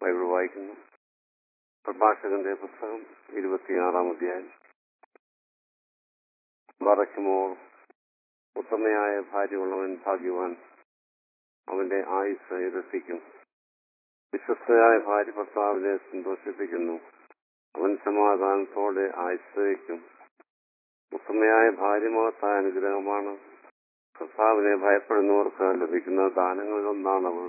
Bible വായിക്കുന്നു പ്രഭാഷകന്റെ പുസ്തകം ഇരുപത്തിയാറാം അധ്യായം വറയ്ക്കുമോൾ ഉത്തമയായ ഭാര്യയുള്ളവൻ ഭാഗ്യവാൻ അവന്റെ ആയുസ് ഇരട്ടിക്കും വിശ്വസ്തയായ ഭാര്യ ഭർത്താവിനെ സന്തോഷിപ്പിക്കുന്നു അവൻ സമാധാനത്തോടെ ആയുസ് വയ്ക്കും ഉത്തമയായ ഭാര്യ മഹത്തായ അനുഗ്രഹമാണ് കർത്താവിനെ ഭയപ്പെടുന്നവർക്ക് ലഭിക്കുന്ന ദാനങ്ങളിൽ ഒന്നാണ് അവൾ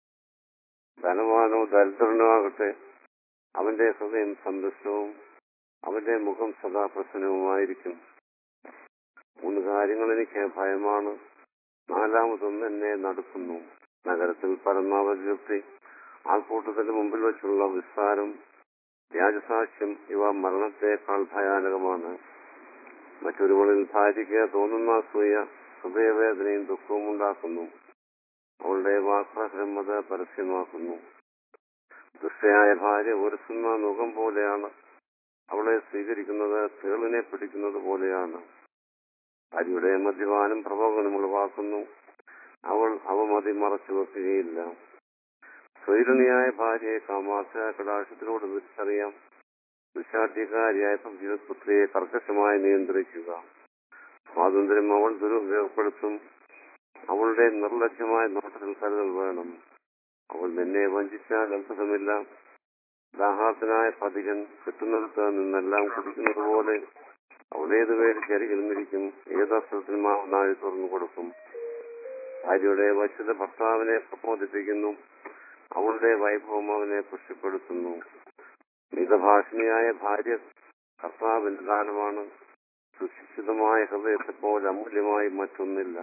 ധനവാനോ ദരിദ്രനോ ആകട്ടെ അവന്റെ ഹൃദയം സന്തുഷ്ടവും അവന്റെ മുഖം സദാ പ്രസന്നവുമായിരിക്കും മൂന്ന് കാര്യങ്ങൾ എനിക്ക് ഭയമാണ് നാലാമതൊന്ന് എന്നെ നടത്തുന്നു നഗരത്തിൽ പരമാവധി ആൾക്കൂട്ടത്തിന്റെ മുമ്പിൽ വെച്ചുള്ള വിസ്താരം വ്യാജസാക്ഷ്യം ഇവ മരണത്തെക്കാൾ ഭയാനകമാണ് മറ്റൊരുവളിൽ ഭാര്യയ്ക്ക് തോന്നുന്ന അസൂയ ഹൃദയവേദനയും ദുഃഖവും ഉണ്ടാക്കുന്നു അവളുടെ വാക്രഹ്രമത പരസ്യമാക്കുന്നു ദുഷ്ടയായ ഭാര്യ ഉരസുന്ന മുഖം പോലെയാണ് അവളെ സ്വീകരിക്കുന്നത് തേളിനെ പിടിക്കുന്നത് പോലെയാണ് ഭാര്യയുടെ മദ്യപാനം പ്രഭോഗനം ഉളവാക്കുന്നു അവൾ അവമതി മറച്ചു വെക്കുകയില്ല സ്വൈരണിയായ ഭാര്യയെ കാമാർത്ഥ കടാക്ഷത്തിലൂടെ തിരിച്ചറിയാം ദുശാഠ്യക്കാരിയായ പുത്രിയെ കർക്കശമായി നിയന്ത്രിക്കുക സ്വാതന്ത്ര്യം അവൾ ദുരുപയോഗപ്പെടുത്തും അവളുടെ നിർലജ്ജമായ നോട്ടത്തിൽ കരുതൽ വേണം അവൾ നിന്നെ വഞ്ചിച്ചാൽ അത്ഭുതമില്ല ദാഹാർത്തനായ പതികൻ കിട്ടുന്നിടത്ത് നിന്നെല്ലാം കുടിക്കുന്നത് പോലെ അവൾ ഏത് പേടിക്കരികിൽ നിരിക്കും ഏതസ്ത്രത്തിൽ മാവുനാഴി തുറന്നു കൊടുക്കും ഭാര്യയുടെ വശത ഭർത്താവിനെ പ്രബോധിപ്പിക്കുന്നു അവളുടെ വൈഭവം അവനെ പുഷ്ടിപ്പെടുത്തുന്നു മിതഭാഷിണിയായ ഭാര്യ കർത്താവിന്റെ ദാനമാണ് സുശിക്ഷിതമായ ഹൃദയത്തെ പോലെ അമൂല്യമായി മറ്റൊന്നില്ല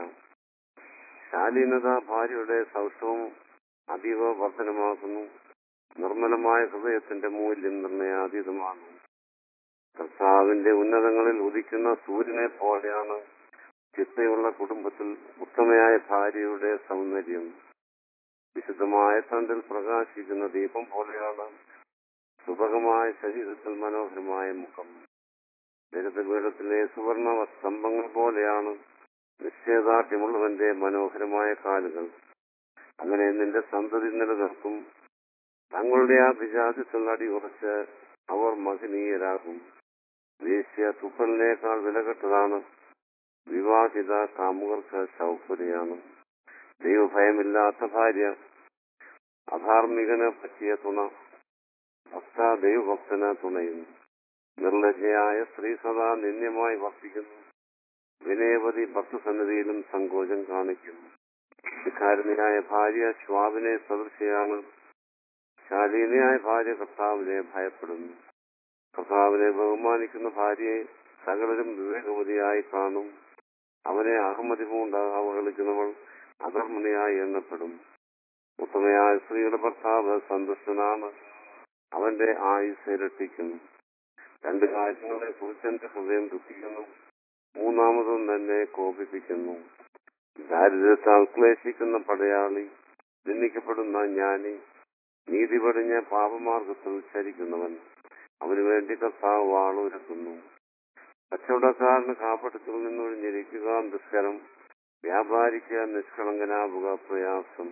ശാലീനത ഭാര്യയുടെ സൗഷ്ഠവും അതീവ വർധനമാക്കുന്നു നിർമ്മലമായ ഹൃദയത്തിന്റെ മൂല്യം നിർണയാതീതമാണ് കർത്താവിന്റെ ഉന്നതങ്ങളിൽ ഉദിക്കുന്ന സൂര്യനെ പോലെയാണ് ചിട്ടയുള്ള കുടുംബത്തിൽ ഉത്തമയായ ഭാര്യയുടെ സൗന്ദര്യം വിശുദ്ധമായ തണ്ടിൽ പ്രകാശിക്കുന്ന ദീപം പോലെയാണ് സുഭകമായ ശരീരത്തിൽ മനോഹരമായ മുഖം ജഗതപീഠത്തിലെ സുവർണ സ്തംഭങ്ങൾ പോലെയാണ് നിശ്ചയദാർഢ്യമുള്ളവന്റെ മനോഹരമായ കാലുകൾ അങ്ങനെ നിന്റെ സന്തതി നിലനിർത്തും തങ്ങളുടെ ആ വിജാതിത്തിൽ അടിയുറച്ച് അവർ മഹനീയരാകും ദേശീയ തുപ്പലിനേക്കാൾ വിലകെട്ടതാണ് വിവാഹിത കാമുകർക്ക് സൗകര്യമാണ് ദൈവഭയമില്ലാത്ത ഭാര്യ അധാർമികന് പറ്റിയ തുണ ഭക്ത ദൈവഭക്തന് തുണയും നിർലജ്ജയായ സ്ത്രീ സദാ നിന്ദ്യമായി വർത്തിക്കുന്നു വിനയവതി ഭക്തസന്നിധിയിലും സങ്കോചം കാണിക്കുന്നു വികാരണിയായ ഭാര്യ ശ്വാവിനെ സദൃശയാണ് ശാലീനയായ ഭാര്യ കർത്താവിനെ ഭയപ്പെടുന്നു കർത്താവിനെ ബഹുമാനിക്കുന്ന ഭാര്യയെ സകലരും വിവേകവതിയായി കാണും അവനെ അഹമ്മതി പൂണ്ട അവഹേളിക്കുന്നവൾ അധർമ്മണിയായി എണ്ണപ്പെടും ഉത്തമയായ സ്ത്രീയുടെ ഭർത്താവ് സന്തുഷ്ടനാണ് അവന്റെ ആയുസ് ഇരട്ടിക്കും രണ്ട് കാര്യങ്ങളെ കുറിച്ചെന്റെ ഹൃദയം ദുഃഖിക്കുന്നു മൂന്നാമതും തന്നെ കോപിപ്പിക്കുന്നു ദാരിദ്ര്യത്താൽ ക്ലേശിക്കുന്ന പടയാളി നിന്ദിക്കപ്പെടുന്ന ജ്ഞാനി നീതി പടിഞ്ഞ പാപമാർഗത്തിൽ ചരിക്കുന്നവൻ അവന് വേണ്ടി കർത്താവ് വാളൊരുക്കുന്നു കച്ചവടക്കാരന് കാപ്പട്ടത്തിൽ നിന്നൊഴിഞ്ഞിരിക്കുക ദുഷ്കരം വ്യാപാരിക്ക് നിഷ്കളങ്കനാവുക പ്രയാസം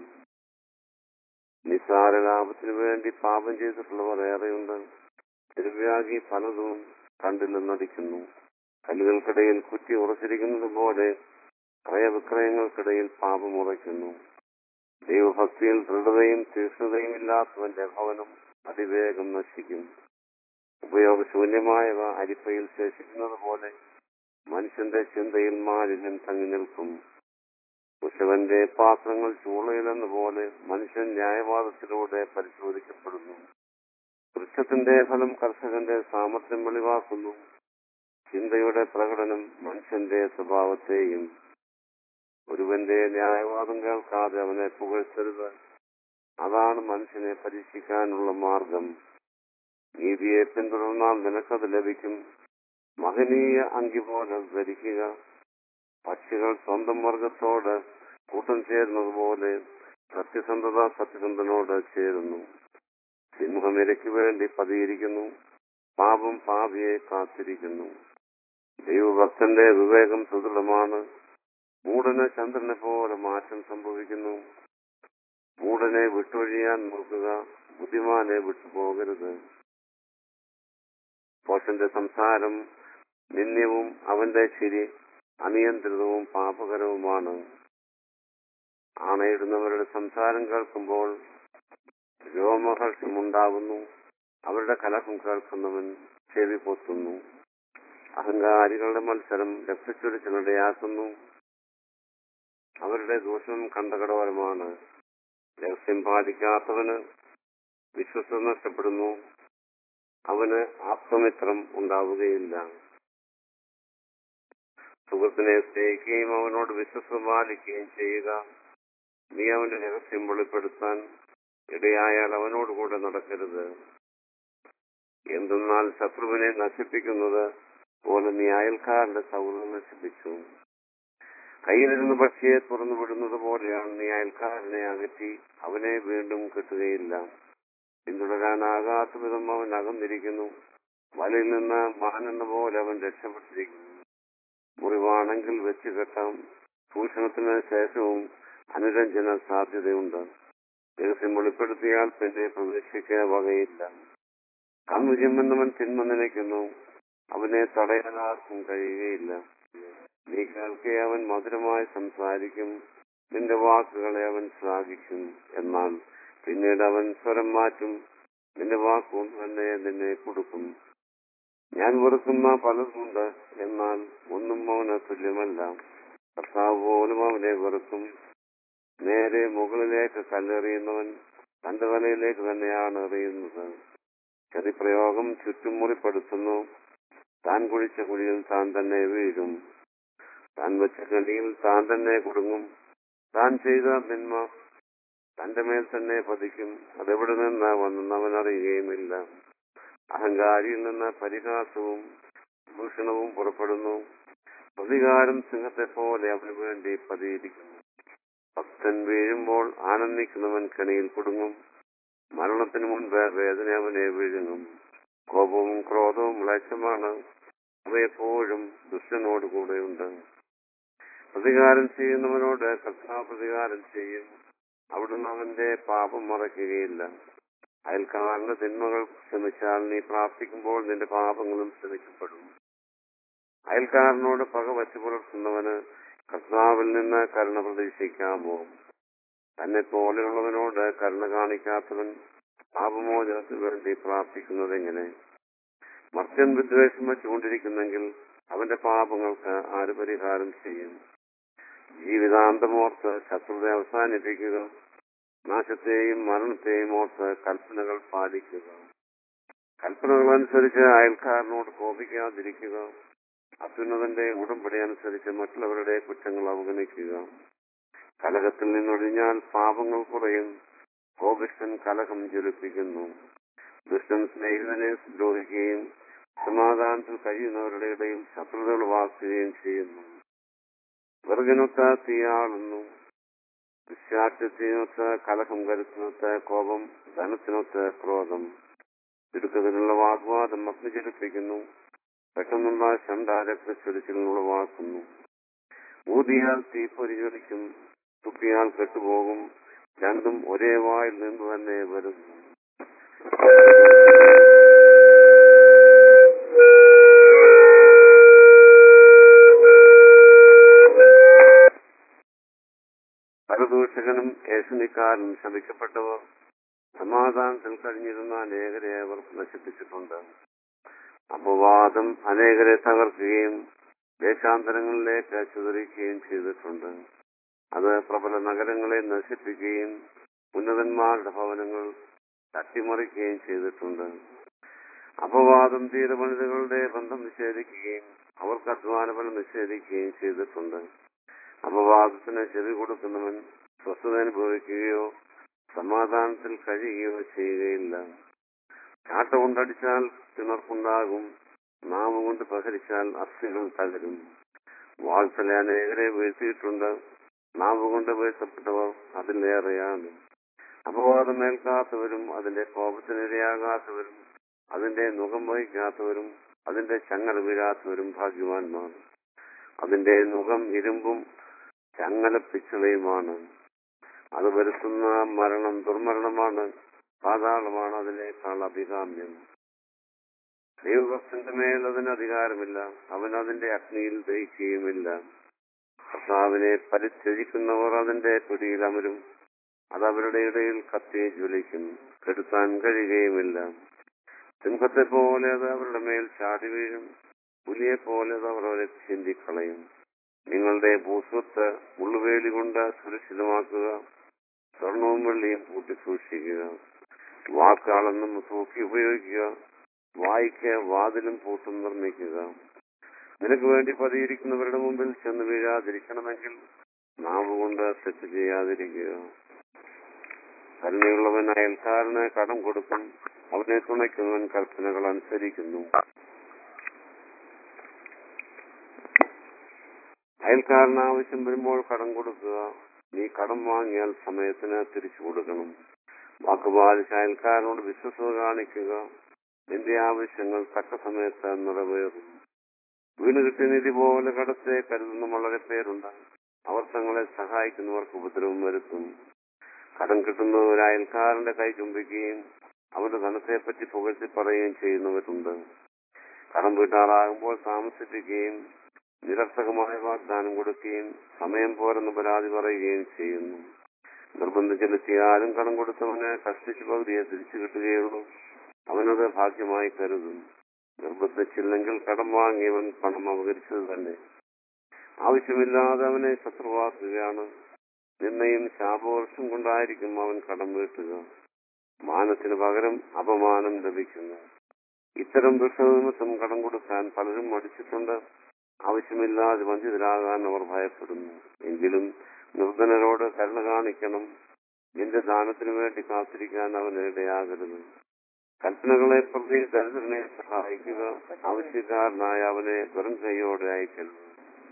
നിസാര ലാഭത്തിനു വേണ്ടി പാപം ചെയ്തിട്ടുള്ളവർ ഏറെയുണ്ട് തിരുവ്യാഗി പലതും കണ്ടില്ലെന്നടിക്കുന്നു കല്ലുകൾക്കിടയിൽ കുറ്റി ഉറച്ചിരിക്കുന്നത് പോലെ ക്രയവിക്രയങ്ങൾക്കിടയിൽ പാപം ഉറയ്ക്കുന്നു ദൈവഭക്തിയിൽ ദൃഢതയും തീക്ഷ്ണതയും ഇല്ലാത്തവന്റെ ഭവനം അതിവേഗം നശിക്കും ഉപയോഗശൂന്യമായവ അരിപ്പയിൽ ശേഷിക്കുന്നത് പോലെ മനുഷ്യന്റെ ചിന്തയിൽ മാലിന്യം തങ്ങി നിൽക്കും കുശവന്റെ പാത്രങ്ങൾ ചൂളയിലെന്ന പോലെ മനുഷ്യൻ ന്യായവാദത്തിലൂടെ പരിശോധിക്കപ്പെടുന്നു വൃക്ഷത്തിന്റെ ഫലം കർഷകന്റെ സാമർഥ്യം വെളിവാക്കുന്നു ചിന്തയുടെ പ്രകടനം മനുഷ്യന്റെ സ്വഭാവത്തെയും ഒരുവന്റെ ന്യായവാദം കേൾക്കാതെ അവനെ പുകഴ്ത്തരുത് അതാണ് മനുഷ്യനെ പരീക്ഷിക്കാനുള്ള മാർഗം നീതിയെ പിന്തുടർന്നാൽ നിനക്കത് ലഭിക്കും മഹനീയ അങ്കി പോലെ ധരിക്കുക പക്ഷികൾ സ്വന്തം വർഗത്തോട് കൂട്ടം ചേരുന്നത് പോലെ സത്യസന്ധത സത്യസന്ധനോട് ചേരുന്നു സിംഹം ഇരയ്ക്ക് വേണ്ടി പതിയിരിക്കുന്നു പാപം പാപിയെ കാത്തിരിക്കുന്നു ദൈവഭക്തന്റെ വിവേകം സുദൃഢമാണ് മൂടന് ചന്ദ്രനെ പോലെ മാറ്റം സംഭവിക്കുന്നു മൂടനെ വിട്ടൊഴിയാൻ നോക്കുക ബുദ്ധിമാനെ വിട്ടുപോകരുത് പോഷന്റെ സംസാരം നിന്ദ്യവും അവന്റെ ചിരി അനിയന്ത്രിതവും പാപകരവുമാണ് ആണയിടുന്നവരുടെ സംസാരം കേൾക്കുമ്പോൾ രോമഹർഷമുണ്ടാകുന്നു അവരുടെ കലഹം കേൾക്കുന്നവൻ ചെവി പൊത്തുന്നു അഹങ്കാരികളുടെ മത്സരം രക്തച്ചൊരിച്ചിനിടയാക്കുന്നു അവരുടെ ദൂഷണം കണ്ടകടോരമാണ് രഹസ്യം പാലിക്കാത്തവന് വിശ്വസ്ത നഷ്ടപ്പെടുന്നു അവന് ആത്മമിത്രം ഉണ്ടാവുകയില്ല സുഹൃത്തിനെ സ്നേഹിക്കുകയും അവനോട് വിശ്വസ്ത പാലിക്കുകയും ചെയ്യുക നീ അവന്റെ രഹസ്യം വെളിപ്പെടുത്താൻ ഇടയായാൽ അവനോട് കൂടെ നടക്കരുത് എന്തെന്നാൽ ശത്രുവിനെ നശിപ്പിക്കുന്നത് പോലെ നീ അയൽക്കാരന്റെ സൗഹൃദം നശിപ്പിച്ചു കയ്യിലിരുന്ന് പക്ഷിയെ തുറന്നു വിടുന്നത് പോലെയാണ് നീ അയൽക്കാരനെ അകറ്റി അവനെ വീണ്ടും കിട്ടുകയില്ല പിന്തുടരാനാകാത്ത വിധം അവൻ അകന്നിരിക്കുന്നു വലയിൽ നിന്ന് മാനെന്ന പോലെ അവൻ രക്ഷപ്പെട്ടിരിക്കുന്നു മുറിവാണെങ്കിൽ വെച്ച് കെട്ടാം ചൂഷണത്തിന് ശേഷവും അനുരഞ്ജന സാധ്യതയുണ്ട് രഹസ്യം വെളിപ്പെടുത്തിയാൽ പിന്നെ പ്രതീക്ഷിക്കാൻ വകയില്ല കണ്ണു ചെമ്മുന്നവൻ തിന്മ നനയ്ക്കുന്നു അവനെ തടയാൻ ആർക്കും കഴിയുകയില്ല നീ കേൾക്കെ അവൻ മധുരമായി സംസാരിക്കും നിന്റെ വാക്കുകളെ അവൻ ശ്ലാഘിക്കും എന്നാൽ പിന്നീട് അവൻ സ്വരം മാറ്റും നിന്റെ വാക്കുകൊണ്ട് തന്നെ നിന്നെ കൊടുക്കും ഞാൻ വെറുക്കുന്ന പലതുമുണ്ട് എന്നാൽ ഒന്നും അവന് തുല്യമല്ല കർത്താവ് പോലും അവനെ വെറുക്കും നേരെ മുകളിലേക്ക് കല്ലെറിയുന്നവൻ തന്റെ തലയിലേക്ക് തന്നെയാണ് എറിയുന്നത് ചതിപ്രയോഗം ചുറ്റും മുറിപ്പെടുത്തുന്നു താൻ കുഴിച്ച കുഴിയിൽ താൻ തന്നെ വീഴും താൻ വെച്ച കണിയിൽ താൻ തന്നെ കുടുങ്ങും താൻ ചെയ്ത നിന്മ തന്റെ മേൽ തന്നെ പതിക്കും അതെവിടെ നിന്ന് വന്നെന്ന് അവൻ അറിയുകയുമില്ല അഹങ്കാരിയിൽ നിന്ന് പരിഹാസവും ഭൂഷണവും പുറപ്പെടുന്നു പ്രതികാരം സിംഹത്തെ പോലെ അവന് വേണ്ടി പതിയിരിക്കുന്നു ഭക്തൻ വീഴുമ്പോൾ ആനന്ദിക്കുന്നവൻ കണിയിൽ കുടുങ്ങും മരണത്തിന് മുൻപ് വേദന അവനെ വിഴുങ്ങും കോപവും ക്രോധവും മ്ലേച്ഛമാണ് അവ എപ്പോഴും ദുഷ്ടനോട് കൂടെയുണ്ട് പ്രതികാരം ചെയ്യുന്നവനോട് കർത്താവ് പ്രതികാരം ചെയ്യും അവിടുന്ന് അവന്റെ പാപം മറയ്ക്കുകയില്ല അയൽക്കാരന്റെ തിന്മകൾ ക്ഷമിച്ചാൽ നീ പ്രാർത്ഥിക്കുമ്പോൾ നിന്റെ പാപങ്ങളും ക്ഷമിക്കപ്പെടും അയൽക്കാരനോട് പക വച്ചു പുലർത്തുന്നവന് കർത്താവിൽ നിന്ന് കരുണ പ്രതീക്ഷിക്കാമോ തന്നെ പോലെയുള്ളവനോട് കരുണ കാണിക്കാത്തവൻ പാപമോചനത്തിന് വേണ്ടി പ്രാർത്ഥിക്കുന്നത് എങ്ങനെ മർത്യൻ വിദ്വേഷം വെച്ചുകൊണ്ടിരിക്കുന്നെങ്കിൽ അവന്റെ പാപങ്ങൾക്ക് ആര് പരിഹാരം ചെയ്യും ജീവിതാന്തമോർത്ത് ശത്രുത അവസാനിപ്പിക്കുക നാശത്തെയും മരണത്തെയും ഓർത്ത് കൽപ്പനകൾ പാലിക്കുക കൽപ്പനകൾ അനുസരിച്ച് അയൽക്കാരനോട് കോപിക്കാതിരിക്കുക അത്യുന്നതന്റെ ഉടമ്പടി അനുസരിച്ച് മറ്റുള്ളവരുടെ കുറ്റങ്ങൾ അവഗണിക്കുക കലഹത്തിൽ നിന്നൊഴിഞ്ഞാൽ പാപങ്ങൾ കുറയും കോപിഷ്ടൻ കലഹം ജ്വലിപ്പിക്കുന്നു ദുഷ്ടൻ സ്നേഹിതനെ ദ്രോഹിക്കുകയും സമാധാനത്തിൽ കഴിയുന്നവരുടെ ഇടയിൽ ശത്രുത ഉളവാക്കുകയും ചെയ്യുന്നു വിറകിനൊത്ത തീയാളുന്നു ദുശാഠ്യത്തിനൊത്ത് കലഹം കരുത്തിനൊത്ത് കോപം ധനത്തിനൊത്ത് ക്രോധം ചുരുക്കത്തിനുള്ള വാഗ്വാദം അഗ്നി ജ്വലിപ്പിക്കുന്നു പെട്ടെന്നുള്ള ചണ്ടാരക്തച്ചൊരിച്ചിൽ ഉളവാക്കുന്നു ഊതിയാൽ തീ പൊരിചൊലിക്കും തുപ്പിയാൽ കെട്ടുപോകും രണ്ടും ഒരേ വായിൽ നിന്ന് തന്നെ വരുന്നു പരദൂഷകനും ഏഷണിക്കാരനും ശമിക്കപ്പെട്ടവർ സമാധാനത്തിൽ കഴിഞ്ഞിരുന്ന അനേകരെ അവർ നശിപ്പിച്ചിട്ടുണ്ട് അപവാദം അനേകരെ തകർക്കുകയും ദേശാന്തരങ്ങളിലേക്ക് ചിതറിക്കുകയും ചെയ്തിട്ടുണ്ട് അത് പ്രബല നഗരങ്ങളെ നശിപ്പിക്കുകയും ഉന്നതന്മാരുടെ ഭവനങ്ങൾ തട്ടിമറിക്കുകയും ചെയ്തിട്ടുണ്ട് അപവാദം തീരമണിതകളുടെ ബന്ധം നിഷേധിക്കുകയും അവർക്ക് അധ്വാനഫലം നിഷേധിക്കുകയും ചെയ്തിട്ടുണ്ട് അപവാദത്തിന് ചെവി കൊടുക്കുന്നവൻ സ്വസ്ഥത അനുഭവിക്കുകയോ സമാധാനത്തിൽ കഴിയുകയോ ചെയ്യുകയില്ല ചാട്ട കൊണ്ടടിച്ചാൽ തിണർപ്പുണ്ടാകും നാമം കൊണ്ട് പ്രഹരിച്ചാൽ അസ്ഥികൾ തകരും വാത്സല അനേകരെ വീഴ്ത്തിയിട്ടുണ്ട് നാമം കൊണ്ട് വീഴ്ത്തപ്പെട്ടവർ അതിലേറെയാണ് അപവാദം ഏൽക്കാത്തവരും അതിന്റെ കോപത്തിനിരയാകാത്തവരും അതിന്റെ മുഖം വഹിക്കാത്തവരും അതിന്റെ ചങ്ങല വീഴാത്തവരും ഭാഗ്യവാന്മാർ അതിന്റെ മുഖം ഇരുമ്പും ചങ്ങല പിച്ചളയുമാണ് അത് വരുത്തുന്ന മരണം ദുർമരണമാണ് പാതാളമാണ് അതിനേക്കാൾ അഭികാമ്യം ദൈവഭക്തന്റെ മേൽ അതിന് അധികാരമില്ല അവൻ അതിന്റെ അഗ്നിയിൽ ദഹിക്കുകയുമില്ല കർത്താവിനെ പരിത്യജിക്കുന്നവർ അതിന്റെ പിടിയിൽ അമരും അത് അവരുടെ ഇടയിൽ കത്തി ജ്വലിക്കും കെടുത്താൻ കഴിയുകയുമില്ല സിംഹത്തെ പോലെ അത് അവരുടെ മേൽ ചാടി വീഴും പുലിയെ പോലെ അത് അവർ അവരെ ചിന്തിക്കളയും നിങ്ങളുടെ ഭൂസ്വത്ത് മുള്ളുവേലി കൊണ്ട് സുരക്ഷിതമാക്കുക സ്വർണവും വെള്ളിയും കൂട്ടി സൂക്ഷിക്കുക വാക്കാളെന്നും തൂക്കി ഉപയോഗിക്കുക വായിക്ക് വാതിലും പൂട്ടും നിർമ്മിക്കുക നിനക്ക് വേണ്ടി പതിയിരിക്കുന്നവരുടെ മുമ്പിൽ ചെന്ന് വീഴാതിരിക്കണമെങ്കിൽ നാവ് കൊണ്ട് തെറ്റ് ചെയ്യാതിരിക്കുക കരുണയുള്ളവൻ അയൽക്കാരന് കടം കൊടുക്കും അവനെ തുണയ്ക്കുന്നവൻ കൽപ്പനകൾ അനുസരിക്കുന്നു അയൽക്കാരന് ആവശ്യം വരുമ്പോൾ കടം കൊടുക്കുക നീ കടം വാങ്ങിയാൽ സമയത്തിന് തിരിച്ചു കൊടുക്കണം വാക്കുപാലിച്ച് അയൽക്കാരനോട് വിശ്വസത കാണിക്കുക നിന്റെ ആവശ്യങ്ങൾ തക്ക സമയത്ത് നിറവേറും വീണ് കിട്ടിയ നിധി പോലെ കടത്തെ കരുതുന്ന വളരെ പേരുണ്ട് അവർ തങ്ങളെ സഹായിക്കുന്നവർക്ക് ഉപദ്രവം വരുത്തും കടം കിട്ടുന്ന ഒരു അയൽക്കാരന്റെ കൈ ചുംബിക്കുകയും അവന്റെ ധനത്തെപ്പറ്റി പുകഴ്ത്തി പറയുകയും ചെയ്യുന്നവരുണ്ട് കടം വീട്ടാറാകുമ്പോൾ താമസിപ്പിക്കുകയും നിരർത്ഥകമായ വാഗ്ദാനം കൊടുക്കുകയും സമയം പോരെന്ന് പരാതി പറയുകയും ചെയ്യുന്നു നിർബന്ധിച്ചെടുത്തിയാലും കടം കൊടുത്തവന് കഷ്ടിച്ച് പകുതിയെ തിരിച്ചു കിട്ടുകയുള്ളൂ അവനത് ഭാഗ്യമായി കരുതും നിർബന്ധിച്ചില്ലെങ്കിൽ കടം വാങ്ങിയവൻ പണം അപകരിച്ചത് തന്നെ ആവശ്യമില്ലാതെ അവനെ ശത്രുവാക്കുകയാണ് നിന്നയും ശാപവർഷം കൊണ്ടായിരിക്കും അവൻ കടം വീട്ടുക മാനത്തിന് പകരം അപമാനം ലഭിക്കുന്നു ഇത്തരം ദുഷ്ടനിമിത്തം കടം കൊടുക്കാൻ പലരും മടിച്ചിട്ടുണ്ട് ആവശ്യമില്ലാതെ വഞ്ചിതരാകാൻ അവർ ഭയപ്പെടുന്നു എങ്കിലും നിർധനരോട് കരുണ കാണിക്കണം നിന്റെ ദാനത്തിനു വേണ്ടി കാത്തിരിക്കാൻ അവന് ഇടയാകരുത് കൽപ്പനകളെ പ്രതി ദരിദ്രനെ സഹായിക്കുക ആവശ്യക്കാരനായ അവനെ വെറും കൈയോടെ അയക്കരുത്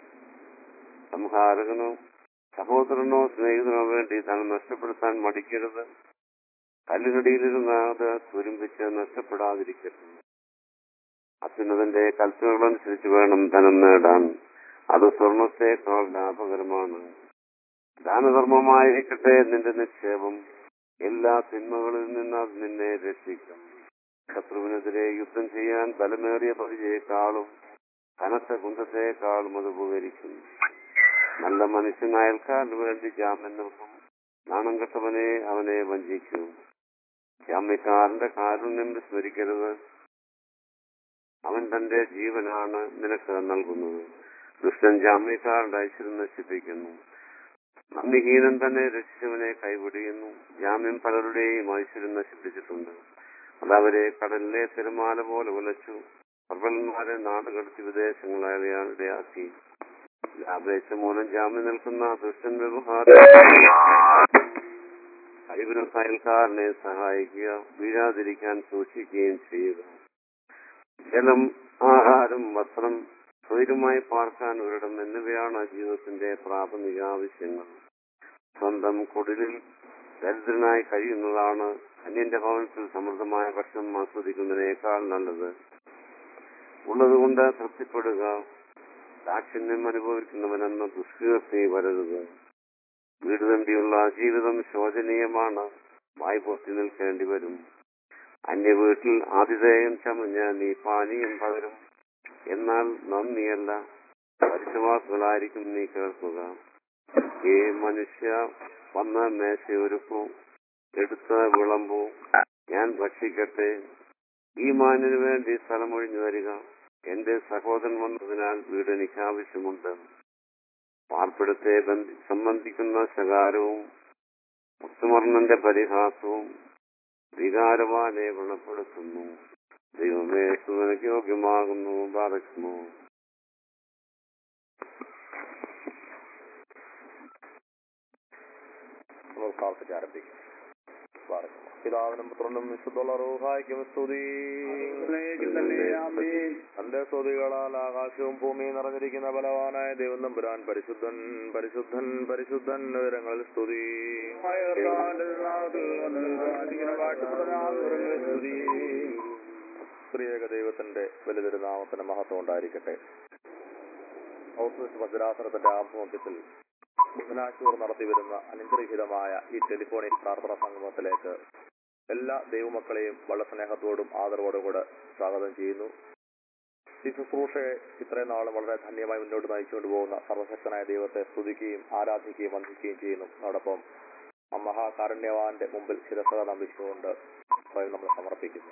സംഹാരകനോ സഹോദരനോ സ്നേഹിതനോ വേണ്ടി ധനം നഷ്ടപ്പെടുത്താൻ മടിക്കരുത് കല്ലിനടിയിലിരുന്ന അത് തുരുമ്പിച്ച് നഷ്ടപ്പെടാതിരിക്കരുത് അത്യുന്നതന്റെ കൽപ്പനകളനുസരിച്ച് വേണം ധനം നേടാൻ അത് സ്വർണത്തേക്കാൾ ലാഭകരമാണ് ദാനധർമ്മമായിരിക്കട്ടെ നിന്റെ നിക്ഷേപം എല്ലാ തിന്മകളിൽ നിന്ന് അത് നിന്നെ രക്ഷിക്കും ശത്രുവിനെതിരെ യുദ്ധം ചെയ്യാൻ ബലമേറിയ പരിചയേക്കാളും കനത്ത കുന്തത്തെക്കാളും അത് ഉപകരിക്കും നല്ല മനുഷ്യൻ അയൽക്കാരന് വേണ്ടി ജാമ്യം നിൽക്കും നാണം കെട്ടവനെ അവനെ വഞ്ചിക്കും ജാമ്യക്കാരന്റെ കാരുണ്യം വിസ്മരിക്കരുത് അവൻ തന്റെ ജീവനാണ് നിനക്ക് നൽകുന്നത് ദുഷ്ടൻ ജാമ്യക്കാരന്റെ ഐശ്വര്യം നശിപ്പിക്കുന്നു നന്ദിഹീനൻ തന്നെ രക്ഷിച്ചവനെ കൈവിടിയുന്നു ജാമ്യം പലരുടെയും ഐശ്വര്യം നശിപ്പിച്ചിട്ടുണ്ട് അതവരെ കടലിലെ തിരമാല പോലെ ഉലച്ചു പ്രബലന്മാരെ നാടുകടത്തി വിദേശങ്ങളറിയാൻ ഇടയാക്കി ലാഭേച്ഛ മൂലം ജാമ്യം നിൽക്കുന്ന ദുഷ്ടൻ വ്യവഹാരം കഴിവിനും അയൽക്കാരനെ സഹായിക്കുക വീഴാതിരിക്കാൻ സൂക്ഷിക്കുകയും ചെയ്യുക ജലം ആഹാരം വസ്ത്രം സ്വൈരമായി പാർക്കാൻ ഒരിടം എന്നിവയാണ് ജീവിതത്തിന്റെ പ്രാഥമിക ആവശ്യങ്ങൾ സ്വന്തം കുടിലിൽ ദരിദ്രനായി കഴിയുന്നതാണ് അന്യന്റെ ഭവനത്തിൽ സമൃദ്ധമായ ഭക്ഷണം ആസ്വദിക്കുന്നതിനേക്കാൾ നല്ലത് ഉള്ളതുകൊണ്ട് തൃപ്തിപ്പെടുക ദാക്ഷിണ്യം അനുഭവിക്കുന്നവനെന്ന ദുഷ്കീർത്തി വരരുത് വീട് തണ്ടിയുള്ള ജീവിതം ശോചനീയമാണ് വായ് പൊത്തി നിൽക്കേണ്ടി വരും അന്യ വീട്ടിൽ ആതിഥേയം ചമഞ്ഞ നീ പാനീയം പകരും എന്നാൽ നന്ദിയല്ല പരിശവാസുകളായിരിക്കും നീ കേൾക്കുക ഈ മനുഷ്യ വന്ന മേശയൊരുക്കൂ എടുത്ത വിളമ്പൂ ഞാൻ ഭക്ഷിക്കട്ടെ ഈ മാനിനു വേണ്ടി സ്ഥലമൊഴിഞ്ഞു വരിക എന്റെ സഹോദരൻ വന്നതിനാൽ വീട് എനിക്ക് ആവശ്യമുണ്ട് പാർപ്പിടത്തെ ബന്ധി സംബന്ധിക്കുന്ന ശകാരവും മുത്തുമർണന്റെ പരിഹാസവും വികാരവാനെ ഗുണപ്പെടുത്തുന്നു ദൈവമേ സുതനക്ക് യോഗ്യമാകുന്നു ബാറക്കുന്നു നമ്മൾ പ്രാർത്ഥിച്ച് ആരംഭിക്കും സ്വാഗതം. പിതാവിനും പുത്രനും വിശുദ്ധുള്ള റൂഹായിക്കും സ്തുതി തന്റെ സ്തുതികളാൽ ആകാശവും ഭൂമിയും നിറഞ്ഞിരിക്കുന്ന ബലവാനായ ദൈവം നമ്പുരാൻ പരിശുദ്ധൻ പരിശുദ്ധൻ പരിശുദ്ധൻ വിവരങ്ങളിൽ സ്തുതി സ്ത്രീയേക ദൈവത്തിന്റെ വലുതിരുനാമത്തിന് മഹത്വം ഉണ്ടായിരിക്കട്ടെ ഔട്ട്സോഴ്സ് ഭദ്രാസനത്തിന്റെ ആഭിമുഖ്യത്തിൽ ബുധനാഴ്ച നടത്തിവരുന്ന അനുഗ്രഹീതമായ ഈ ടെലിഫോണിക് പ്രാർത്ഥന സംഗമത്തിലേക്ക് എല്ലാ ദൈവമക്കളെയും വളരെ സ്നേഹത്തോടും ആദരവോടും കൂടെ സ്വാഗതം ചെയ്യുന്നു ഈ ശുശ്രൂഷയെ ഇത്രയും നാളും വളരെ ധന്യമായി മുന്നോട്ട് നയിച്ചുകൊണ്ട് പോകുന്ന സർവശക്തനായ ദൈവത്തെ സ്തുതിക്കുകയും ആരാധിക്കുകയും വന്ദിക്കുകയും ചെയ്യുന്നു അതോടൊപ്പം ആ മഹാകാരുണ്യവാന്റെ മുമ്പിൽ ശിരസത നമിച്ചുകൊണ്ട് സ്വയം നമ്മൾ സമർപ്പിക്കുന്നു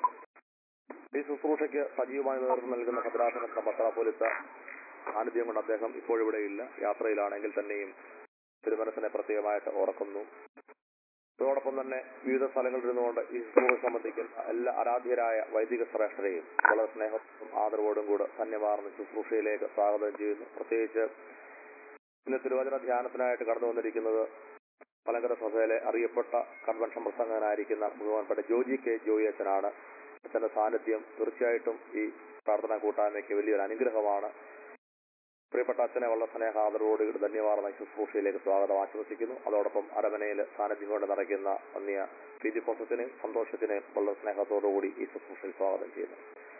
ഈ ശുശ്രൂഷയ്ക്ക് സജീവമായി നേതൃത്വം നൽകുന്ന ഭദ്രാസന പത്രാപോലിത്ത സാന്നിധ്യം കൊണ്ട് അദ്ദേഹം ഇപ്പോഴിവിടെ ഇല്ല യാത്രയിലാണെങ്കിൽ തന്നെയും തിരുമനസിനെ പ്രത്യേകമായിട്ട് ഓർക്കുന്നു അതോടൊപ്പം തന്നെ വിവിധ സ്ഥലങ്ങളിൽ ഇരുന്നുകൊണ്ട് ഈ ശുശ്രൂഷ സംബന്ധിക്കുന്ന എല്ലാ ആരാധ്യരായ വൈദിക ശ്രേഷ്ഠരെയും വളരെ സ്നേഹത്തോടും ആദരവോടും കൂടെ ധന്യമാർന്ന ശുശ്രൂഷയിലേക്ക് സ്വാഗതം ചെയ്യുന്നു പ്രത്യേകിച്ച് ഇന്ന് തിരുവചന ധ്യാനത്തിനായിട്ട് കടന്നു വന്നിരിക്കുന്നത് മലങ്കര സഭയിലെ അറിയപ്പെട്ട കൺവെൻഷൻ പ്രസംഗനായിരിക്കുന്ന ബഹുമാനപ്പെട്ട ജോജി കെ ജോയി അച്ഛനാണ് അച്ഛന്റെ സാന്നിധ്യം തീർച്ചയായിട്ടും ഈ പ്രാർത്ഥനാ കൂട്ടായ്മയ്ക്ക് വലിയൊരു അനുഗ്രഹമാണ് പ്രിയപ്പെട്ട അച്ഛനെ വളരെ സ്നേഹാദരോട് ധന്യവാർന്ന ശുശ്രൂഷയിലേക്ക് സ്വാഗതം ആശംസിക്കുന്നു അതോടൊപ്പം അരമനയിൽ സാന്നിധ്യം കൊണ്ട് നിറയ്ക്കുന്ന അന്യ പ്രീതിപ്രസത്തിനെയും സന്തോഷത്തിനെയും വളരെ സ്നേഹത്തോടുകൂടി ഈ ശുശ്രൂഷയിൽ സ്വാഗതം ചെയ്യുന്നു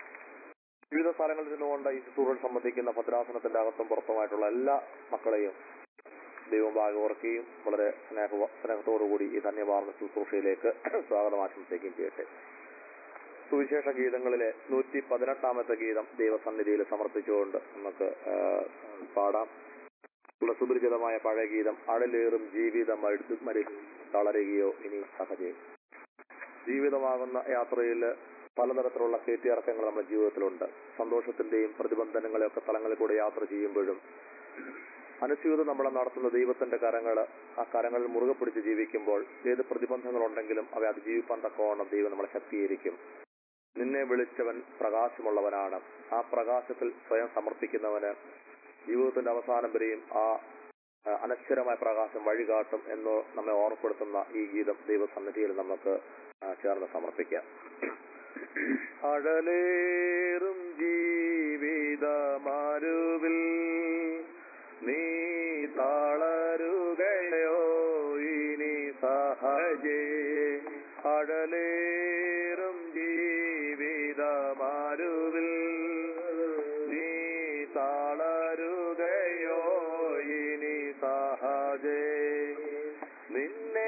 വിവിധ സ്ഥലങ്ങളിൽ നിന്നുകൊണ്ട് ഈ ശുശ്രൂഷ സംബന്ധിക്കുന്ന ഭദ്രാസനത്തിന്റെ അകത്തും പുറത്തുമായിട്ടുള്ള എല്ലാ മക്കളെയും ദൈവം ഭാഗം ഓർക്കുകയും വളരെ സ്നേഹ സ്നേഹത്തോടുകൂടി ഈ ധന്യവാർന്ന ശുശ്രൂഷയിലേക്ക് സ്വാഗതം ആശംസിക്കുകയും ചെയ്യട്ടെ സുവിശേഷ ഗീതങ്ങളിലെ നൂറ്റി പതിനെട്ടാമത്തെ ഗീതം ദൈവസന്നിധിയിൽ സമർപ്പിച്ചുകൊണ്ട് നമുക്ക് ആ, പാടാം ഉള്ള സുപരിചിതമായ പഴയ ഗീതം അഴലേറും ജീവിതം അടുത്ത് മരിക്കും തളരുകയോ ഇനി സഹജയും ജീവിതമാകുന്ന യാത്രയിൽ പലതരത്തിലുള്ള കയറ്റിയിറക്കങ്ങൾ നമ്മുടെ ജീവിതത്തിലുണ്ട് സന്തോഷത്തിന്റെയും പ്രതിബന്ധനങ്ങളെയൊക്കെ തലങ്ങളിൽ കൂടെ യാത്ര ചെയ്യുമ്പോഴും അനുസ്യൂതം നമ്മളെ നടത്തുന്ന ദൈവത്തിന്റെ കരങ്ങൾ ആ കരങ്ങളിൽ മുറുകെ പിടിച്ച് ജീവിക്കുമ്പോൾ ഏത് പ്രതിബന്ധങ്ങളുണ്ടെങ്കിലും അവ അതിജീവിപ്പാൻ തക്കവണ്ണം ദൈവം നമ്മളെ ശക്തീകരിക്കും നിന്നെ വിളിച്ചവൻ പ്രകാശമുള്ളവനാണ് ആ പ്രകാശത്തിൽ സ്വയം സമർപ്പിക്കുന്നവന് ജീവിതത്തിന്റെ അവസാനം വരെയും ആ ആ, അനശ്വരമായ പ്രകാശം വഴികാട്ടും എന്ന് നമ്മെ ഓർമ്മപ്പെടുത്തുന്ന ഈ ഗീതം ദൈവസന്നിധിയിൽ നമുക്ക് ആ, ചേർന്ന് സമർപ്പിക്കാം അഴലേറും ജീവിതമാരുവിൽ നീ താളരുകയോ ഇനി സഹജേ അഴലേറും ജീവിതമാരുവിൽ നീ താളരുകയോ ഇനി സഹജേ നിന്നെ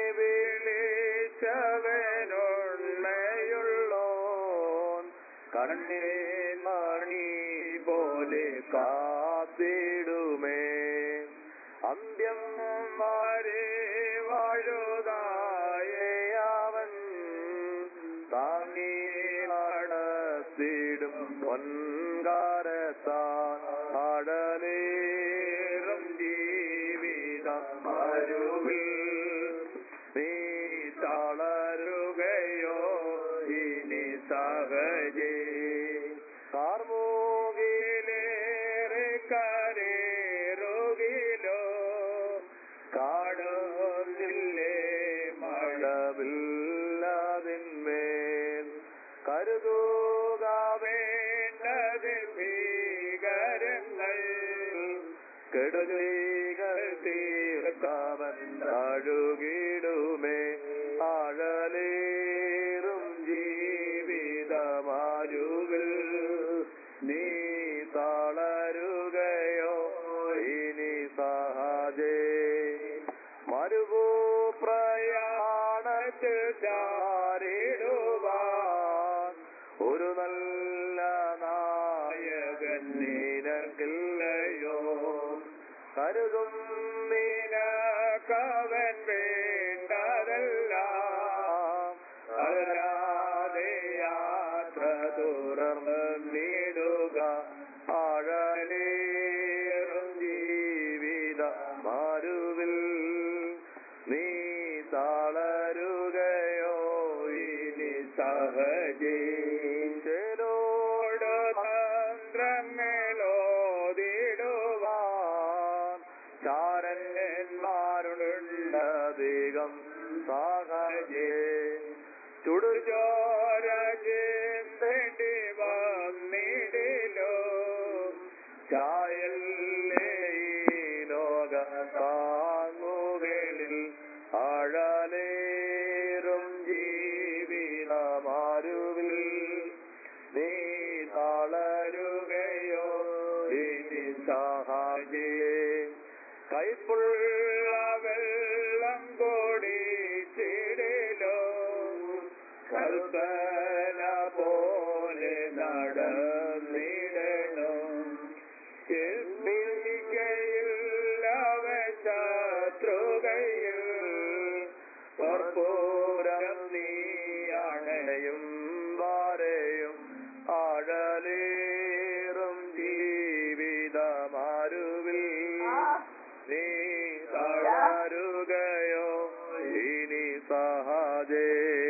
വിളിച്ചവനുള്ളയോൻ കണ്ണേ മണി പോലെ കാത്തിടുമേ അന്ത്യം വരെ വാഴുതായവൻ താങ്ങി നടത്തിടും പൊൻകാരത്താൻ അടലേറും ജീവിതം അരുവിൽ നീ തളരുകയോ ഇനി സഹജേ കാർമൂകിലേറെ കരേറുകിലോ കാടുന്നില്ലേ മഴവില്ലതിന്മേൽ കരുതുക വേണ്ടത് ഭീകരങ്ങൾ കെടുതികൾ തീർത്തവൻ അഴുകിടുമേ ആഴലേറും ജീവിതമാരുവിൽ നീ തളരുകയോ ഇനി സഹജേ മരുഭൂ പ്രയാണത്തിൽ ചാരിടുവാൻ ഒരു നല്ല നായകൻ നിനക്കില്ലയോ കരുതും നിനക്കവൻ വേണ്ടതെല്ലാം അല്ലാതെ യാത്ര തുറന്നിടുക ആഴലേറും ജീവിത മാരുവിൽ നീ താളരുകയോ ഇനി സഹജീലോട് തന്ത്രങ്ങളോതിടുവാൻ ചാരന്മാരുണ്ടധികം സഹജേ ചുടുചോര ചിന്തേണ്ടി വന്നിടിലോ ചായല്ലേ ഈ ലോക താങ്ങുകളിൽ അഴലേറും ജീവിതമാരുവിൽ നീ തളരുകയോ ഇനി സഹാജേ കൈപ്പുള്ള വെള്ളം കൊടിച്ചിടിലോ കൽപ്പന പോലെ നടന്നിടണം ഏൽപ്പിക്കയില്ല ശത്രുകയിൽ കർപ്പൂരം നീ അണയും വാരയും ആഴലേറും ജീവിതമാരുവിൽ നീ തളരുകയോ ഇനി സഹജേ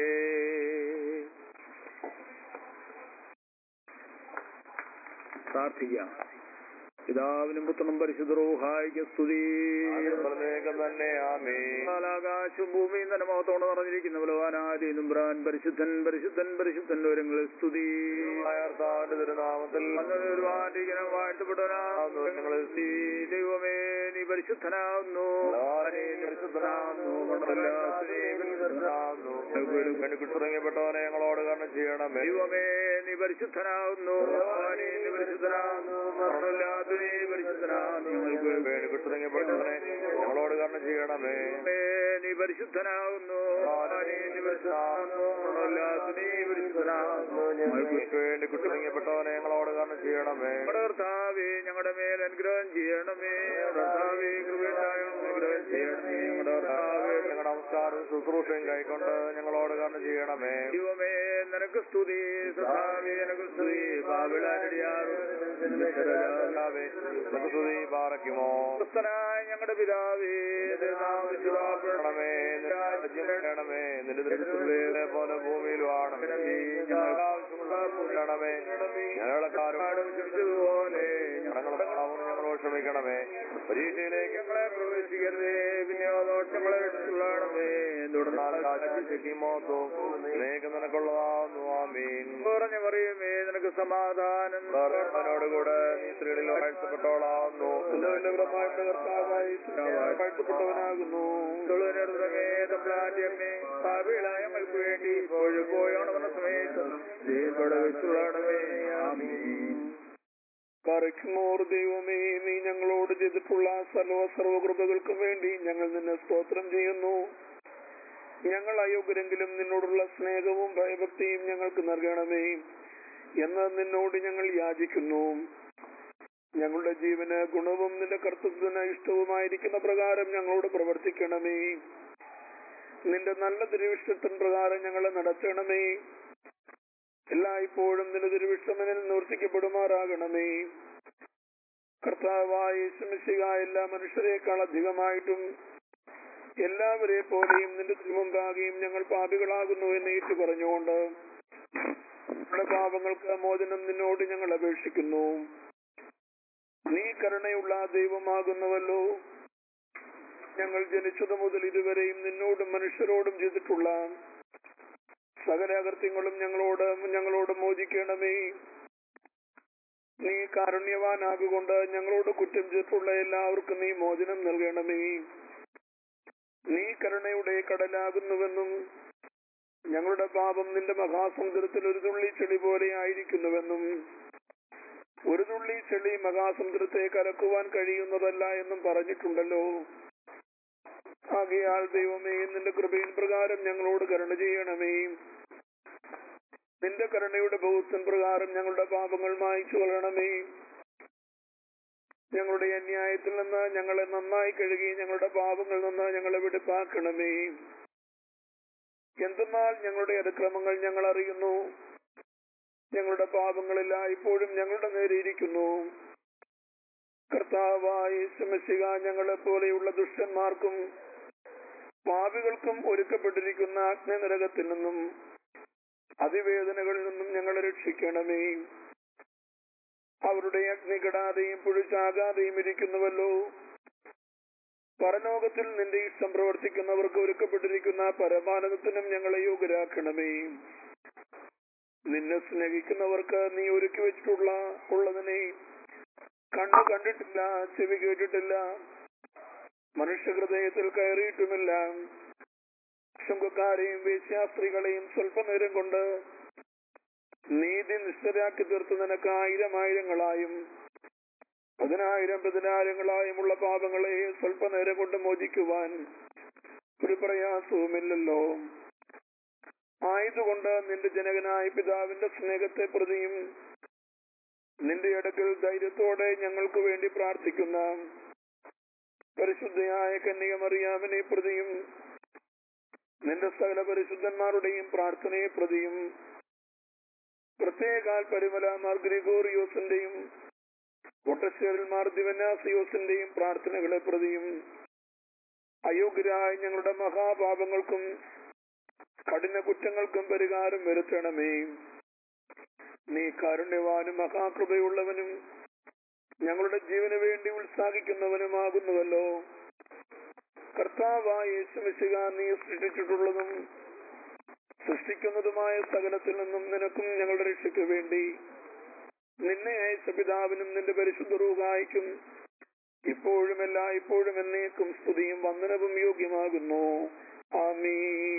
പ്രാർത്ഥിക്കാം പിതാവിനും പുത്രനും പരിശുദ്ധറൂഹായിക്ക് സ്തുതി പ്രത്യേകം തന്നെ ആമേ ആകാശവും ഭൂമിയും തന്നെ മുഖത്തോട് നിറഞ്ഞിരിക്കുന്ന ബലവാനാദ്യം ബ്രാൻ പരിശുദ്ധൻ പരിശുദ്ധൻ പരിശുദ്ധൻ ഒരുങ്ങളിൽ സ്തുതി കർത്താവിന്റെ തിരുനാമത്തിൽ ഒരുപാടിങ്ങനെ വാഴ്ത്തപ്പെട്ടവനാകുന്നു ഞങ്ങളിൽ സ്തുതി. ദൈവമേ നീ പരിശുദ്ധനാകുന്നു നീ പരിശുദ്ധനാകുന്നു. മണ്ഡലത്തിലെ സ്ത്രീകൾ പരിശുദ്ധനാകുന്നു. പെൺകുട്ടി തുടങ്ങിയപ്പെട്ടവനെ ഞങ്ങളോട് കരണം ചെയ്യണമേ ദൈവമേ നീ പരിശുദ്ധനാകുന്നു നീ പരിശുദ്ധനാകുന്നു മരണമില്ലാത്ത നീ പരിശുദ്ധനാകുന്നു ഞങ്ങൾക്ക് പെൺകുട്ടി തുടങ്ങിയപ്പെട്ടവനെ ഞങ്ങളോട് കരണം ചെയ്യണമേ ദൈവമേ, നീ പരിശുദ്ധനാകുന്നു നീ പരിശുദ്ധനാകുന്നു മരണമില്ലാത്ത നീ പരിശുദ്ധനാകുന്നു ഞങ്ങൾക്ക് ഞങ്ങൾക്ക് വേണ്ടി കുട്ടി തുടങ്ങിയപ്പെട്ടവനെ ഞങ്ങളോട് കരണം ചെയ്യണമേ ഞങ്ങളുടെ കർത്താവേ ഞങ്ങളുടെ മേൽ അനുഗ്രഹം ചെയ്യണമേ ഞങ്ങളുടെ കർത്താവേ കൃപയുണ്ടായി അനുഗ്രഹം ചെയ്യണമേ ഞങ്ങളുടെ കർത്താവേ ഞങ്ങളുടെ നമസ്കാരവും ശുശ്രൂഷയും കൈക്കൊണ്ട് ഞങ്ങളോട് കരണം ചെയ്യണമേ ദൈവമേ നിനക്ക് സ്തുതി കർത്താവേ നിനക്ക് സ്തുതി പാവിളാനടിയാറും കർത്താവേ, നിനക്ക് സ്തുതി പാറയ്ക്കുമോ ക്രിസ്തനായ ഞങ്ങളുടെ പിതാവേ ണമേ രാജ്യം വേണമേ നിന്റെ ദൃശ്യത്തിലെ പോലെ ഭൂമിയിൽ വാണമേ ഞങ്ങൾക്ക് ആവശ്യമുള്ള ഭൂമിയിലാണമേ ഞങ്ങളുടെ കാരോടും പോലെ ഞങ്ങളുടെ കടവും ഞങ്ങളോട് ക്ഷമിക്കണമേ പരീക്ഷയിലേക്ക് ഞങ്ങളെ പ്രവേശിക്കരുതേ പിന്നെയോ ദോഷങ്ങളെ രക്ഷിച്ചുള്ളണമേ ശക്തിമോത്തും നിനക്ക് നിനക്കുള്ളതാവുന്നു ആമീൻ കുറഞ്ഞ പറയുമേ നിനക്ക് സമാധാനം അവനോടുകൂടെ നീ സ്ത്രീകളിൽ വാഴ്ത്തപ്പെട്ടവളാവുന്നു വാഴ്ത്തപ്പെട്ടവനാകുന്നു തൊഴിലുറമേ തമ്പ്രാന്റമ്മേ പാപികളായ ഞങ്ങൾക്ക് വേണ്ടി ഇപ്പോഴും പോയോണമെന്ന സമയത്ത് ദൈവത്തോടെ വെച്ചുള്ളണമേ ആമീൻ പറിക്കുമോർ ദൈവമേ നീ ഞങ്ങളോട് ചെയ്തിട്ടുള്ള സർവ സർവകൃപകൾക്കും വേണ്ടി ഞങ്ങൾ നിന്നെ സ്തോത്രം ചെയ്യുന്നു ഞങ്ങൾ അയോഗ്യരെങ്കിലും നിന്നോടുള്ള സ്നേഹവും ഭയഭക്തിയും ഞങ്ങൾക്ക് നൽകണമേ എന്ന് നിന്നോട് ഞങ്ങൾ യാചിക്കുന്നു ഞങ്ങളുടെ ജീവന് ഗുണവും നിന്റെ കർത്തൃത്വത്തിന് ഇഷ്ടവുമായിരിക്കുന്ന പ്രകാരം ഞങ്ങളോട് പ്രവർത്തിക്കണമേ നിന്റെ നല്ല തിരുവിഷ്ടത്തിൻ പ്രകാരം ഞങ്ങളെ നടത്തണമേ എല്ലായ്പ്പോഴും നിന്റെ തിരുവിഷ്ടമനിൽ നിവർത്തിക്കപ്പെടുമാറാകണമേ കർത്താവായ യേശുമിശിക എല്ലാ മനുഷ്യരെക്കാൾ അധികമായിട്ടും എല്ലാവരെ പോലെയും നിന്റെ തിരുമുമ്പാകെയും ഞങ്ങൾ പാപികളാകുന്നു എന്ന് ഏറ്റു പറഞ്ഞുകൊണ്ട് ഞങ്ങളുടെ പാപങ്ങൾക്ക് മോചനം നിന്നോട് ഞങ്ങൾ അപേക്ഷിക്കുന്നു നീ കരുണയുള്ള ദൈവമാകുന്നുവല്ലോ ഞങ്ങൾ ജനിച്ചതു മുതൽ ഇതുവരെയും നിന്നോടും മനുഷ്യരോടും ചെയ്തിട്ടുള്ള സകല അകൃത്യങ്ങളും ഞങ്ങളോട് ഞങ്ങളോട് മോചിക്കണമേ നീ കാരുണ്യവാനാകുകൊണ്ട് ഞങ്ങളോട് കുറ്റം ചെയ്തിട്ടുള്ള എല്ലാവർക്കും നീ മോചനം നൽകണമേ നീ കരുണയുടെ കടലാകുന്നുവെന്നും ഞങ്ങളുടെ പാപം നിന്റെ മഹാസമുദ്രത്തിൽ ഒരു തുള്ളി ചെളി പോലെ ആയിരിക്കുന്നുവെന്നും ഒരു തുള്ളി ചെളി മഹാസമുദ്രത്തെ കലക്കുവാൻ കഴിയുന്നതല്ല എന്നും പറഞ്ഞിട്ടുണ്ടല്ലോ ആകയാൽ ദൈവമേ നിന്റെ കൃപയിൻ പ്രകാരം ഞങ്ങളോട് കരുണ ചെയ്യണമേ നിന്റെ കരുണയുടെ ബഹുത്വൻ പ്രകാരം ഞങ്ങളുടെ പാപങ്ങൾ മായ്ച്ചു കൊള്ളണമേ ഞങ്ങളുടെ അന്യായത്തിൽ നിന്ന് ഞങ്ങളെ നന്നായി കഴുകി ഞങ്ങളുടെ പാപങ്ങളിൽ നിന്ന് ഞങ്ങളെ വെടിപ്പാക്കണമേ എന്തെന്നാൽ ഞങ്ങളുടെ അതിക്രമങ്ങൾ ഞങ്ങൾ അറിയുന്നു ഞങ്ങളുടെ പാപങ്ങളില്ല ഇപ്പോഴും ഞങ്ങളുടെ നേരെ ഇരിക്കുന്നു കർത്താവായ സമസിക ഞങ്ങളെ പോലെയുള്ള ദുഷ്ടന്മാർക്കും പാപികൾക്കും ഒരുക്കപ്പെട്ടിരിക്കുന്ന അഗ്നിനരകത്തിൽ നിന്നും അതിവേദനകളിൽ നിന്നും ഞങ്ങളെ രക്ഷിക്കണമേ അവരുടെ അഗ്നി കെടാതെയും പുഴിച്ചാകാതെയും ഇരിക്കുന്നുവല്ലോ പരലോകത്തിൽ നിന്റെ ഇഷ്ടം പ്രവർത്തിക്കുന്നവർക്ക് ഒരുക്കപ്പെട്ടിരിക്കുന്ന പരമാനന്ദത്തിനും ഞങ്ങളെ യോഗ്യരാക്കണമേ നിന്നെ സ്നേഹിക്കുന്നവർക്ക് നീ ഒരുക്കി വെച്ചിട്ടുള്ള ഉള്ളതിനെ കണ്ണു കണ്ടിട്ടില്ല ചെവി കേട്ടിട്ടില്ല മനുഷ്യഹൃദയത്തിൽ കയറിയിട്ടുമില്ല ശുങ്കക്കാരെയും വേശ്യാസ്ത്രീകളെയും സ്വല്പനേരം കൊണ്ട് നീതി നിഷ്ഠരാക്കി തീർത്ത് നിനക്ക് ആയിരം ആയിരങ്ങളായും പതിനായിരം പതിനായിരങ്ങളായുമുള്ള പാപങ്ങളെ സ്വല്പനേരം കൊണ്ട് മോചിക്കുവാൻ ഒരു പ്രയാസവുമില്ലല്ലോ ആയതുകൊണ്ട് നിന്റെ ജനകനായ പിതാവിന്റെ സ്നേഹത്തെ പ്രതിയും നിന്റെ അടുക്കൽ ധൈര്യത്തോടെ ഞങ്ങൾക്ക് വേണ്ടി പ്രാർത്ഥിക്കുന്ന പരിശുദ്ധയായ കന്യകമറിയാമിനെ പ്രതിയും നിന്റെ സകല പരിശുദ്ധന്മാരുടെയും പ്രാർത്ഥനയെ പ്രതിയും പ്രത്യേകാൽ പരിമല മാർ ഗ്രിഗോറിയോസിന്റെയും ഒട്ടശ്ശേരിൽ മാർ ദിവനാസിയോസിന്റെയും പ്രാർത്ഥനകളെ പ്രതിയും അയോഗ്യരായ ഞങ്ങളുടെ മഹാപാപങ്ങൾക്കും കഠിന കുറ്റങ്ങൾക്കും പരിഹാരം വരുത്തണമേ നീ കാരുണ്യവാനും മഹാകൃപയുള്ളവനും ഞങ്ങളുടെ ജീവന് വേണ്ടി ഉത്സാഹിക്കുന്നവനുമാകുന്നുവല്ലോ കർത്താവായ യേശുമിശിക നീ സൃഷ്ടിച്ചിട്ടുള്ളതും സൃഷ്ടിക്കുന്നതുമായ സകലത്തിൽ നിന്നും നിനക്കും ഞങ്ങളുടെ രക്ഷയ്ക്ക് വേണ്ടി നിന്നെ അയച്ച പിതാവിനും നിന്റെ പരിശുദ്ധ റൂഹായിക്കും ഇപ്പോഴും എല്ലാ ഇപ്പോഴും എന്നേക്കും സ്തുതിയും വന്ദനവും യോഗ്യമാകുന്നു ആമീ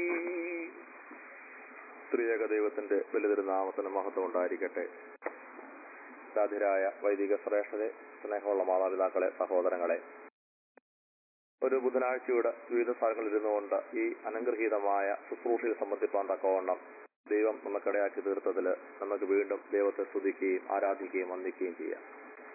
സ്ത്രീയക ദൈവത്തിന്റെ വലുതിരുനാമത്തിന് മഹത്വം ഉണ്ടായിരിക്കട്ടെ സാധ്യരായ വൈദിക ശ്രേഷ്ഠരെ സ്നേഹമുള്ള മാതാപിതാക്കളെ സഹോദരങ്ങളെ ഒരു ബുധനാഴ്ചയുടെ വിവിധ സ്ഥലങ്ങളിൽ ഇരുന്നുകൊണ്ട് ഈ അനുഗ്രഹീതമായ ശുശ്രൂഷയിൽ സംബന്ധിപ്പാൻ തക്കവണ്ണം ദൈവം നമുക്കിടയാക്കി തീർത്തതിൽ നമുക്ക് വീണ്ടും ദൈവത്തെ സ്തുതിക്കുകയും ആരാധിക്കുകയും വന്ദിക്കുകയും ചെയ്യാം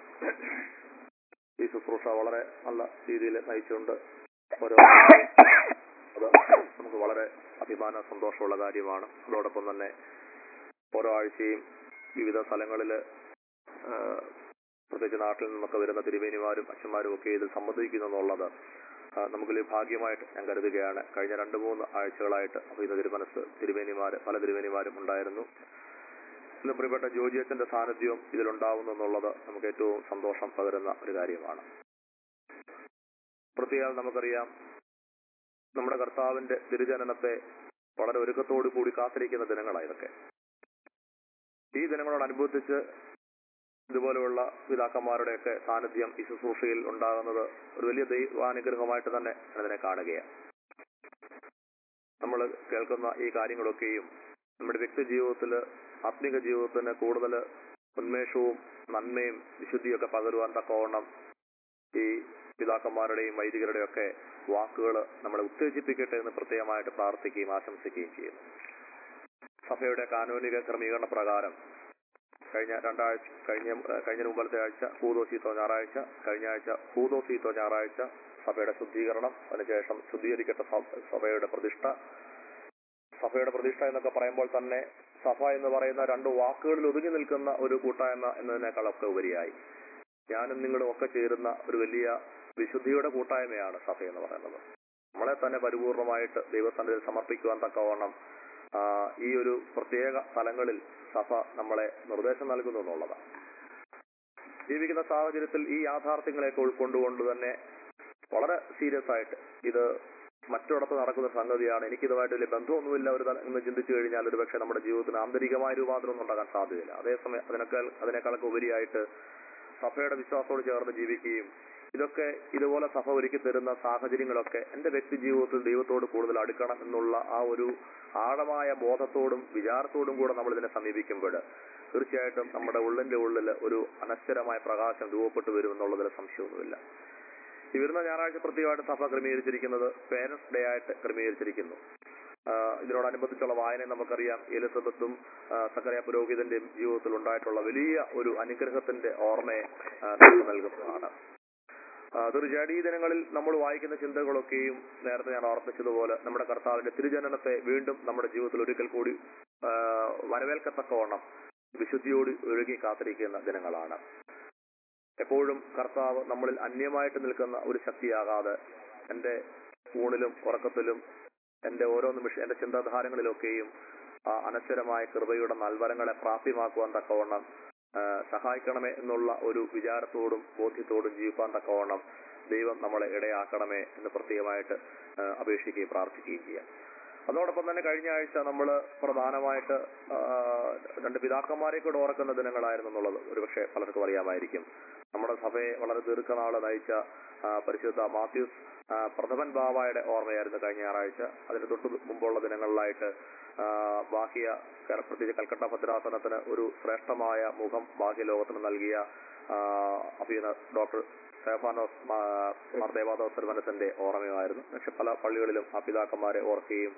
ഈ ശുശ്രൂഷ വളരെ നല്ല രീതിയിൽ നയിച്ചുകൊണ്ട് ഓരോ അത് നമുക്ക് വളരെ അഭിമാന സന്തോഷമുള്ള കാര്യമാണ് അതോടൊപ്പം തന്നെ ഓരോ ആഴ്ചയും വിവിധ സ്ഥലങ്ങളിൽ പ്രത്യേകിച്ച് നാട്ടിൽ നിന്നൊക്കെ വരുന്ന തിരുമേനിമാരും അച്ഛന്മാരും ഒക്കെ ഇതിൽ സംബന്ധിക്കുന്നു എന്നുള്ളത് ആ, നമുക്കൊരു ഭാഗ്യമായിട്ട് ഞാൻ കരുതുകയാണ് കഴിഞ്ഞ രണ്ട് മൂന്ന് ആഴ്ചകളായിട്ട് അഭിത തിരുമനസ് തിരുമേനിമാര് പല തിരുമേനിമാരും ഉണ്ടായിരുന്നു ഇന്ന് പ്രിയപ്പെട്ട ജോജിയച്ചന്റെ സാന്നിധ്യവും ഇതിലുണ്ടാവുന്നു എന്നുള്ളത് നമുക്ക് ഏറ്റവും സന്തോഷം പകരുന്ന ഒരു കാര്യമാണ് പ്രത്യേകം നമുക്കറിയാം നമ്മുടെ കർത്താവിന്റെ തിരുജനനത്തെ വളരെ ഒരുക്കത്തോടു കൂടി കാത്തിരിക്കുന്ന ദിനങ്ങളാണ് ഇതൊക്കെ ഈ ദിനങ്ങളോടനുബന്ധിച്ച് ഇതുപോലെയുള്ള പിതാക്കന്മാരുടെയൊക്കെ സാന്നിധ്യം ഈ ശുശ്രൂഷയിൽ ഉണ്ടാകുന്നത് ഒരു വലിയ ദൈവാനുഗ്രഹമായിട്ട് തന്നെ ഞാൻ അതിനെ കാണുകയാണ് നമ്മൾ കേൾക്കുന്ന ഈ കാര്യങ്ങളൊക്കെയും നമ്മുടെ വ്യക്തി ജീവിതത്തിൽ ആത്മീക ജീവിതത്തിന് കൂടുതൽ ഉന്മേഷവും നന്മയും വിശുദ്ധിയൊക്കെ പകരുവാൻ തക്കവണ്ണം ഈ പിതാക്കന്മാരുടെയും വൈദികരുടെയും ഒക്കെ വാക്കുകൾ നമ്മളെ ഉത്തേജിപ്പിക്കട്ടെ എന്ന് പ്രത്യേകമായിട്ട് പ്രാർത്ഥിക്കുകയും ആശംസിക്കുകയും ചെയ്യുന്നു സഭയുടെ കാനൂനിക ക്രമീകരണ പ്രകാരം കഴിഞ്ഞ രണ്ടാഴ്ച കഴിഞ്ഞ ഏഹ് കഴിഞ്ഞ മുമ്പത്തെ ആഴ്ച ഹൂദോസീത്തോ ഞായറാഴ്ച കഴിഞ്ഞ ആഴ്ച ഹൂദോസീത്തോ ഞായറാഴ്ച സഭയുടെ ശുദ്ധീകരണം അതിനുശേഷം ശുദ്ധീകരിക്കപ്പെട്ട സഭ- സഭയുടെ പ്രതിഷ്ഠ സഭയുടെ പ്രതിഷ്ഠ എന്നൊക്കെ പറയുമ്പോൾ തന്നെ സഭ എന്ന് പറയുന്ന രണ്ട് വാക്കുകളിൽ ഒതുങ്ങി നിൽക്കുന്ന ഒരു കൂട്ടായ്മ എന്നതിനേക്കാളൊക്കെ ഉപരിയായി ഞാനും നിങ്ങളും ഒക്കെ ചേരുന്ന ഒരു വലിയ വിശുദ്ധിയുടെ കൂട്ടായ്മയാണ് സഭ എന്ന് പറയുന്നത് നമ്മളെ തന്നെ പരിപൂർണമായിട്ട് ദൈവസന്നിധിയിൽ സമർപ്പിക്കുവാൻ തക്കവണ്ണം ആ, ഈ ഒരു പ്രത്യേക സ്ഥലങ്ങളിൽ സഭ നമ്മളെ നിർദ്ദേശം നൽകുന്നു എന്നുള്ളതാണ് ജീവിക്കുന്ന സാഹചര്യത്തിൽ ഈ യാഥാർത്ഥ്യങ്ങളെയൊക്കെ ഉൾക്കൊണ്ടുകൊണ്ട് തന്നെ വളരെ സീരിയസ് ആയിട്ട് ഇത് മറ്റൊരിടത്ത് നടക്കുന്ന സംഗതിയാണ് എനിക്കിതുമായിട്ട് വലിയ ബന്ധമൊന്നുമില്ല ഒരു തല- എന്ന് ചിന്തിച്ചു കഴിഞ്ഞാൽ ഒരു പക്ഷേ നമ്മുടെ ജീവിതത്തിന് ആന്തരികമായ രൂപാന്തരമൊന്നും ഉണ്ടാകാൻ സാധ്യതയില്ല അതേസമയം അതിനേക്കാൾ അതിനേക്കാളൊക്കെ ഉപരിയായിട്ട് സഭയുടെ വിശ്വാസത്തോട് ചേർന്ന് ജീവിക്കുകയും ഇതൊക്കെ ഇതുപോലെ സഭ ഒരുക്കി തരുന്ന സാഹചര്യങ്ങളൊക്കെ എന്റെ വ്യക്തി ജീവിതത്തിൽ ദൈവത്തോട് കൂടുതൽ അടുക്കണം എന്നുള്ള ആ ഒരു ആഴമായ ബോധത്തോടും വിചാരത്തോടും കൂടെ നമ്മൾ ഇതിനെ സമീപിക്കുമ്പോൾ തീർച്ചയായിട്ടും നമ്മുടെ ഉള്ളിന്റെ ഉള്ളിൽ ഒരു അനശ്വരമായ പ്രകാശം രൂപപ്പെട്ടു വരും എന്നുള്ളതിൽ സംശയമൊന്നുമില്ല ഈ വരുന്ന ഞായറാഴ്ച പ്രത്യേകമായിട്ട് സഭ ക്രമീകരിച്ചിരിക്കുന്നത് പേരൻസ് ഡേ ആയിട്ട് ക്രമീകരിച്ചിരിക്കുന്നു ആ, ഇതിനോടനുബന്ധിച്ചുള്ള വായന നമുക്കറിയാം എലിസബത്തും ആ, സക്കറിയ പുരോഹിതന്റെയും ജീവിതത്തിൽ ഉണ്ടായിട്ടുള്ള വലിയ ഒരു അനുഗ്രഹത്തിന്റെ ഓർമ്മയെ ആ, നമുക്ക് നൽകുന്നതാണ് ആ, തീർച്ചയായിട്ടും ഈ ദിനങ്ങളിൽ നമ്മൾ വായിക്കുന്ന ചിന്തകളൊക്കെയും നേരത്തെ ഞാൻ ഓർമ്മിച്ചതുപോലെ നമ്മുടെ കർത്താവിന്റെ തിരുജനനത്തെ വീണ്ടും നമ്മുടെ ജീവിതത്തിൽ ഒരിക്കൽ കൂടി ആ, വരവേൽക്കത്തക്കവണ്ണം വിശുദ്ധിയോട് ഒഴുകി കാത്തിരിക്കുന്ന ദിനങ്ങളാണ് എപ്പോഴും കർത്താവ് നമ്മളിൽ അന്യമായിട്ട് നിൽക്കുന്ന ഒരു ശക്തിയാകാതെ എന്റെ ഊണിലും ഉറക്കത്തിലും എന്റെ ഓരോ നിമിഷം എന്റെ ചിന്താധാരങ്ങളിലൊക്കെയും ആ അനശ്വരമായ കൃപയുടെ നൽവരങ്ങളെ പ്രാപ്യമാക്കുവാൻ തക്കവണ്ണം ആ, സഹായിക്കണമേ എന്നുള്ള ഒരു വിചാരത്തോടും ബോധ്യത്തോടും ജീവിക്കാൻ തക്കവണ്ണം ദൈവം നമ്മളെ ഇടയാക്കണമേ എന്ന് പ്രത്യേകമായിട്ട് ആ, അപേക്ഷിക്കുകയും പ്രാർത്ഥിക്കുകയും ചെയ്യാം അതോടൊപ്പം തന്നെ കഴിഞ്ഞ ആഴ്ച നമ്മൾ പ്രധാനമായിട്ട് ആ, രണ്ട് പിതാക്കന്മാരെ കൂടെ ഓർക്കുന്ന ദിനങ്ങളായിരുന്നു എന്നുള്ളത് ഒരുപക്ഷെ പലർക്കും അറിയാമായിരിക്കും നമ്മുടെ സഭയെ വളരെ ദീർഘനാള് നയിച്ച ആ, പരിശുദ്ധ മാത്യൂസ് ആ, പ്രഥമൻ ബാവായുടെ ഓർമ്മയായിരുന്നു കഴിഞ്ഞ ഞായറാഴ്ച അതിന് തൊട്ട് മുമ്പുള്ള ദിനങ്ങളിലായിട്ട് ആ, ബാഹ്യ ക- പ്രത്യേകിച്ച് കൽക്കട്ട ഭദ്രാസനത്തിന് ഒരു ശ്രേഷ്ഠമായ മുഖം ബാഹ്യ ലോകത്തിന് നൽകിയ ആ, അഭിനന്ദ ഡോക്ടർ സ്റ്റെഫാനോസ് മാർ ദേവാദോസ് തിരുമനസിന്റെ ഓർമ്മയായിരുന്നു പക്ഷെ പല പള്ളികളിലും ആ പിതാക്കന്മാരെ ഓർക്കുകയും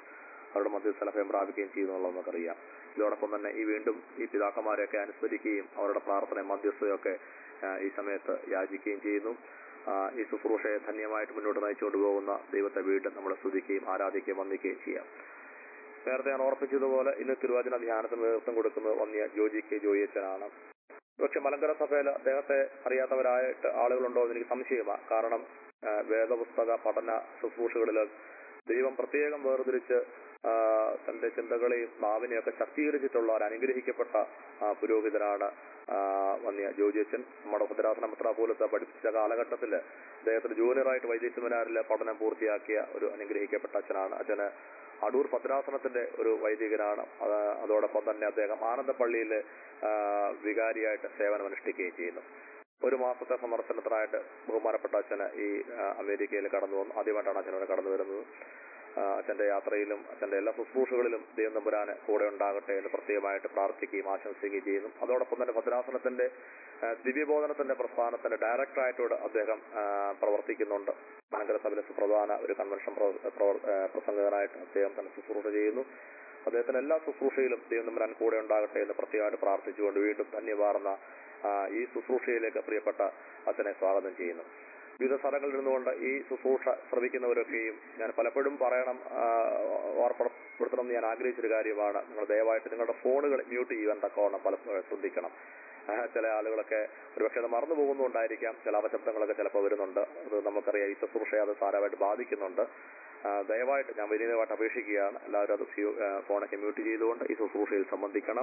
അവരുടെ മധ്യസ്ഥ ലഭ്യം പ്രാപിക്കുകയും ചെയ്യുന്നു എന്നുള്ളത് നമുക്കറിയാം ഇതോടൊപ്പം തന്നെ ഈ വീണ്ടും ഈ പിതാക്കന്മാരെയൊക്കെ അനുസ്മരിക്കുകയും അവരുടെ പ്രാർത്ഥനയും മധ്യസ്ഥയൊക്കെ ആ, ഈ സമയത്ത് യാചിക്കുകയും ചെയ്യുന്നു ആ, ഈ ശുശ്രൂഷയെ ധന്യമായിട്ട് മുന്നോട്ട് നയിച്ചുകൊണ്ട് പോകുന്ന ദൈവത്തെ വീണ്ടും നമ്മൾ സ്തുതിക്കുകയും ആരാധിക്കുകയും വന്ദിക്കുകയും ചെയ്യാം നേരത്തെ ഞാൻ ഓർപ്പിച്ചതുപോലെ ഇന്ന് തിരുവചന ധ്യാനത്തിന് നേതൃത്വം കൊടുക്കുന്നത് വന്നിയ ജോജി കെ ജോയിച്ചനാണ് പക്ഷെ മലങ്കര സഭയിൽ അദ്ദേഹത്തെ അറിയാത്തവരായിട്ട് ആളുകളുണ്ടോ എന്ന് എനിക്ക് സംശയമാണ് കാരണം ആ, വേദപുസ്തക പഠന ശുശ്രൂഷകളിൽ ദൈവം പ്രത്യേകം വേർതിരിച്ച് ആ, തന്റെ ചിന്തകളെയും നാവിനെയൊക്കെ ശക്തീകരിച്ചിട്ടുള്ള ഒരു അനുഗ്രഹിക്കപ്പെട്ട ആ, പുരോഹിതനാണ് ആ, വന്നിയ ജോജിയച്ചൻ നമ്മുടെ ഭദ്രാസന മെത്രാപോലത്തെ പഠിപ്പിച്ച കാലഘട്ടത്തിൽ അദ്ദേഹത്തിന് ജൂനിയറായിട്ട് വൈദ്യ സെമിനാറിലെ പഠനം പൂർത്തിയാക്കിയ ഒരു അനുഗ്രഹിക്കപ്പെട്ട അച്ഛനാണ് അച്ഛന് അടൂർ ഭദ്രാസനത്തിന്റെ ഒരു വൈദികനാണ് അത് അതോടൊപ്പം തന്നെ അദ്ദേഹം ആനന്ദപ്പള്ളിയിൽ വികാരിയായിട്ട് സേവനമനുഷ്ഠിക്കുകയും ചെയ്യുന്നു ഒരു മാസത്തെ സന്ദർശനത്തിനായിട്ട് ബഹുമാനപ്പെട്ട അച്ഛന് ഈ ആ, അമേരിക്കയിൽ കടന്നു വന്നു ആദ്യമായിട്ടാണ് അച്ഛനോട് കടന്നു വരുന്നത് ആ, അച്ഛന്റെ യാത്രയിലും അച്ഛന്റെ എല്ലാ ശുശ്രൂഷകളിലും ദൈവം തമ്പുരാന് കൂടെ ഉണ്ടാകട്ടെ എന്ന് പ്രത്യേകമായിട്ട് പ്രാർത്ഥിക്കുകയും ആശംസിക്കുകയും ചെയ്യുന്നു അതോടൊപ്പം തന്നെ ഭദ്രാസനത്തിന്റെ ആ, ദിവ്യബോധനത്തിന്റെ പ്രസ്ഥാനത്തിന്റെ ഡയറക്ടറായിട്ടോട് അദ്ദേഹം ആ, പ്രവർത്തിക്കുന്നുണ്ട് മലങ്കര സഭയിലെ സുപ്രധാന ഒരു കൺവെൻഷൻ പ്രവ- പ്രവർ- ആ, പ്രസംഗകനായിട്ട് അദ്ദേഹം തന്നെ ശുശ്രൂഷ ചെയ്യുന്നു അദ്ദേഹത്തിന്റെ എല്ലാ ശുശ്രൂഷയിലും ദൈവം തമ്പുരാൻ കൂടെ ഉണ്ടാകട്ടെ എന്ന് പ്രത്യേകമായിട്ട് പ്രാർത്ഥിച്ചുകൊണ്ട് വീണ്ടും ധന്യവാർന്ന ആ, ഈ ശുശ്രൂഷയിലേക്ക് പ്രിയപ്പെട്ട അച്ഛനെ സ്വാഗതം ചെയ്യുന്നു വിവിധ സ്ഥലങ്ങളിൽ നിന്നുകൊണ്ട് ഈ ശുശ്രൂഷ ശ്രമിക്കുന്നവരൊക്കെയും ഞാൻ പലപ്പോഴും പറയണം ആ, ഓർമ്മപ്പെടുത്തണം എന്ന് ഞാൻ ആഗ്രഹിച്ചൊരു കാര്യമാണ് നിങ്ങൾ ദയവായിട്ട് നിങ്ങളുടെ ഫോണുകൾ മ്യൂട്ട് ചെയ്യുവാൻ തക്കവണ്ണം പലപ്പോഴും ശ്രദ്ധിക്കണം ആ, ചില ആളുകളൊക്കെ ഒരുപക്ഷെ അത് മറന്നു പോകുന്നുണ്ടായിരിക്കാം ചില അപശബ്ദങ്ങളൊക്കെ ചിലപ്പോൾ വരുന്നുണ്ട് അത് നമുക്കറിയാം ഈ ശുശ്രൂഷയെ അത് സാരമായിട്ട് ബാധിക്കുന്നുണ്ട് ആ, ദയവായിട്ട് ഞാൻ വിനീതമായിട്ട് അപേക്ഷിക്കുകയാണ് എല്ലാവരും അത് ഫ്യൂ- ആ, ഫോണൊക്കെ മ്യൂട്ട് ചെയ്തുകൊണ്ട് ഈ ശുശ്രൂഷയിൽ സംബന്ധിക്കണം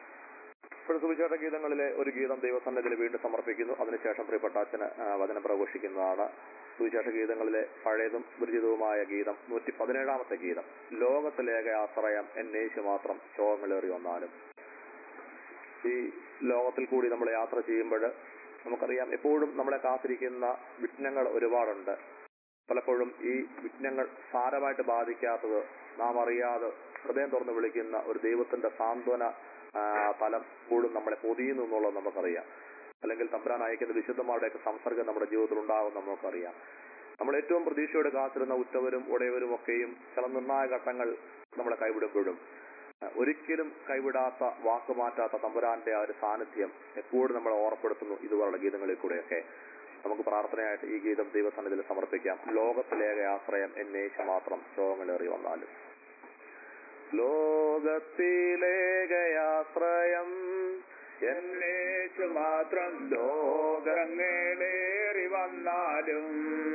ഇപ്പോൾ സുവിശേഷ ഗീതങ്ങളിലെ ഒരു ഗീതം ദൈവസന്നിധിയിൽ വീണ്ടും സമർപ്പിക്കുന്നു അതിനുശേഷം പ്രിയപ്പെട്ട അച്ഛന് ആ, വചനം പ്രഘോഷിക്കുന്നതാണ് സുവിശേഷ ഗീതങ്ങളിലെ പഴയതും സുപരിചിതവുമായ ഗീതം നൂറ്റി പതിനേഴാമത്തെ ഗീതം ലോകത്തിലേക ആശ്രയം എന്നേശു മാത്രം ശോകങ്ങളേറി വന്നാലും ഈ ലോകത്തിൽ കൂടി നമ്മൾ യാത്ര ചെയ്യുമ്പോൾ നമുക്കറിയാം എപ്പോഴും നമ്മളെ കാത്തിരിക്കുന്ന വിഘ്നങ്ങൾ ഒരുപാടുണ്ട് പലപ്പോഴും ഈ വിഘ്നങ്ങൾ സാരമായിട്ട് ബാധിക്കാത്തത് നാം അറിയാതെ ഹൃദയം തുറന്ന് വിളിക്കുന്ന ഒരു ദൈവത്തിന്റെ സാന്ത്വന ആ, തലം എപ്പോഴും നമ്മളെ പൊതിയുന്നു എന്നുള്ളത് നമുക്കറിയാം അല്ലെങ്കിൽ തമ്പുരാൻ അയക്കുന്ന വിശുദ്ധന്മാരുടെയൊക്കെ സംസർഗം നമ്മുടെ ജീവിതത്തിൽ ഉണ്ടാകും നമുക്കറിയാം നമ്മൾ ഏറ്റവും പ്രതീക്ഷയോടെ കാത്തിരുന്ന ഉറ്റവരും ഉടയവരും ഒക്കെയും ചില നിർണായക ഘട്ടങ്ങൾ നമ്മളെ കൈവിടുമ്പോഴും ആ, ഒരിക്കലും കൈവിടാത്ത വാക്കുമാറ്റാത്ത തമ്പുരാന്റെ ആ ഒരു സാന്നിധ്യം എപ്പോഴും നമ്മളെ ഓർപ്പെടുത്തുന്നു ഇതുപോലുള്ള ഗീതങ്ങളിൽ കൂടെയൊക്കെ നമുക്ക് പ്രാർത്ഥനയായിട്ട് ഈ ഗീതം ദൈവസന്നിധിയിൽ സമർപ്പിക്കാം ലോകത്തിലേക ആശ്രയം എന്നേശു മാത്രം ശോകങ്ങളേറി വന്നാലും ലോകത്തിലേകയാശ്രയം എന്നേച്ചു മാത്രം ലോകങ്ങളേറി വന്നാലും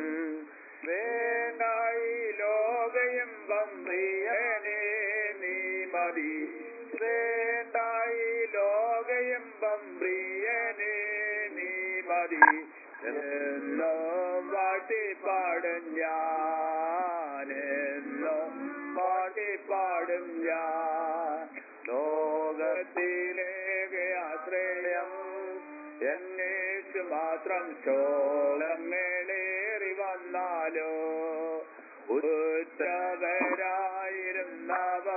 വേണ്ടായി ലോകയും പ്രിയനേ നീ മതി വേണ്ടായി ലോകയും പ്രിയനേ നീ മതി എന്നോ വാട്ടിപ്പാടും ഞാൻ എന്നോ പാടിപ്പാടും ഞാൻ ലോകത്തിലേക്ക് ആശ്രയം എന്നേക്ക് മാത്രം ചോളങ്ങളേറി വന്നാലോ ഉത്തവരായിരുന്നവ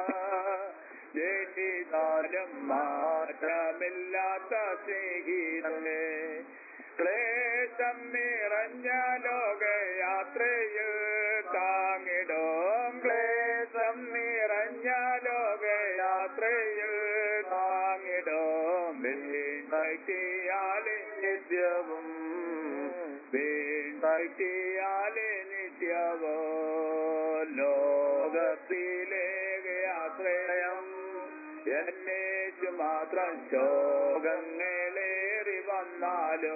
ജനിതാലും മാറ്റമില്ലാത്ത സ്നേഹിതമേ ക്ലേശം നിറഞ്ഞ ലോകയാത്രയിൽ താങ്ങിടും ക്ലേശം നിറഞ്ഞ ലോകയാത്രയിൽ താങ്ങിടും വീണ്ടയാലെ നിത്യവും വീണ്ടയാലെ നിത്യവോ ലോകത്തിലേക്ക് ആശ്രയം എന്നേച്ചു മാത്രം ശോകങ്ങളേറി വന്നാലോ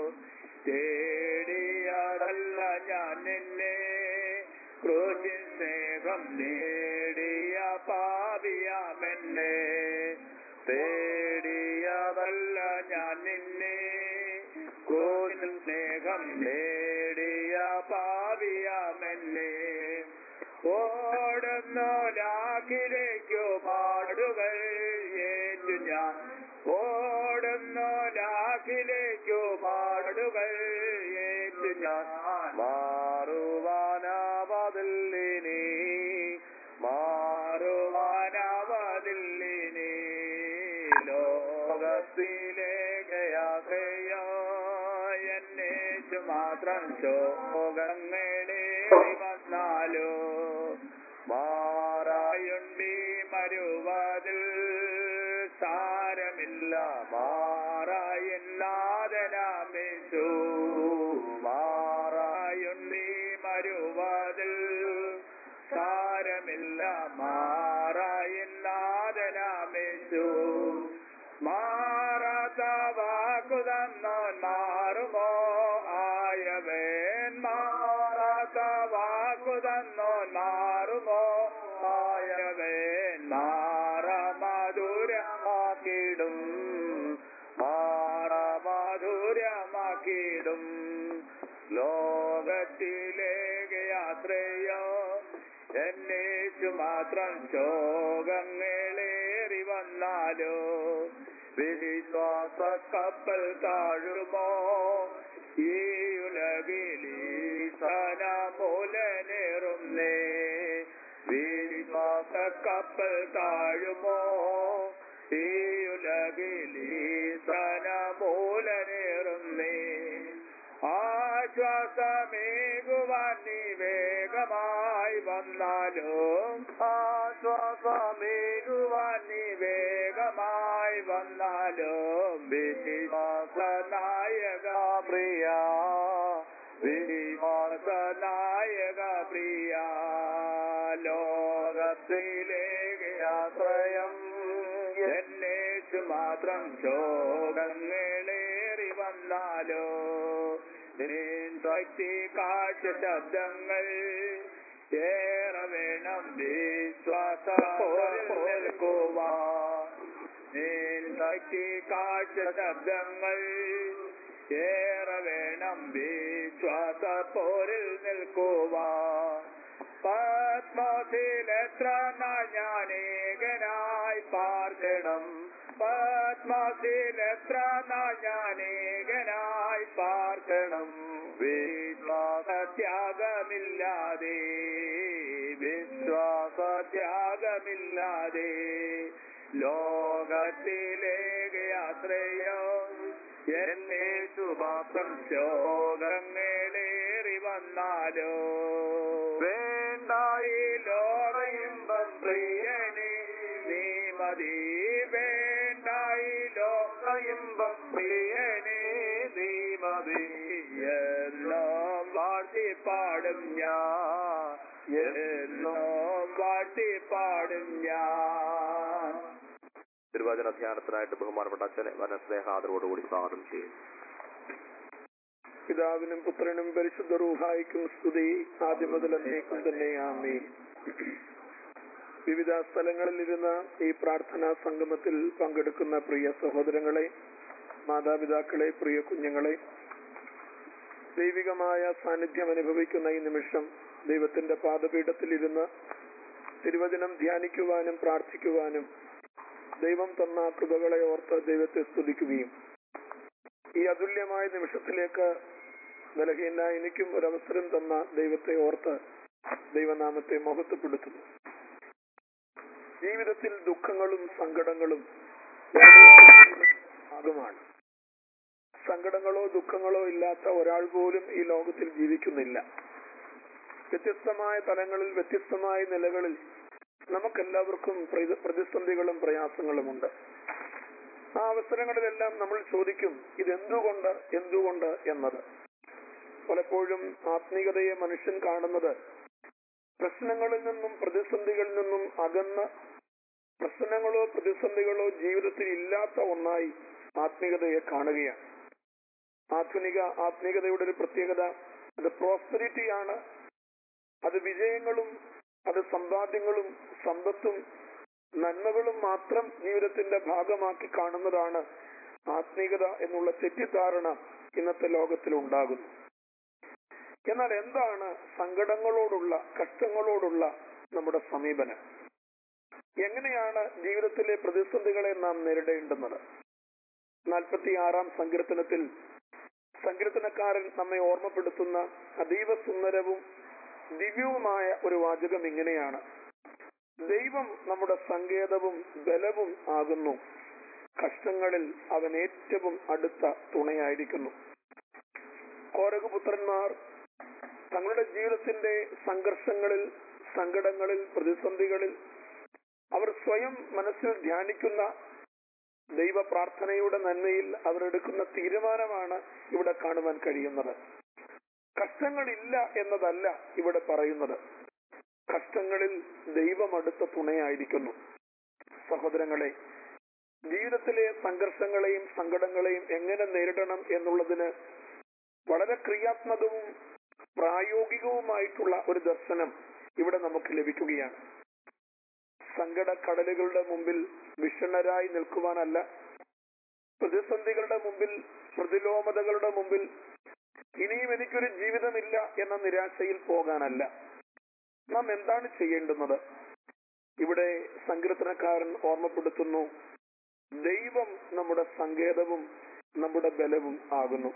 തേടിയതല്ല ഞാൻ നിന്നെ ക്രൂശിൻ സ്നേഹം നേടിയ പാപിയാമെന്നെ തേടിയതല്ല ഞാൻ നിന്നെ ക്രൂശിൻ സ്നേഹം നേടിയ പാപിയാമെന്നെ ഓടുന്നോലാക്കിലേക്കു പാടുകൾ ഏറ്റു ഞാൻ ഓടുന്നോലാക്കിലേക്കു പാടുകൾ ഏറ്റു ഞാൻ മാറുവാനാവതില്ലിനി മാറുവാനാവതില്ലിനി ലോകത്തിലേക്ക് യാത്രയോ എന്നേച്ചു മാത്രം ശോകങ്ങളെ വന്നാലോ മാറായുണ്ടായ മാറായെന്നാദനാമേശു മാറായുണ്ണി മരുവതിൽ സാരമില്ല മാറായെന്നാദനാമേശു മാറാത്ത വാക്കുതന്നോൻ മാറുമോ ആയവൻ മാറാത്ത വാക്കുതന്നോൻ മാറുമോ ആയവൻ മാറമധുരമാക്കിടും മാറമധുരമാക്കിടും ലോകത്തിലേക്ക് യാത്രയോ എന്നേച്ചു മാത്രം ശോകങ്ങളേറി വന്നാലോ വിശ്വാസ കപ്പൽ താഴുമോ ഈ ഉലകിലീസനമൂലനേറുന്നേ വിശ്വാസ കപ്പൽ താഴുമോ ഈ ഉലകിലീസനമൂലനേറുന്നേ ആശ്വാസമേകുവാൻ നീ വേഗമായി വന്നാലും ആശ്വാസമേകുവാൻ നീ വേഗമായി വന്നാലും വിശ്വാസ നായക പ്രിയ വിശ്വാസ നായക പ്രിയ ലോകത്തിലേക്ക് ആശ്രയം എന്നേച്ചു മാത്രം ശോകങ്ങളേറി വന്നാലോ നിൻ ശക്തി കാഴ്ച ശബ്ദങ്ങൾ ഏറെ വേണം വിശ്വാസ നിൽക്കുവാ നിൻ ശക്തി കാഴ്ച ശബ്ദങ്ങൾ ഏറെ വേണം വിശ്വാസ പോരിൽ നിൽക്കുവാ പത്മത്തിലെത്ര നാൾ ഞാൻ ഏകനായി പാർക്കണം പത്മത്തിലെത്ര നാൾ ഞാൻ ഏകനായി പാർക്കണം വിശ്വാസത്യാഗമില്ലാതെ വിശ്വാസത്യാഗമില്ലാതെ ലോകത്തിലേക്ക് യാത്രയോ എന്നെ സുമാത്രം ശോകങ്ങളേറി വന്നാലോ വേണ്ടായി ലോകയിമ്പം പ്രിയനെ നീ മതി വേണ്ടായി ലോകയിമ്പം പ്രിയനെ നീ മതി എല്ലാം വാഴ്ത്തിപ്പാടും ഞാൻ എല്ലാം വാഴ്ത്തിപ്പാടും ഞാൻ തിരുവചന ധ്യാനത്തിനായിട്ട് ബഹുമാനപ്പെട്ട അച്ഛനെ വളരെ സ്നേഹാദരോടുകൂടി സ്വാഗതം ചെയ്യും പിതാവിനും പുത്രനും പരിശുദ്ധ റൂഹായിക്കും സ്തുതി ആദ്യം മുതൽ എന്നേക്കും തന്നെ ആമേ വിവിധ സ്ഥലങ്ങളിലിരുന്ന ഈ പ്രാർത്ഥനാ സംഗമത്തിൽ പങ്കെടുക്കുന്ന പ്രിയ സഹോദരങ്ങളെ മാതാപിതാക്കളെ പ്രിയ കുഞ്ഞുങ്ങളെ ദൈവികമായ സാന്നിധ്യം അനുഭവിക്കുന്ന ഈ നിമിഷം ദൈവത്തിന്റെ പാദപീഠത്തിലിരുന്ന് തിരുവചനം ധ്യാനിക്കുവാനും പ്രാർത്ഥിക്കുവാനും ദൈവം തന്ന കൃപകളെ ഓർത്ത് ദൈവത്തെ സ്തുതിക്കുകയും ഈ അതുല്യമായ നിമിഷത്തിലേക്ക് ബലഹീന എനിക്കും ഒരവസരം തന്ന ദൈവത്തെ ഓർത്ത് ദൈവനാമത്തെ മഹത്വപ്പെടുത്തുന്നു ജീവിതത്തിൽ ദുഃഖങ്ങളും സങ്കടങ്ങളും ഭാഗമാണ് സങ്കടങ്ങളോ ദുഃഖങ്ങളോ ഇല്ലാത്ത ഒരാൾ പോലും ഈ ലോകത്തിൽ ജീവിക്കുന്നില്ല വ്യത്യസ്തമായ തലങ്ങളിൽ വ്യത്യസ്തമായ നിലകളിൽ നമുക്കെല്ലാവർക്കും പ്രതി- പ്രതിസന്ധികളും പ്രയാസങ്ങളുമുണ്ട് ആ അവസരങ്ങളിലെല്ലാം നമ്മൾ ചോദിക്കും ഇതെന്തുകൊണ്ട് എന്തുകൊണ്ട് എന്നത് പലപ്പോഴും ആത്മീയതയെ മനുഷ്യൻ കാണുന്നത് പ്രശ്നങ്ങളിൽ നിന്നും പ്രതിസന്ധികളിൽ നിന്നും അകന്ന് പ്രശ്നങ്ങളോ പ്രതിസന്ധികളോ ജീവിതത്തിൽ ഇല്ലാത്ത ഒന്നായി ആത്മീയതയെ കാണുകയാണ് ആധുനിക ആത്മീയതയുടെ ഒരു പ്രത്യേകത അത് പ്രോസ്പെരിറ്റിയാണ് അത് വിജയങ്ങളും അത് സമ്പാദ്യങ്ങളും സമ്പത്തും നന്മകളും മാത്രം ജീവിതത്തിന്റെ ഭാഗമാക്കി കാണുന്നതാണ് ആത്മീയത എന്നുള്ള തെറ്റിദ്ധാരണ ഇന്നത്തെ ലോകത്തിൽ ഉണ്ടാകുന്നു എന്നാൽ എന്താണ് സങ്കടങ്ങളോടുള്ള കഷ്ടങ്ങളോടുള്ള നമ്മുടെ സമീപനം എങ്ങനെയാണ് ജീവിതത്തിലെ പ്രതിസന്ധികളെ നാം നേരിടേണ്ടുന്നത് നാൽപ്പത്തി ആറാം സങ്കീർത്തനത്തിൽ സങ്കീർത്തനക്കാരൻ നമ്മെ ഓർമ്മപ്പെടുത്തുന്ന അതീവ സുന്ദരവും ദിവ്യവുമായ ഒരു വാചകം ഇങ്ങനെയാണ് ദൈവം നമ്മുടെ സങ്കേതവും ബലവും ആകുന്നു കഷ്ടങ്ങളിൽ അവൻ ഏറ്റവും അടുത്ത തുണയായിരിക്കുന്നു കോരകുപുത്രന്മാർ തങ്ങളുടെ ജീവിതത്തിന്റെ സംഘർഷങ്ങളിൽ സങ്കടങ്ങളിൽ പ്രതിസന്ധികളിൽ അവർ സ്വയം മനസ്സിൽ ധ്യാനിക്കുന്ന ദൈവ പ്രാർത്ഥനയുടെ നന്മയിൽ അവർ എടുക്കുന്ന തീരുമാനമാണ് ഇവിടെ കാണുവാൻ കഴിയുന്നത് കഷ്ടങ്ങളില്ല എന്നതല്ല ഇവിടെ പറയുന്നത് കഷ്ടങ്ങളിൽ ദൈവം അടുത്ത തുണയായിരിക്കുന്നു സഹോദരങ്ങളെ ജീവിതത്തിലെ സംഘർഷങ്ങളെയും സങ്കടങ്ങളെയും എങ്ങനെ നേരിടണം എന്നുള്ളതിന് വളരെ ക്രിയാത്മകവും പ്രായോഗികവുമായിട്ടുള്ള ഒരു ദർശനം ഇവിടെ നമുക്ക് ലഭിക്കുകയാണ് സങ്കട കടലുകളുടെ മുമ്പിൽ വിഷണരായി നിൽക്കുവാനല്ല പ്രതിസന്ധികളുടെ മുമ്പിൽ പ്രതിലോമതകളുടെ മുമ്പിൽ ഇനിയും എനിക്കൊരു ജീവിതമില്ല എന്ന നിരാശയിൽ പോകാനല്ല നാം എന്താണ് ചെയ്യേണ്ടുന്നത് ഇവിടെ സങ്കീർത്തനക്കാരൻ ഓർമ്മപ്പെടുത്തുന്നു ദൈവം നമ്മുടെ സങ്കേതവും നമ്മുടെ ബലവും ആകുന്നു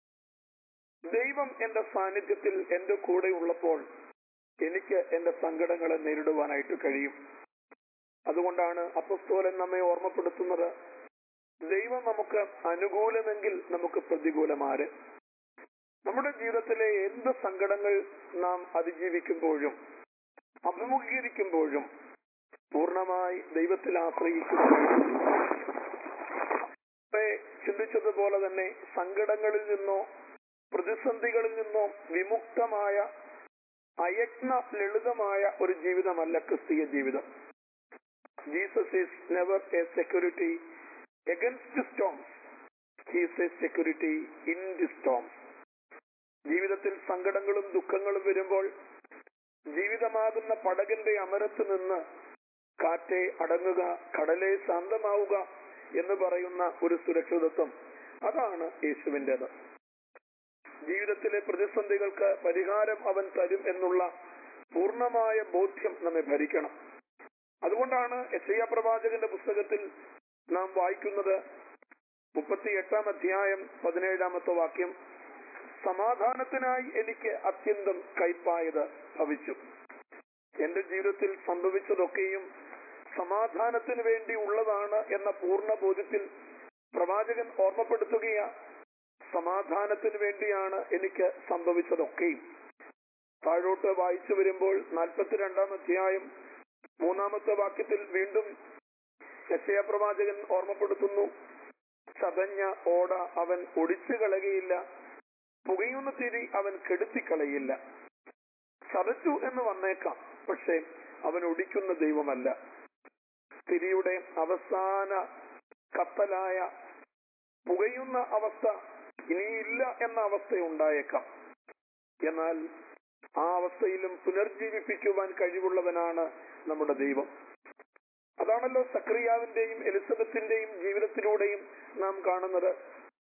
ദൈവം എന്റെ സാന്നിധ്യത്തിൽ എന്റെ കൂടെ ഉള്ളപ്പോൾ എനിക്ക് എന്റെ സങ്കടങ്ങളെ നേരിടുവാനായിട്ട് കഴിയും അതുകൊണ്ടാണ് അപ്പസ്തോലൻ നമ്മെ ഓർമ്മപ്പെടുത്തുന്നത് ദൈവം നമുക്ക് അനുകൂലമെങ്കിൽ നമുക്ക് പ്രതികൂലമാര് നമ്മുടെ ജീവിതത്തിലെ എന്ത് സങ്കടങ്ങൾ നാം അതിജീവിക്കുമ്പോഴും അഭിമുഖീകരിക്കുമ്പോഴും പൂർണ്ണമായി ദൈവത്തിൽ ആശ്രയിക്കുവാനായിട്ട് മുമ്പേ ചിന്തിച്ചതുപോലെ തന്നെ സങ്കടങ്ങളിൽ നിന്നോ പ്രതിസന്ധികളിൽ നിന്നോ വിമുക്തമായ അയജ്ഞ ലളിതമായ ഒരു ജീവിതമല്ല ക്രിസ്തീയ ജീവിതം Jesus is never a security against storms he's a security in the storms ജീവിതത്തിൽ സങ്കടങ്ങളും ദുഃഖങ്ങളും വരുമ്പോൾ ജീവിതമാകുന്ന പടകിന്റെ അമരത്ത് നിന്ന് കാറ്റെ അടങ്ങുക കടലെ ശാന്തമാവുക എന്ന് പറയുന്ന ഒരു സുരക്ഷിതത്വം അതാണ് യേശുവിൻ്റെത് ജീവിതത്തിലെ പ്രതിസന്ധികൾക്ക് പരിഹാരം അവൻ തരും എന്നുള്ള പൂർണ്ണമായ ബോധ്യം നമ്മെ ഭരിക്കണം അതുകൊണ്ടാണ് യശയ്യ പ്രവാചകന്റെ പുസ്തകത്തിൽ നാം വായിക്കുന്നത് മുപ്പത്തി എട്ടാം അധ്യായം പതിനേഴാമത്തെ വാക്യം സമാധാനത്തിനായി എനിക്ക് അത്യന്തം കൈപ്പായത് ഭവിച്ചു എന്റെ ജീവിതത്തിൽ സംഭവിച്ചതൊക്കെയും സമാധാനത്തിന് വേണ്ടി ഉള്ളതാണ് എന്ന പൂർണ്ണ ബോധ്യത്തിൽ പ്രവാചകൻ ഓർമ്മപ്പെടുത്തുകയാ സമാധാനത്തിന് വേണ്ടിയാണ് എനിക്ക് സംഭവിച്ചതൊക്കെയും താഴോട്ട് വായിച്ചു വരുമ്പോൾ നാൽപ്പത്തിരണ്ടാം അധ്യായം മൂന്നാമത്തെ വാക്യത്തിൽ വീണ്ടും യശയ പ്രവാചകൻ ഓർമ്മപ്പെടുത്തുന്നു ചതഞ്ഞ ഓട അവൻ ഒടിച്ചു കളയുകയില്ല പുകയുന്ന തിരി അവൻ കെടുത്തിക്കളയില്ല ചതച്ചു എന്ന് വന്നേക്കാം പക്ഷെ അവൻ ഒടിക്കുന്ന ദൈവമല്ല തിരിയുടെ അവസാന കത്തലായ പുകയുന്ന അവസ്ഥ ഇനിയില്ല എന്ന അവസ്ഥ ഉണ്ടായേക്കാം എന്നാൽ ആ അവസ്ഥയിലും പുനർജീവിപ്പിക്കുവാൻ കഴിവുള്ളവനാണ് നമ്മുടെ ദൈവം അതാണല്ലോ സക്രിയാവിന്റെയും എലിസബത്തിന്റെയും ജീവിതത്തിലൂടെയും നാം കാണുന്നത്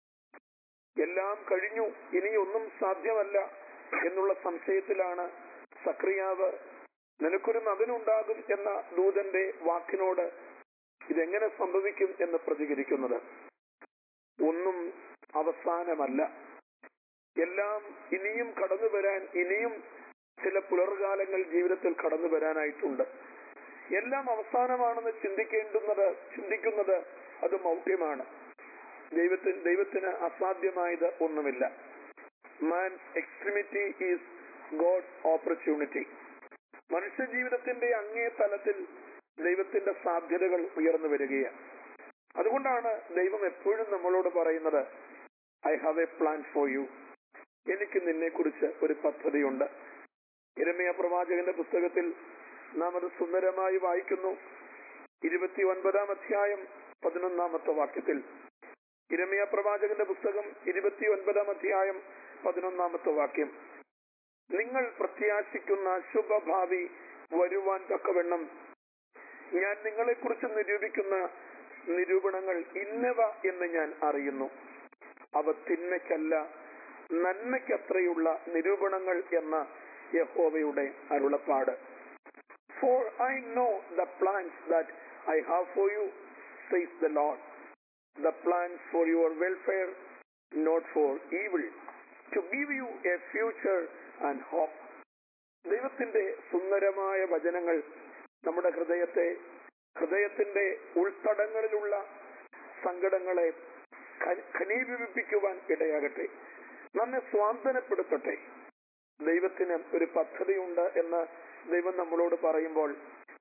എല്ലാം കഴിഞ്ഞു ഇനി ഒന്നും സാധ്യമല്ല എന്നുള്ള സംശയത്തിലാണ് സക്രിയാവ് നിനക്കൊരു മകനുണ്ടാകും എന്ന ദൂതന്റെ വാക്കിനോട് ഇതെങ്ങനെ സംഭവിക്കും എന്ന് പ്രതികരിക്കുന്നത് ഒന്നും അവസാനമല്ല എല്ലാം ഇനിയും കടന്നു വരാൻ ഇനിയും ചില പുലർകാലങ്ങൾ ജീവിതത്തിൽ കടന്നു വരാനായിട്ടുണ്ട് എല്ലാം അവസാനമാണെന്ന് ചിന്തിക്കേണ്ടുന്നത് ചിന്തിക്കുന്നത് അത് മൗഢ്യമാണ് ദൈവത്തിന് ദൈവത്തിന് അസാധ്യമായത് ഒന്നുമില്ല man's extremity is God's opportunity മനുഷ്യ ജീവിതത്തിന്റെ അങ്ങേ തലത്തിൽ ദൈവത്തിന്റെ സാധ്യതകൾ ഉയർന്നു വരികയാണ് അതുകൊണ്ടാണ് ദൈവം എപ്പോഴും നമ്മളോട് പറയുന്നത് I have a plan for you എനിക്ക് നിന്നെ കുറിച്ച് ഒരു പദ്ധതിയുണ്ട് ഇരമയ പ്രവാചകന്റെ പുസ്തകത്തിൽ നാം അത് സുന്ദരമായി വായിക്കുന്നു ഇരുപത്തി ഒൻപതാം അധ്യായം പതിനൊന്നാമത്തെ വാക്യത്തിൽ ഇരമയ പ്രവാചകന്റെ പുസ്തകം ഇരുപത്തി ഒൻപതാം അധ്യായം പതിനൊന്നാമത്തെ വാക്യം നിങ്ങൾ പ്രത്യാശിക്കുന്ന ശുഭഭാവി വരുവാൻ തക്കവണ്ണം ഞാൻ നിങ്ങളെക്കുറിച്ച് നിരൂപിക്കുന്ന നിരൂപണങ്ങൾ ഇന്നവ എന്ന് ഞാൻ അറിയുന്നു അവ തിന്മയ്ക്കല്ല നന്മയ്ക്കത്രയുള്ള നിരൂപണങ്ങൾ എന്ന യഹോവയുടെ അരുളപ്പാട് for I know the plans that I have for you says the Lord the plans for your welfare not for evil to give you a future and hope ദൈവത്തിന്റെ സുന്ദരമായ വചനങ്ങൾ നമ്മുടെ ഹൃദയത്തെ ഹൃദയത്തിന്റെ ഉൾത്തടങ്ങളിലുള്ള സങ്കടങ്ങളെ ഖ- ഖനീഭവിപ്പിക്കുവാൻ ഇടയാകട്ടെ നമ്മെ സ്വാന്തനപ്പെടുത്തട്ടെ ദൈവത്തിന് ഒരു പദ്ധതിയുണ്ട് എന്ന് ദൈവം നമ്മളോട് പറയുമ്പോൾ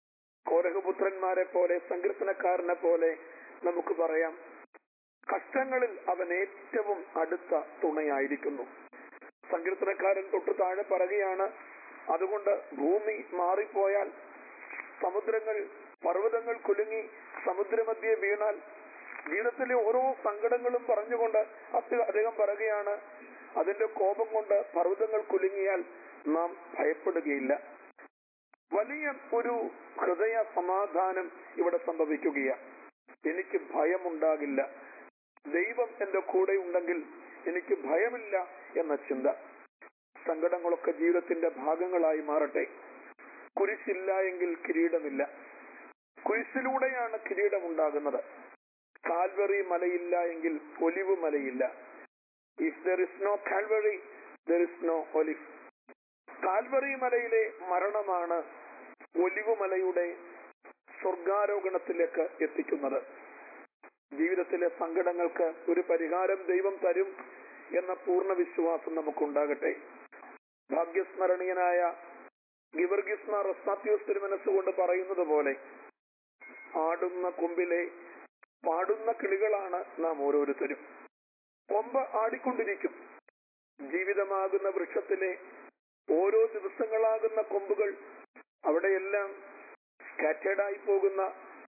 കോരഹപുത്രന്മാരെ പോലെ സങ്കീർത്തനക്കാരനെ പോലെ നമുക്ക് പറയാം കഷ്ടങ്ങളിൽ അവൻ ഏറ്റവും അടുത്ത തുണയായിരിക്കുന്നു സങ്കീർത്തനക്കാരൻ തൊട്ട് താഴെ പറയുകയാണ് അതുകൊണ്ട് ഭൂമി മാറിപ്പോയാൽ സമുദ്രങ്ങൾ പർവ്വതങ്ങൾ കുലുങ്ങി സമുദ്രമധ്യേ വീണാൽ ജീവിതത്തിലെ ഓരോ സങ്കടങ്ങളും പറഞ്ഞുകൊണ്ട് അത്യ- അദ്ദേഹം പറയുകയാണ് അതിന്റെ കോപം കൊണ്ട് പർവ്വതങ്ങൾ കുലുങ്ങിയാൽ നാം ഭയപ്പെടുകയില്ല വലിയ ഒരു ഹൃദയ സമാധാനം ഇവിടെ സംഭവിക്കുകയാണ് എനിക്ക് ഭയമുണ്ടാകില്ല ദൈവം എന്റെ കൂടെ ഉണ്ടെങ്കിൽ എനിക്ക് ഭയമില്ല എന്ന ചിന്ത സങ്കടങ്ങളൊക്കെ ജീവിതത്തിന്റെ ഭാഗങ്ങളായി മാറട്ടെ കുരിശില്ല എങ്കിൽ കിരീടമില്ല കുരിശിലൂടെയാണ് കിരീടം ഉണ്ടാകുന്നത് കാൽവറി മലയില്ല എങ്കിൽ ഒലിവ് മലയില്ല if there is no Calvary there is no olive Calvary മലയിലെ മരണമാണ് ഒലിവ് മലയുടെ സ്വർഗാരോഹണത്തിലേക്ക് എത്തിക്കുന്നത് ജീവിതത്തിലെ സങ്കടങ്ങൾക്ക് ഒരു പരിഹാരം ദൈവം തരും എന്ന പൂർണ്ണ വിശ്വാസം നമുക്കുണ്ടാകട്ടെ ഭാഗ്യസ്മരണീയനായ ഗിവർഗിസ്മ റസ്മാത്യൂസ് തിരുമനസ്സുകൊണ്ട് പറയുന്നത് പോലെ ആടുന്ന കൊമ്പിലെ പാടുന്ന കിളികളാണ് നാം ഓരോരുത്തരും കൊമ്പ് ആടിക്കൊണ്ടിരിക്കും ജീവിതമാകുന്ന വൃക്ഷത്തിലെ ഓരോ ദിവസങ്ങളാകുന്ന കൊമ്പുകൾ അവിടെയെല്ലാം സ്കാറ്റേഡ് ആയി പോകുന്ന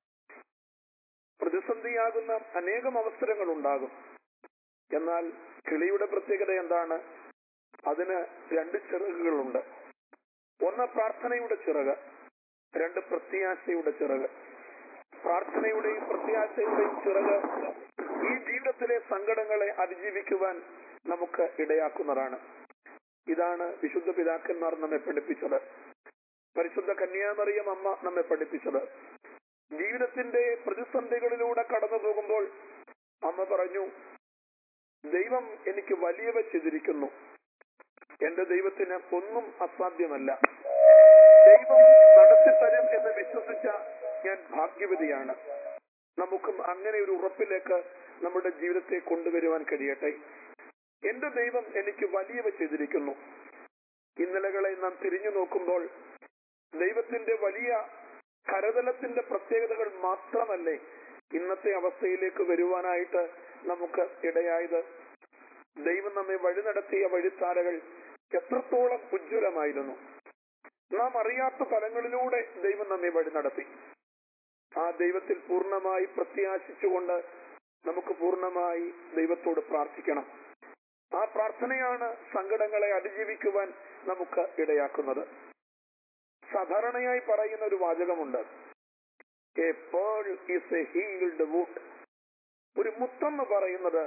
പ്രതിസന്ധിയാകുന്ന അനേകം അവസരങ്ങൾ ഉണ്ടാകും എന്നാൽ കിളിയുടെ പ്രത്യേകത എന്താണ് അതിന് രണ്ട് ചിറകുകളുണ്ട് ഒന്ന് പ്രാർത്ഥനയുടെ ചിറക് രണ്ട് പ്രത്യാശയുടെ ചിറക് പ്രാർത്ഥനയുടെയും പ്രത്യാശയുടെയും ചിറക് ഈ ജീവിതത്തിലെ സങ്കടങ്ങളെ അതിജീവിക്കുവാൻ നമുക്ക് ഇടയാക്കുന്നതാണ് ഇതാണ് വിശുദ്ധ പിതാക്കന്മാർ നമ്മെ പഠിപ്പിച്ചത് പരിശുദ്ധ കന്യാമറിയം അമ്മ നമ്മെ പഠിപ്പിച്ചത് ജീവിതത്തിന്റെ പ്രതിസന്ധികളിലൂടെ കടന്നു പോകുമ്പോൾ അമ്മ പറഞ്ഞു ദൈവം എനിക്ക് വലിയവ ചെയ്തിരിക്കുന്നു എന്റെ ദൈവത്തിന് ഒന്നും അസാധ്യമല്ല ദൈവം നടത്തിത്തരും എന്ന് വിശ്വസിച്ച ഞാൻ ഭാഗ്യവതിയാണ് നമുക്കും അങ്ങനെ ഒരു ഉറപ്പിലേക്ക് നമ്മുടെ ജീവിതത്തെ കൊണ്ടുവരുവാൻ കഴിയട്ടെ എന്റെ ദൈവം എനിക്ക് വലിയവ ചെയ്തിരിക്കുന്നു ഇന്നലകളെ നാം തിരിഞ്ഞു നോക്കുമ്പോൾ ദൈവത്തിന്റെ വലിയ കരതലത്തിന്റെ പ്രത്യേകതകൾ മാത്രമല്ലേ ഇന്നത്തെ അവസ്ഥയിലേക്ക് വരുവാനായിട്ട് നമുക്ക് ഇടയായത് ദൈവം നമ്മെ വഴി നടത്തിയ വഴിത്താരകൾ എത്രത്തോളം ഉജ്ജ്വലമായിരുന്നു നാം അറിയാത്ത തലങ്ങളിലൂടെ ദൈവം നമ്മെ വഴി നടത്തി ആ ദൈവത്തിൽ പൂർണ്ണമായി പ്രത്യാശിച്ചുകൊണ്ട് നമുക്ക് പൂർണ്ണമായി ദൈവത്തോട് പ്രാർത്ഥിക്കണം ആ പ്രാർത്ഥനയാണ് സങ്കടങ്ങളെ അതിജീവിക്കുവാൻ നമുക്ക് ഇടയാക്കുന്നത് സാധാരണയായി പറയുന്ന ഒരു വാചകമുണ്ട് a pearl is a healed wound ഒരു മുത്തെന്ന് പറയുന്നത്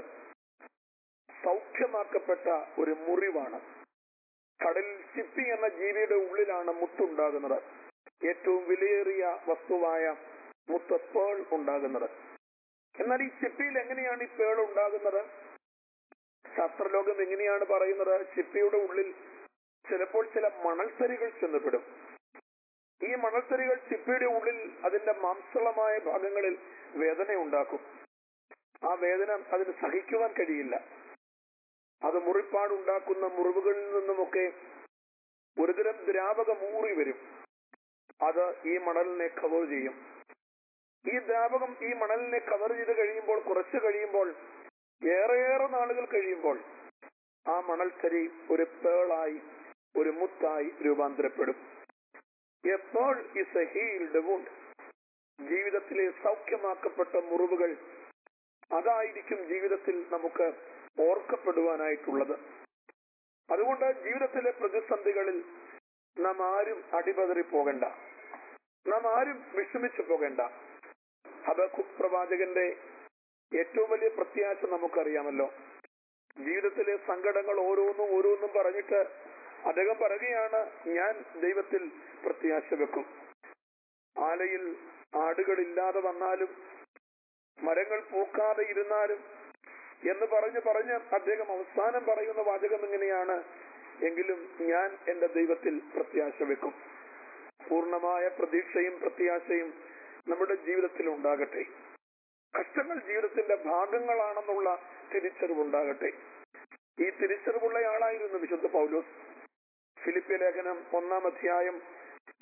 സൗഖ്യമാക്കപ്പെട്ട ഒരു മുറിവാണ് കടലിൽ ചിപ്പി എന്ന ജീവിയുടെ ഉള്ളിലാണ് മുത്തുണ്ടാകുന്നത് ഏറ്റവും വിലയേറിയ വസ്തുവായ മുത്ത് പേൾ ഉണ്ടാകുന്നത് എന്നാൽ ഈ ചിപ്പിയിൽ എങ്ങനെയാണ് ഈ പേൾ ഉണ്ടാകുന്നത് ശാസ്ത്രലോകം എങ്ങനെയാണ് പറയുന്നത് ചിപ്പിയുടെ ഉള്ളിൽ ചിലപ്പോൾ ചില മണൽത്തരികൾ ചെന്നപ്പെടും ഈ മണൽത്തരികൾ ചിപ്പിയുടെ ഉള്ളിൽ അതിന്റെ മാംസളമായ ഭാഗങ്ങളിൽ വേദന ഉണ്ടാക്കും ആ വേദന അതിന് സഹിക്കുവാൻ കഴിയില്ല അത് മുറിപ്പാടുണ്ടാക്കുന്ന മുറിവുകളിൽ നിന്നുമൊക്കെ ഒരുതരം ദ്രാവകം ഊറി വരും അത് ഈ മണലിനെ കവർ ചെയ്യും ഈ ദ്രാവകം ഈ മണലിനെ കവർ ചെയ്ത് കഴിയുമ്പോൾ കുറച്ച് കഴിയുമ്പോൾ ഏറെയേറെ നാളുകൾ കഴിയുമ്പോൾ ആ മണൽത്തരി ഒരു പേളായി ഒരു മുത്തായി രൂപാന്തരപ്പെടും എപ്പോൾ ഇസ് എ ഹീൽഡ് വുണ്ട് ജീവിതത്തിലെ സൗഖ്യമാക്കപ്പെട്ട മുറിവുകൾ അതായിരിക്കും ജീവിതത്തിൽ നമുക്ക് ഓർക്കപ്പെടുവാനായിട്ടുള്ളത് അതുകൊണ്ട് ജീവിതത്തിലെ പ്രതിസന്ധികളിൽ നാം ആരും അടിപതറി പോകണ്ട നാം ആരും വിഷമിച്ചു പോകണ്ട ഹബക്കുക്ക് പ്രവാചകന്റെ ഏറ്റവും വലിയ പ്രത്യാശ നമുക്കറിയാമല്ലോ ജീവിതത്തിലെ സങ്കടങ്ങൾ ഓരോന്നും ഓരോന്നും പറഞ്ഞിട്ട് അദ്ദേഹം പറയുകയാണ് ഞാൻ ദൈവത്തിൽ പ്രത്യാശ വെക്കും ആലയിൽ ആടുകളില്ലാതെ വന്നാലും മരങ്ങൾ പൂക്കാതെ ഇരുന്നാലും എന്ന് പറഞ്ഞ് പറഞ്ഞ് അദ്ദേഹം അവസാനം പറയുന്ന വാചകം എങ്ങനെയാണ് എങ്കിലും ഞാൻ എന്റെ ദൈവത്തിൽ പ്രത്യാശ വെക്കും പൂർണ്ണമായ പ്രതീക്ഷയും പ്രത്യാശയും നമ്മുടെ ജീവിതത്തിൽ ഉണ്ടാകട്ടെ കഷ്ടങ്ങൾ ജീവിതത്തിന്റെ ഭാഗങ്ങളാണെന്നുള്ള തിരിച്ചറിവുണ്ടാകട്ടെ ഈ തിരിച്ചറിവുള്ള ആളായിരുന്നു വിശുദ്ധ പൗലോസ് ഫിലിപ്പിയ ലേഖനം ഒന്നാം അധ്യായം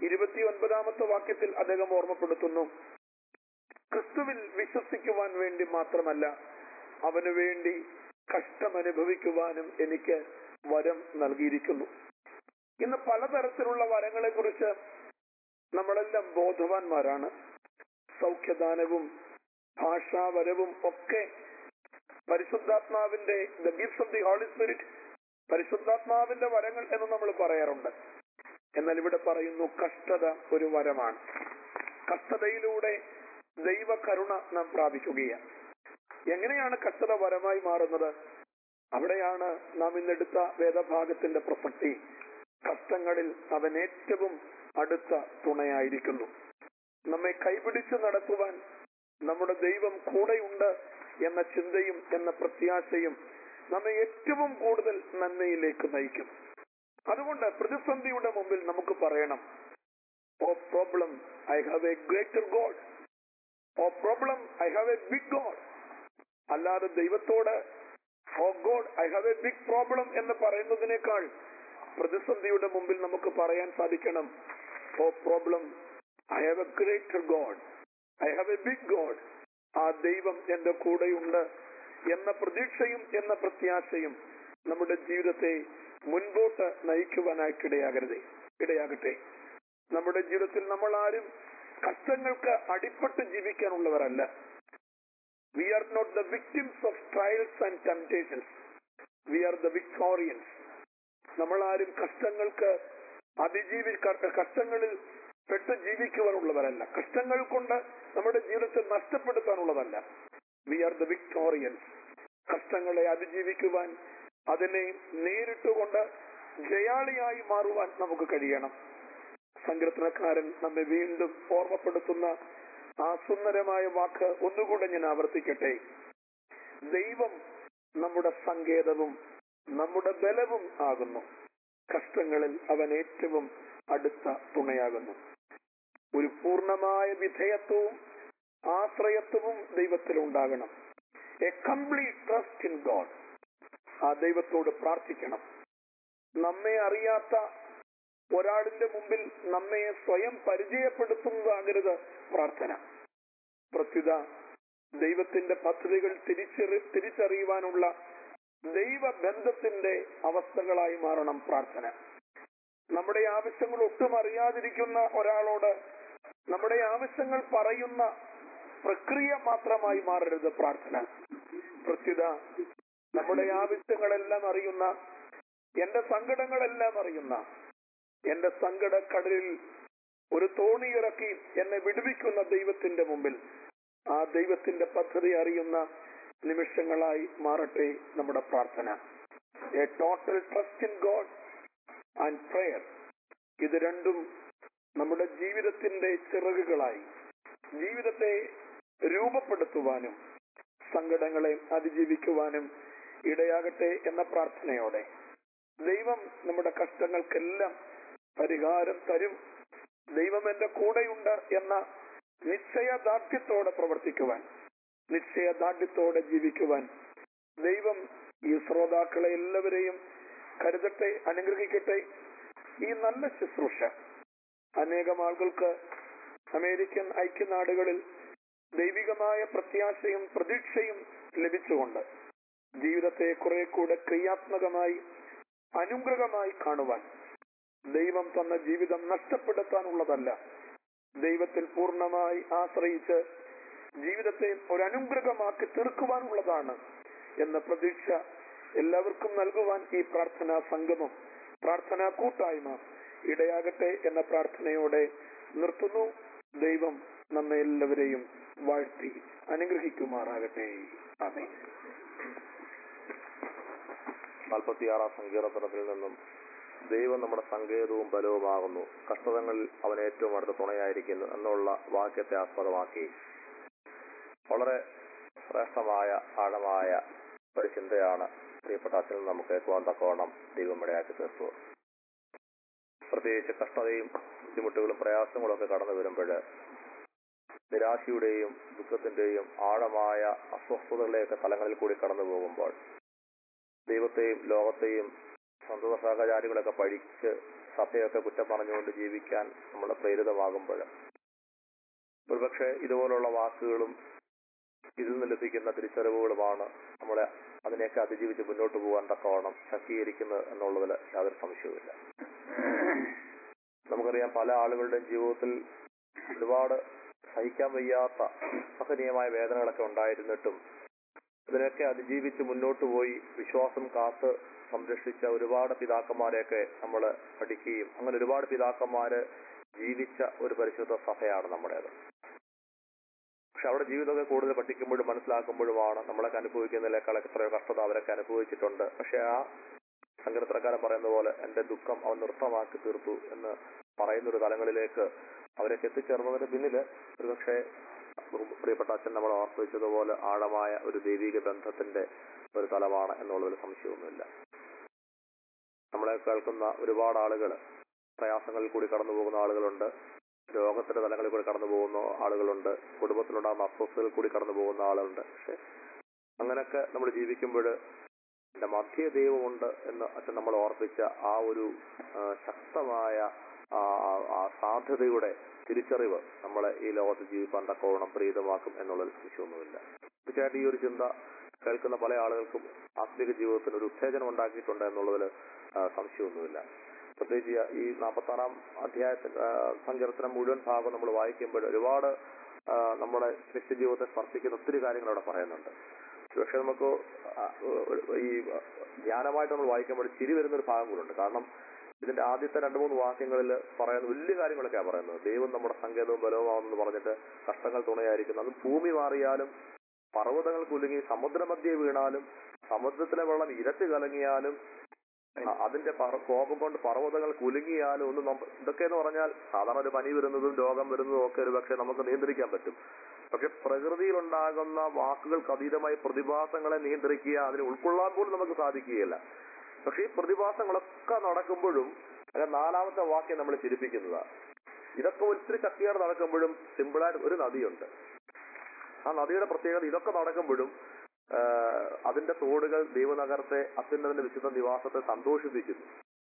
ഇരുപത്തി ഒൻപതാമത്തെ വാക്യത്തിൽ അദ്ദേഹം ഓർമ്മപ്പെടുത്തുന്നു ക്രിസ്തുവിൽ വിശ്വസിക്കുവാൻ വേണ്ടി മാത്രമല്ല അവന് വേണ്ടി കഷ്ടമനുഭവിക്കുവാനും എനിക്ക് വരം നൽകിയിരിക്കുന്നു ഇന്ന് പലതരത്തിലുള്ള വരങ്ങളെ കുറിച്ച് നമ്മളെല്ലാം ബോധവാന്മാരാണ് സൗഖ്യദാനവും ഭാഷാവരവും ഒക്കെ പരിശുദ്ധാത്മാവിന്റെ the gifts of the Holy Spirit പരിശുദ്ധാത്മാവിന്റെ വരങ്ങൾ എന്ന് നമ്മൾ പറയാറുണ്ട് എന്നാൽ ഇവിടെ പറയുന്നു കഷ്ടത ഒരു വരമാണ് കഷ്ടതയിലൂടെ ദൈവകരുണ നാം പ്രാപിക്കുകയാണ് എങ്ങനെയാണ് കഷ്ടത വരമായി മാറുന്നത് അവിടെയാണ് നാം ഇന്നെടുത്ത വേദഭാഗത്തിന്റെ പ്രസക്തി കഷ്ടങ്ങളിൽ അവൻ ഏറ്റവും അടുത്ത തുണയായിരിക്കുന്നു നമ്മെ കൈപിടിച്ചു നടത്തുവാൻ നമ്മുടെ ദൈവം കൂടെയുണ്ട് എന്ന ചിന്തയും എന്ന പ്രത്യാശയും നമ്മെ ഏറ്റവും കൂടുതൽ നന്മയിലേക്ക് നയിക്കും അതുകൊണ്ട് പ്രതിസന്ധിയുടെ മുമ്പിൽ നമുക്ക് പറയണം oh problem I have a greater God oh problem I have a big God അല്ലാതെ ദൈവത്തോട് oh God I have a big problem എന്ന് പറയുന്നതിനേക്കാൾ പ്രതിസന്ധിയുടെ മുമ്പിൽ നമുക്ക് പറയാൻ സാധിക്കണം oh problem I have a greater God I have a big God ആ ദൈവം എന്റെ കൂടെയുണ്ട് എന്ന പ്രതീക്ഷയും എന്ന പ്രത്യാശയും നമ്മുടെ ജീവിതത്തെ മുൻപോട്ട് നയിക്കുവാനായിട്ട് ഇടയാകരുതേ ഇടയാകട്ടെ നമ്മുടെ ജീവിതത്തിൽ നമ്മൾ ആരും കഷ്ടങ്ങൾക്ക് അടിപ്പെട്ട് ജീവിക്കാനുള്ളവരല്ല we are not the victims of trials and temptations we are the victorians നമ്മൾ ആരും കഷ്ടങ്ങൾക്ക് അതിജീവി ക- കഷ്ടങ്ങളിൽ പെട്ട് ജീവിക്കുവാനുള്ളവരല്ല കഷ്ടങ്ങൾ കൊണ്ട് നമ്മുടെ ജീവിതത്തെ നഷ്ടപ്പെടുത്താനുള്ളതല്ല വി ആർ ദ വിക്ടോറിയൻസ് കഷ്ടങ്ങളെ അതിജീവിക്കുവാൻ അതിനെ നേരിട്ടുകൊണ്ട് ജയാളിയായി മാറുവാൻ നമുക്ക് കഴിയണം സങ്കീർത്തനക്കാരൻ നമ്മെ വീണ്ടും ഓർമ്മപ്പെടുത്തുന്ന ആ സുന്ദരമായ വാക്ക് ഒന്നുകൂടെ ഞാൻ ആവർത്തിക്കട്ടെ ദൈവം നമ്മുടെ സങ്കേതവും നമ്മുടെ ബലവും ആകുന്നു കഷ്ടങ്ങളിൽ അവൻ ഏറ്റവും അടുത്ത തുണയാകുന്നു ഒരു പൂർണ്ണമായ വിധേയത്വവും ആശ്രയത്വവും ദൈവത്തിൽ ഉണ്ടാകണം a complete trust in God ആ ദൈവത്തോട് പ്രാർത്ഥിക്കണം നമ്മെ അറിയാത്ത ഒരാളിന്റെ മുമ്പിൽ നമ്മെ സ്വയം പരിചയപ്പെടുത്തുന്നതാകരുത് പ്രാർത്ഥന പ്രത്യുത ദൈവത്തിന്റെ പദ്ധതികൾ തിരിച്ചറി തിരിച്ചറിയുവാനുള്ള ദൈവബന്ധത്തിന്റെ അവസ്ഥകളായി മാറണം പ്രാർത്ഥന നമ്മുടെ ആവശ്യങ്ങൾ ഒട്ടും അറിയാതിരിക്കുന്ന ഒരാളോട് നമ്മുടെ ആവശ്യങ്ങൾ പറയുന്ന പ്രക്രിയ മാത്രമായി മാറരുത് പ്രാർത്ഥന പ്രത്യുത നമ്മുടെ ആവശ്യങ്ങളെല്ലാം അറിയുന്ന എന്റെ സങ്കടങ്ങളെല്ലാം അറിയുന്ന എന്റെ സങ്കടക്കടലിൽ ഒരു തോണി ഇറക്കി എന്നെ വിടുവിക്കുന്ന ദൈവത്തിന്റെ മുമ്പിൽ ആ ദൈവത്തിന്റെ പദ്ധതി അറിയുന്ന നിമിഷങ്ങളായി മാറട്ടെ നമ്മുടെ പ്രാർത്ഥന a total trust in God and prayer ഇത് രണ്ടും നമ്മുടെ ജീവിതത്തിന്റെ ചിറകുകളായി ജീവിതത്തെ രൂപപ്പെടുത്തുവാനും സങ്കടങ്ങളെ അതിജീവിക്കുവാനും ഇടയാകട്ടെ എന്ന പ്രാർത്ഥനയോടെ ദൈവം നമ്മുടെ കഷ്ടങ്ങൾക്കെല്ലാം പരിഹാരം തരും ദൈവം എന്റെ കൂടെയുണ്ട് എന്ന നിശ്ചയദാർഢ്യത്തോടെ പ്രവർത്തിക്കുവാൻ നിശ്ചയദാർഢ്യത്തോടെ ജീവിക്കുവാൻ ദൈവം ഈ ശ്രോതാക്കളെ എല്ലാവരെയും കരുതട്ടെ അനുഗ്രഹിക്കട്ടെ ഈ നല്ല ശുശ്രൂഷ അനേകം ആളുകൾക്ക് അമേരിക്കൻ ഐക്യനാടുകളിൽ ദൈവികമായ പ്രത്യാശയും പ്രതീക്ഷയും ലഭിച്ചുകൊണ്ട് ജീവിതത്തെ കുറെ കൂടെ ക്രിയാത്മകമായി അനുഗ്രഹമായി കാണുവാൻ ദൈവം തന്ന ജീവിതം നഷ്ടപ്പെടുത്താനുള്ളതല്ല ദൈവത്തിൽ പൂർണ്ണമായി ആശ്രയിച്ച് ജീവിതത്തെ ഒരു അനുഗ്രഹമാക്കി തീർക്കുവാനുള്ളതാണ് എന്ന പ്രതീക്ഷ എല്ലാവർക്കും നൽകുവാൻ ഈ പ്രാർത്ഥനാ സംഗമം പ്രാർത്ഥനാ കൂട്ടായ്മ ഇടയാകട്ടെ എന്ന പ്രാർത്ഥനയോടെ നിർത്തുന്നു ദൈവം നമ്മെ എല്ലാവരെയും വാഴ്ത്തി അനുഗ്രഹിക്കുമാറാകട്ടെ അതെ നാൽപ്പത്തിയാറാം സങ്കീർത്തനത്തിൽ നിന്നും ദൈവം നമ്മുടെ സങ്കേതവും ബലവുമാകുന്നു കഷ്ടതകളിൽ അവൻ ഏറ്റവും അടുത്ത തുണയായിരിക്കുന്നു എന്നുള്ള വാക്യത്തെ ആസ്പദമാക്കി വളരെ ശ്രേഷ്ഠമായ ആഴമായ ഒരു ചിന്തയാണ് പ്രിയപ്പെട്ട അച്ഛനിൽ നമുക്ക് കേൾക്കുവാൻ തക്കവണ്ണം ദൈവം ഇടയാക്കി തീർത്തു പ്രത്യേകിച്ച് കഷ്ടതയും ബുദ്ധിമുട്ടുകളും പ്രയാസങ്ങളും ഒക്കെ കടന്നു വരുമ്പോൾ നിരാശയുടെയും ദുഃഖത്തിന്റെയും ആഴമായ അസ്വസ്ഥതകളുടെയൊക്കെ തലങ്ങളിൽ കൂടി കടന്നു പോകുമ്പോൾ ദൈവത്തെയും ലോകത്തെയും സന്തത സഹചാരികളൊക്കെ പഴിച്ച് സഭയൊക്കെ കുറ്റം പറഞ്ഞുകൊണ്ട് ജീവിക്കാൻ നമ്മൾ പ്രേരിതമാകുമ്പോൾ ഒരുപക്ഷെ ഇതുപോലുള്ള വാക്കുകളും ഇതിൽ നിന്ന് ലഭിക്കുന്ന തിരിച്ചറിവുകളുമാണ് നമ്മളെ അതിനെയൊക്കെ അതിജീവിച്ച് മുന്നോട്ട് പോകാൻ തക്കവണ്ണം ശക്തീകരിക്കുന്നത് എന്നുള്ളതിൽ യാതൊരു സംശയവുമില്ല നമുക്കറിയാം പല ആളുകളുടെയും ജീവിതത്തിൽ ഒരുപാട് സഹിക്കാൻ വയ്യാത്ത സഹനീയമായ വേദനകളൊക്കെ ഉണ്ടായിരുന്നിട്ടും ഇതിനൊക്കെ അതിജീവിച്ച് മുന്നോട്ട് പോയി വിശ്വാസം കാത്ത് സംരക്ഷിച്ച ഒരുപാട് പിതാക്കന്മാരെയൊക്കെ നമ്മൾ പഠിക്കുകയും അങ്ങനെ ഒരുപാട് പിതാക്കന്മാര് ജീവിച്ച ഒരു പരിശുദ്ധ സഭയാണ് നമ്മുടേത് പക്ഷെ അവിടെ ജീവിതമൊക്കെ കൂടുതൽ പഠിക്കുമ്പോഴും മനസ്സിലാക്കുമ്പോഴുമാണ് നമ്മളൊക്കെ അനുഭവിക്കുന്നതിനേക്കാൾ എത്രയോ കഷ്ടത അവരൊക്കെ അനുഭവിച്ചിട്ടുണ്ട് പക്ഷെ ആ സങ്കീർത്തനക്കാരൻ പറയുന്ന പോലെ എന്റെ ദുഃഖം അവൻ നൃത്തമാക്കി തീർത്തു എന്ന് പറയുന്ന ഒരു തലങ്ങളിലേക്ക് അവരൊക്കെ എത്തിച്ചേർന്നതിന് പിന്നില് ഒരുപക്ഷെ പ്രിയപ്പെട്ട അച്ഛൻ നമ്മൾ ഓർപ്പിച്ചതുപോലെ ആഴമായ ഒരു ദൈവിക ബന്ധത്തിന്റെ ഒരു തലമാണ് എന്നുള്ളതിൽ സംശയമൊന്നുമില്ല നമ്മളെ കേൾക്കുന്ന ഒരുപാട് ആളുകൾ പ്രയാസങ്ങളിൽ കൂടി കടന്നു പോകുന്ന ആളുകളുണ്ട് രോഗത്തിന്റെ തലങ്ങളിൽ കൂടി കടന്നു പോകുന്ന ആളുകളുണ്ട് കുടുംബത്തിലുണ്ടാകുന്ന അസ്വസ്ഥതയിൽ കൂടി കടന്നു പോകുന്ന ആളുകളുണ്ട് പക്ഷെ അങ്ങനെയൊക്കെ നമ്മൾ ജീവിക്കുമ്പോൾ എന്റെ മധ്യ ദൈവമുണ്ട് എന്ന് അച്ഛൻ നമ്മൾ ഓർപ്പിച്ച ആ ഒരു ആ, ശക്തമായ ആ ആ- ആ സാധ്യതയുടെ തിരിച്ചറിവ് നമ്മളെ ഈ ലോകത്ത് ജീവിക്കാൻ തക്കവണ്ണം പ്രീതമാക്കും എന്നുള്ളതിൽ സംശയമൊന്നുമില്ല തീർച്ചയായിട്ടും ഈ ഒരു ചിന്ത കേൾക്കുന്ന പല ആളുകൾക്കും ആത്മീക ജീവിതത്തിന് ഒരു ഉത്തേജനം ഉണ്ടാക്കിയിട്ടുണ്ട് എന്നുള്ളതിൽ ആ, സംശയമൊന്നുമില്ല പ്രത്യേകിച്ച് ഈ നാൽപ്പത്തി ആറാം അധ്യായത്തിൽ ആ, സങ്കീർത്തനം മുഴുവൻ ഭാഗം നമ്മൾ വായിക്കുമ്പോൾ ഒരുപാട് ആ, നമ്മുടെ വ്യക്തി ജീവിതത്തെ സ്പർശിക്കുന്ന ഒത്തിരി കാര്യങ്ങൾ അവിടെ പറയുന്നുണ്ട് പക്ഷെ നമുക്ക് ആ, ഈ ധ്യാനമായിട്ട് നമ്മൾ വായിക്കുമ്പോൾ ചിരി വരുന്ന ഒരു ഭാഗം കൂടെ ഉണ്ട് കാരണം ഇതിന്റെ ആദ്യത്തെ രണ്ട് മൂന്ന് വാക്യങ്ങളിൽ പറയുന്ന വലിയ കാര്യങ്ങളൊക്കെയാണ് പറയുന്നത് ദൈവം നമ്മുടെ സങ്കേതവും ബലവുമാണെന്ന് പറഞ്ഞിട്ട് കഷ്ടങ്ങൾ തുണയായിരിക്കുന്നു അത് ഭൂമി മാറിയാലും പർവ്വതങ്ങൾ കുലുങ്ങി സമുദ്രമധ്യേ വീണാലും സമുദ്രത്തിലെ വെള്ളം ഇരച്ചു കലങ്ങിയാലും ആ, അതിന്റെ പറ- കോപം കൊണ്ട് പർവ്വതങ്ങൾ കുലുങ്ങിയാലും ഒന്നും നമ്മ- ഇതൊക്കെ എന്ന് പറഞ്ഞാൽ സാധാരണ ഒരു പനി വരുന്നതും രോഗം വരുന്നതും ഒക്കെ ഒരു പക്ഷെ നമുക്ക് നിയന്ത്രിക്കാൻ പറ്റും പക്ഷെ പ്രകൃതിയിലുണ്ടാകുന്ന വാക്കുകൾക്ക് അതീതമായ പ്രതിഭാസങ്ങളെ നിയന്ത്രിക്കുക അതിനെ ഉൾക്കൊള്ളാൻ പോലും നമുക്ക് സാധിക്കുകയില്ല പക്ഷെ ഈ പ്രതിഭാസങ്ങളൊക്കെ നടക്കുമ്പോഴും അല്ല നാലാമത്തെ വാക്യം നമ്മൾ ചിരിപ്പിക്കുന്നതാണ് ഇതൊക്കെ ഒത്തിരി ശക്തിയോടെ നടക്കുമ്പോഴും സിമ്പിളായിട്ട് ഒരു നദിയുണ്ട് ആ നദിയുടെ പ്രത്യേകത ഇതൊക്കെ നടക്കുമ്പോഴും ആ, അതിന്റെ തോടുകൾ ദൈവനഗരത്തെ അത്യുന്നതിന്റെ വിശുദ്ധ നിവാസത്തെ സന്തോഷിപ്പിക്കുന്നു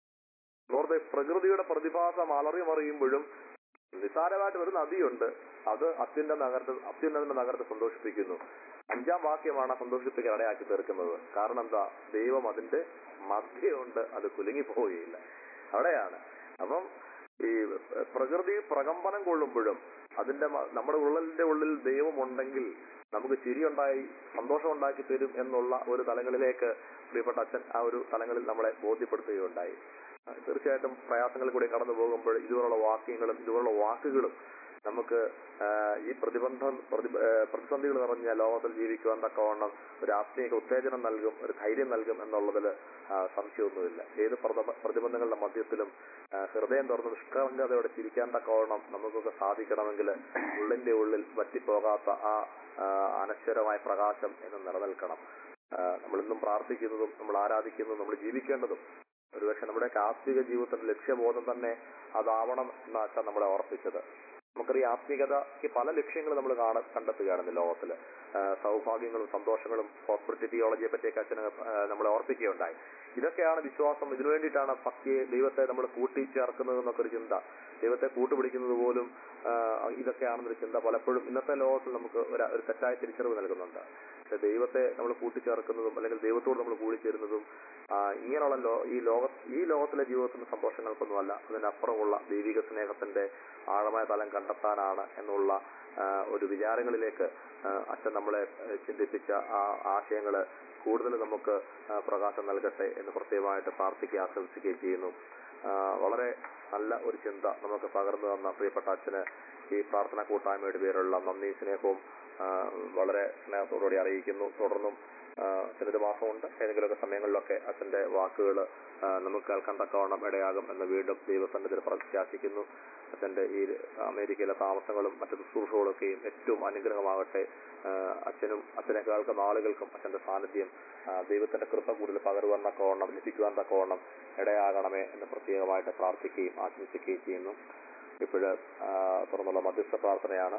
ഓർത്തെ പ്രകൃതിയുടെ പ്രതിഭാസം അലറി മറിയുമ്പോഴും നിസ്സാരമായിട്ട് ഒരു നദിയുണ്ട് അത് അത്യുന്ന നഗരത്തെ അത്യുന്നതിന്റെ നഗരത്തെ സന്തോഷിപ്പിക്കുന്നു അഞ്ചാം വാക്യമാണ് ആ സന്തോഷിപ്പിക്കാൻ ഇടയാക്കി തീർക്കുന്നത് കാരണം എന്താ ദൈവം അതിന്റെ മധ്യമുണ്ട് അത് കുലുങ്ങിപ്പോവുകയില്ല അവിടെയാണ് അപ്പം ഈ പ്രകൃതി പ്രകമ്പനം കൊള്ളുമ്പോഴും അതിന്റെ മ- നമ്മുടെ ഉള്ളിന്റെ ഉള്ളിൽ ദൈവം ഉണ്ടെങ്കിൽ നമുക്ക് ചിരിയുണ്ടായി സന്തോഷം ഉണ്ടാക്കി തരും എന്നുള്ള ഒരു തലങ്ങളിലേക്ക് പ്രിയപ്പെട്ട അച്ഛൻ ആ ഒരു തലങ്ങളിൽ നമ്മളെ ബോധ്യപ്പെടുത്തുകയുണ്ടായി ആ, തീർച്ചയായിട്ടും പ്രയാസങ്ങളിൽ കൂടി കടന്നു പോകുമ്പോൾ ഇതുപോലുള്ള വാക്യങ്ങളും ഇതുപോലുള്ള വാക്കുകളും നമുക്ക് ആ, ഈ പ്രതിബന്ധം പ്രതി- ആ, പ്രതിസന്ധികൾ നിറഞ്ഞ ലോകത്തിൽ ജീവിക്കുവാൻ തക്കവണ്ണം ഒരു ആത്മീയ ഉത്തേജനം നൽകും ഒരു ധൈര്യം നൽകും എന്നുള്ളതിൽ സംശയമൊന്നുമില്ല ഏത് പ്രത- പ്രതിബന്ധങ്ങളുടെ മധ്യത്തിലും ആ, ഹൃദയം തുറന്ന് നിഷ്കളങ്കതയോടെ ചിരിക്കാൻ തക്കവണ്ണം നമുക്കൊക്കെ സാധിക്കണമെങ്കിൽ ഉള്ളിന്റെ ഉള്ളിൽ വറ്റിപ്പോകാത്ത ആ ആ, അനശ്വരമായ പ്രകാശം എന്ന് നിലനിൽക്കണം ആ, നമ്മളിന്നും പ്രാർത്ഥിക്കുന്നതും നമ്മൾ ആരാധിക്കുന്നതും നമ്മൾ ജീവിക്കേണ്ടതും ഒരുപക്ഷെ നമ്മുടെ ആത്മീക ജീവിതത്തിന്റെ ലക്ഷ്യബോധം തന്നെ അതാവണം എന്നാച്ചാൽ നമ്മളെ ഓർപ്പിച്ചത് നമുക്കറിയാം ആത്മീകതയ്ക്ക് പല ലക്ഷ്യങ്ങൾ നമ്മൾ കാണ കണ്ടെത്തുകയാണ് ഇന്ന് ലോകത്തില് ആ, സൗഭാഗ്യങ്ങളും സന്തോഷങ്ങളും പ്രോസ്പെറിറ്റി തിയോളജിയെ പറ്റിയൊക്കെ അച്ഛന് ആ, നമ്മളെ ഓർപ്പിക്കുകയുണ്ടായി ഇതൊക്കെയാണ് വിശ്വാസം ഇതിനു വേണ്ടിയിട്ടാണ് ഭക്തിയെ ദൈവത്തെ നമ്മൾ കൂട്ടിച്ചേർക്കുന്നത് എന്നൊക്കെ ഒരു ചിന്ത ദൈവത്തെ കൂട്ടുപിടിക്കുന്നത് പോലും ആ, ഇതൊക്കെയാണെന്നൊരു ചിന്ത പലപ്പോഴും ഇന്നത്തെ ലോകത്തിൽ നമുക്ക് ഒരു ഒരു തെറ്റായ തിരിച്ചറിവ് നൽകുന്നുണ്ട് പക്ഷെ ദൈവത്തെ നമ്മൾ കൂട്ടിച്ചേർക്കുന്നതും അല്ലെങ്കിൽ ദൈവത്തോട് നമ്മൾ കൂടിച്ചേരുന്നതും ആ, ഇങ്ങനെയുള്ള ലോ ഈ ലോക ഈ ലോകത്തിലെ ജീവിതത്തിന്റെ സന്തോഷങ്ങൾക്കൊന്നുമല്ല അതിനപ്പുറമുള്ള ദൈവിക സ്നേഹത്തിന്റെ ആഴമായ തലം കണ്ടെത്താനാണ് എന്നുള്ള ആ, ഒരു വിചാരങ്ങളിലേക്ക് ആ, അച്ഛൻ നമ്മളെ ആ, ചിന്തിപ്പിച്ച ആ ആശയങ്ങള് കൂടുതൽ നമുക്ക് ആ, പ്രകാശം നൽകട്ടെ എന്ന് പ്രത്യേകമായിട്ട് പ്രാർത്ഥിക്കുകയും ആശംസിക്കുകയും ചെയ്യുന്നു ആ, വളരെ നല്ല ഒരു ചിന്ത നമുക്ക് പകർന്നു തന്ന പ്രിയപ്പെട്ട അച്ഛന് ഈ പ്രാർത്ഥന കൂട്ടായ്മയുടെ പേരുള്ള നന്ദി സ്നേഹവും ആ, വളരെ സ്നേഹത്തോടുകൂടി അറിയിക്കുന്നു തുടർന്നും ആ, അച്ഛനൊരു മാസമുണ്ട് ഏതെങ്കിലുമൊക്കെ സമയങ്ങളിലൊക്കെ അച്ഛന്റെ വാക്കുകൾ നമുക്ക് കേൾക്കാൻ തക്കവണ്ണം ഇടയാകും എന്ന് വീണ്ടും ദൈവസന്നിധിയിൽ പ്രത്യാശിക്കുന്നു അച്ഛന്റെ ഈ അമേരിക്കയിലെ താമസങ്ങളും മറ്റു ശുശ്രൂഷകളൊക്കെയും ഏറ്റവും അനുഗ്രഹമാകട്ടെ ആ, അച്ഛനും അച്ഛനെ കേൾക്കുന്ന ആളുകൾക്കും അച്ഛന്റെ സാന്നിധ്യം ആ, ദൈവത്തിന്റെ കൃപ കൂടുതൽ പകരുവാൻ തക്കവണ്ണം ലഭിക്കുവാൻ തക്കവണ്ണം ഇടയാകണമേ എന്ന് പ്രത്യേകമായിട്ട് പ്രാർത്ഥിക്കുകയും ആശംസിക്കുകയും ചെയ്യുന്നു ഇപ്പോഴ് തുറന്നുള്ള മധ്യസ്ഥ പ്രാർത്ഥനയാണ്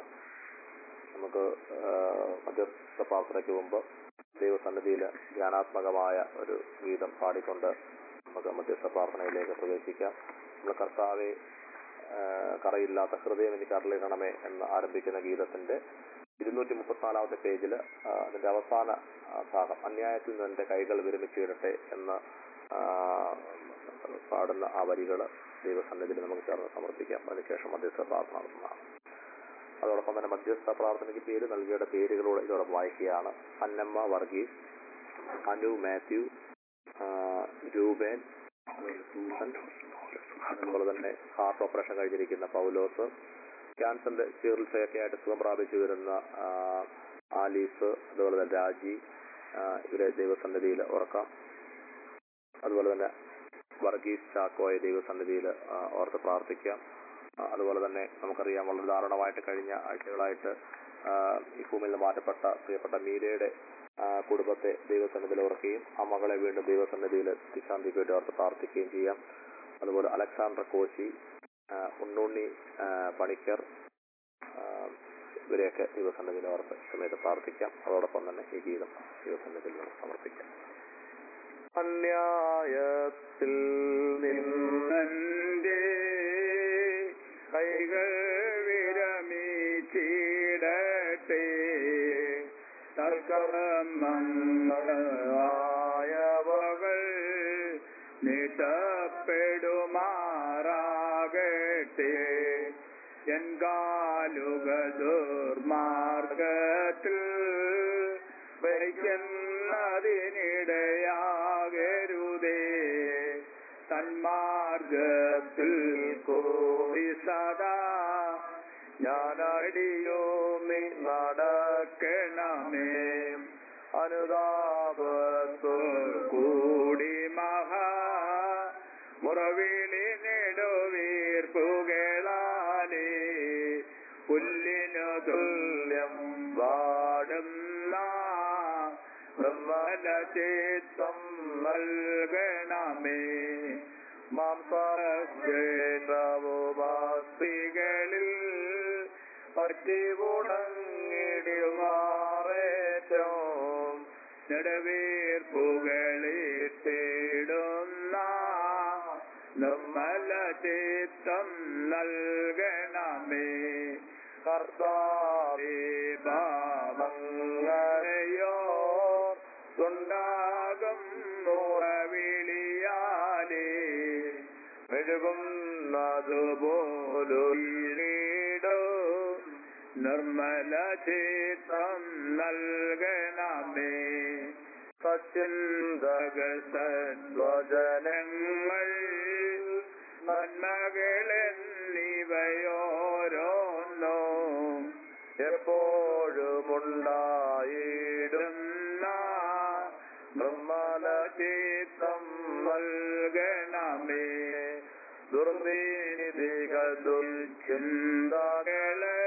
നമുക്ക് ആ, മധ്യസ്ഥ പ്രാർത്ഥനയ്ക്ക് മുമ്പ് ദൈവസന്നിധിയിൽ ധ്യാനാത്മകമായ ഒരു ഗീതം പാടിക്കൊണ്ട് നമുക്ക് മധ്യസ്ഥ പ്രാർത്ഥനയിലേക്ക് പ്രവേശിക്കാം നമ്മൾ കർത്താവെ ആ, കറയില്ലാത്ത ഹൃദയം എനിക്ക് അരളിക്കണമേ എന്ന് ആരംഭിക്കുന്ന ഗീതത്തിന്റെ ഇരുന്നൂറ്റി മുപ്പത്തിനാലാമത്തെ പേജിൽ അതിന്റെ അവസാന ആ, ഭാഗം അന്യായത്തിൽ നിന്ന് എന്റെ കൈകൾ വിരമിച്ചിടട്ടെ എന്ന് ആ, പാടുന്ന ആ വരികൾ ദൈവസന്നിധിയിൽ നമുക്ക് ചേർന്ന് സമർപ്പിക്കാം അതിനുശേഷം മധ്യസ്ഥ പ്രാർത്ഥന നടത്തുന്നതാണ് അതോടൊപ്പം തന്നെ മധ്യസ്ഥ പ്രാർത്ഥനയ്ക്ക് പേര് നൽകിയുടെ പേരുകളോട് ഇതോടൊപ്പം വായിക്കുകയാണ് അന്നമ്മ വർഗീസ് അനു മാത്യു ആ, രൂപേൻ സൂസൻ അതുപോലെ തന്നെ ഹാർട്ട് ഓപ്പറേഷൻ കഴിഞ്ഞിരിക്കുന്ന പൗലോസ് ക്യാൻസറിന്റെ ചികിത്സയൊക്കെ ആയിട്ട് സുഖം പ്രാപിച്ചു വരുന്ന ആ, ആലീസ് അതുപോലെ തന്നെ രാജി ആ, ഇവരെ ദൈവസന്നിധിയിൽ ഓർക്കാം അതുപോലെ തന്നെ വർഗീസ് ചാക്കോയെ ദൈവസന്നിധിയിൽ ആ, ഓർത്ത് പ്രാർത്ഥിക്കാം ആ, അതുപോലെ തന്നെ നമുക്കറിയാം വളരെ ദാരുണമായിട്ട് കഴിഞ്ഞ ആഴ്ചകളായിട്ട് ആ, ഈ ഭൂമിയിൽ നിന്ന് മാറ്റപ്പെട്ട പ്രിയപ്പെട്ട മീരയുടെ ആ, കുടുംബത്തെ ദൈവസന്നിധിയിൽ ഓർക്കുകയും ആ മകളെ വീണ്ടും ദൈവസന്നിധിയിൽ നിശാന്തിക്ക് വേണ്ടി ഓർത്ത് പ്രാർത്ഥിക്കുകയും ചെയ്യാം അതുപോലെ അലക്സാണ്ടർ കോശി ആ, ഉണ്ണുണ്ണി ആ, പണിക്കർ ആ, ഇവരെയൊക്കെ ദൈവസന്നിധിയിൽ ഓർത്ത് സമയത്ത് പ്രാർത്ഥിക്കാം അതോടൊപ്പം തന്നെ ഈ ഗീതം ദൈവസന്നിധിയിൽ നമുക്ക് സമർപ്പിക്കാം അന്യായത്തിൽ നിന്നെ കൈകൾ വിരമിച്ചിടട്ടെ തർക്കമങ്ങളായവകൾ നീട്ടപ്പെടുമാറാകട്ടെ എൻ കാലുക ദുർമാർഗത്തിൽ വയ്ക്കുന്നതിനിടയാകരുതേ തന്മാർഗത്തിൽ കോടി സദാ ഞാനടിയോ നീ നടക്കണമേ അനുതാപത്തോ കൂടി മഹാ മുറവിളി നെടുവീർപ്പുകളാലേ പുല്ലിനു തുല്യം വാടുന്ന ബ്രഹ്മലചേത്വം നൽകണമേ മാംസേഷവുമാസ്തികളിൽ പറ്റിവുടങ്ങിടുമാറേറ്റവും നെടുവീർപ്പുകളിട്ടിടുന്ന നിർമ്മല ചിത്തം നൽകണമേ കർത്താവേ ഭാവങ്ങളെയോ ഉണ്ടാകും ഉറവിളിയാലേ മെഴുകുന്നതുപോലോ നിർമ്മല ചിത്രം നൽകണമേ സച്ചിന്തക സദ്വചനങ്ങൾ നന്മകളെന്നിവയോരോന്നോ എപ്പോഴുമുണ്ടായിടുന്ന നിർമ്മല ചിത്തം നൽകണമേ ദുർനീതികൾ ദുർചിന്തകളെ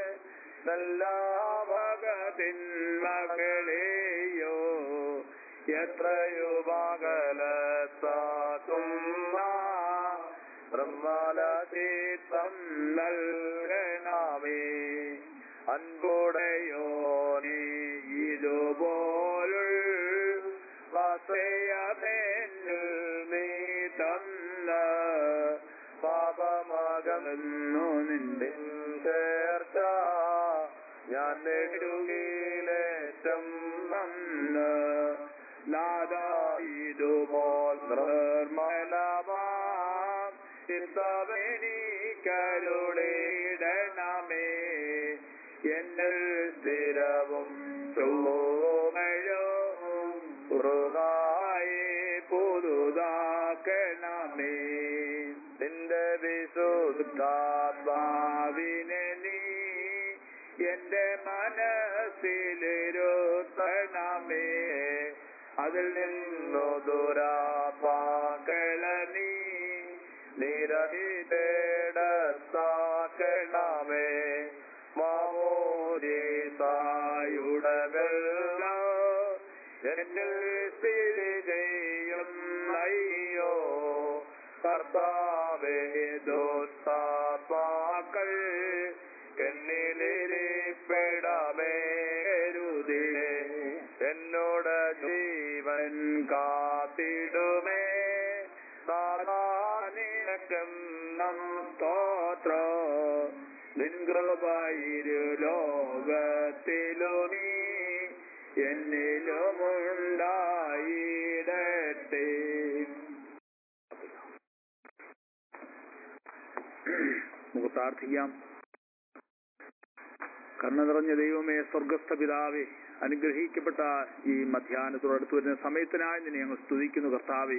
നല്ലാവകതിന്മകളെയോ എത്രയോ മകളത്താക്കുന്ന ബ്രഹ്മലതീർത്ഥം നൽകണമേ അൻപുടയോ നീ ഇതുപോലുള്ള വസയമെന്നിൽ നീ തന്ന പാപമകന്നു നിന്റെ ചേർച്ച ഞാൻ നെടുകിലേറ്റം വന്ന് നാദായിതുപോൽ നിർമ്മലമാം ചിത്തവനിക്കരുളിടണമേ എന്നിൽ സ്ഥിരവും ചൊവ്വയോ മൃഗായി പുതുതാക്കണമേ നിന്റെ വിശുദ്ധാത്മാവിനെ നീ എന്റെ മനസ്സിലിരുത്തണമേ അതിൽ നിന്നു ദുരാപാക്കള നീ നിരഹിതേടത്താക്കണമേ മാമോദീസായുടവെള്ള എന്നിൽ സ്ഥിതി ചെയ്യുന്നയ്യോ കർത്താവേ ദോസ്താത്മാക്കൾ എന്നിലിരിപ്പിടമേ കരുതേ എന്നോട് ജീവൻ കാത്തിടുമേ നാളാനിനക്കം ചെയ്യണം സ്തോത്ര നിൻകൃപയിരു ലോകത്തിലു നീ എന്നിലുമുണ്ടായിടട്ടെ നമുക്ക് പ്രാർത്ഥിക്കാം കണ്ണ നിറഞ്ഞ ദൈവമേ സ്വർഗസ്ഥ പിതാവേ അനുഗ്രഹിക്കപ്പെട്ട ഈ മധ്യാഹ്നത്തോട് അടുത്ത് വരുന്ന സമയത്തിനായി നിന്നെ ഞങ്ങൾ സ്തുതിക്കുന്നു കർത്താവേ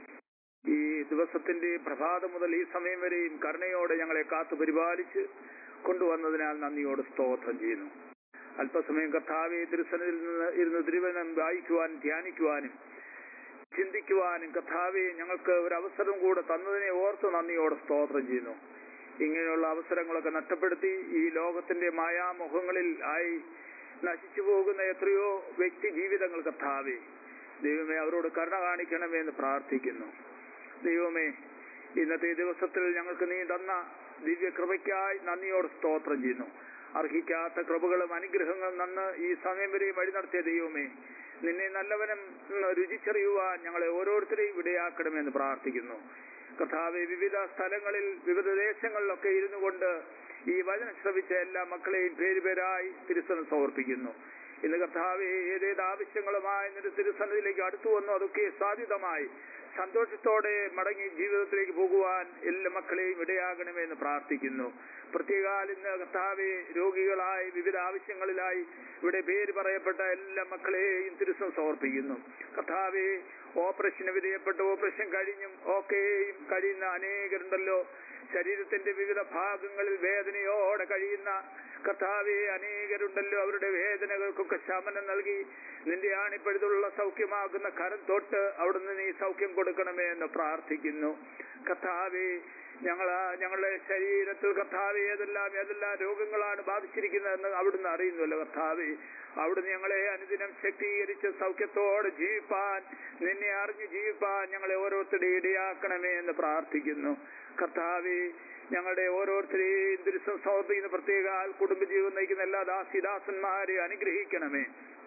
ഈ ദിവസത്തിന്റെ പ്രഭാതം മുതൽ ഈ സമയം വരെയും കരുണയോടെ ഞങ്ങളെ കാത്തു പരിപാലിച്ച് കൊണ്ടുവന്നതിനാൽ നന്ദിയോട് സ്തോത്രം ചെയ്യുന്നു അല്പസമയം കർത്താവെ തിരുസനത്തിൽ നിന്ന് ഇരുന്ന് തിരുവനം വായിക്കുവാനും ധ്യാനിക്കുവാനും ചിന്തിക്കുവാനും കർത്താവെ ഞങ്ങൾക്ക് ഒരു അവസരം കൂടെ തന്നതിനെ ഓർത്ത് നന്ദിയോടെ സ്തോത്രം ചെയ്യുന്നു ഇങ്ങനെയുള്ള അവസരങ്ങളൊക്കെ നഷ്ടപ്പെടുത്തി ഈ ലോകത്തിന്റെ മായാമുഖങ്ങളിൽ ആയി നശിച്ചു പോകുന്ന എത്രയോ വ്യക്തി ജീവിതങ്ങൾ കർത്താവെ ദൈവമേ അവരോട് കരുണ കാണിക്കണമേ എന്ന് പ്രാർത്ഥിക്കുന്നു ദൈവമേ ഇന്നത്തെ ഈ ദിവസത്തിൽ ഞങ്ങൾക്ക് നീ തന്ന ദിവ്യ കൃപയ്ക്കായി നന്ദിയോട് സ്തോത്രം ചെയ്യുന്നു അർഹിക്കാത്ത കൃപകളും അനുഗ്രഹങ്ങളും നന്ന് ഈ സമയം വരെ വഴി നടത്തിയ ദൈവമേ നിന്നെ നല്ലവനും ഉം, രുചിച്ചറിയുവാൻ ഞങ്ങളെ ഓരോരുത്തരെയും ഇടയാക്കണമെന്ന് പ്രാർത്ഥിക്കുന്നു കർത്താവെ വിവിധ സ്ഥലങ്ങളിൽ വിവിധ ദേശങ്ങളിലൊക്കെ ഇരുന്നു കൊണ്ട് ഈ വചനം ശ്രവിച്ച എല്ലാ മക്കളെയും പേര് പേരായി തിരുസനം സമർപ്പിക്കുന്നു ഇന്ന് കർത്താവെ ഏതേത് ആവശ്യങ്ങളുമായി നിന്റെ തിരുസന്നിധിയിലേക്ക് അടുത്തു വന്നു അതൊക്കെ സാധ്യതമായി സന്തോഷത്തോടെ മടങ്ങി ജീവിതത്തിലേക്ക് പോകുവാൻ എല്ലാ മക്കളെയും ഇടയാകണമെന്ന് പ്രാർത്ഥിക്കുന്നു പ്രത്യേകാൽ ഇന്ന് കർത്താവെ രോഗികളായി വിവിധ ആവശ്യങ്ങളിലായി ഇവിടെ പേര് പറയപ്പെട്ട എല്ലാ മക്കളെയും തിരുസം സമർപ്പിക്കുന്നു കർത്താവെ ഓപ്പറേഷന് വിധേയപ്പെട്ട് ഓപ്പറേഷൻ കഴിഞ്ഞും ഒക്കെയും കഴിയുന്ന അനേകരുണ്ടല്ലോ ശരീരത്തിന്റെ വിവിധ ഭാഗങ്ങളിൽ വേദനയോടെ കഴിയുന്ന കർത്താവെ അനേകരുണ്ടല്ലോ അവരുടെ വേദനകൾക്കൊക്കെ ശമനം നൽകി നിന്റെ ആണിപ്പഴുതുള്ള സൗഖ്യമാകുന്ന കരം തൊട്ട് അവിടുന്ന് നീ സൗഖ്യം കൊടുക്കണമേ എന്ന് പ്രാർത്ഥിക്കുന്നു കർത്താവെ ഞങ്ങൾ ഞങ്ങളുടെ ശരീരത്തിൽ കർത്താവെ ഏതെല്ലാം ഏതെല്ലാം രോഗങ്ങളാണ് ബാധിച്ചിരിക്കുന്നതെന്ന് അവിടുന്ന് അറിയുന്നുവല്ലോ കർത്താവെ അവിടുന്ന് ഞങ്ങളെ അനുദിനം ശക്തീകരിച്ച് സൗഖ്യത്തോടെ ജീവിപ്പാൻ നിന്നെ അറിഞ്ഞ് ജീവിപ്പാൻ ഞങ്ങളെ ഓരോരുത്തരുടെയും ഇടയാക്കണമേ എന്ന് പ്രാർത്ഥിക്കുന്നു കർത്താവെ ഞങ്ങളുടെ ഓരോരുത്തരെയും ദൃശ്യം സമർപ്പിക്കുന്ന പ്രത്യേക കുടുംബജീവിതം നയിക്കുന്ന എല്ലാ ദാസിദാസന്മാരെയും അനുഗ്രഹിക്കണമേ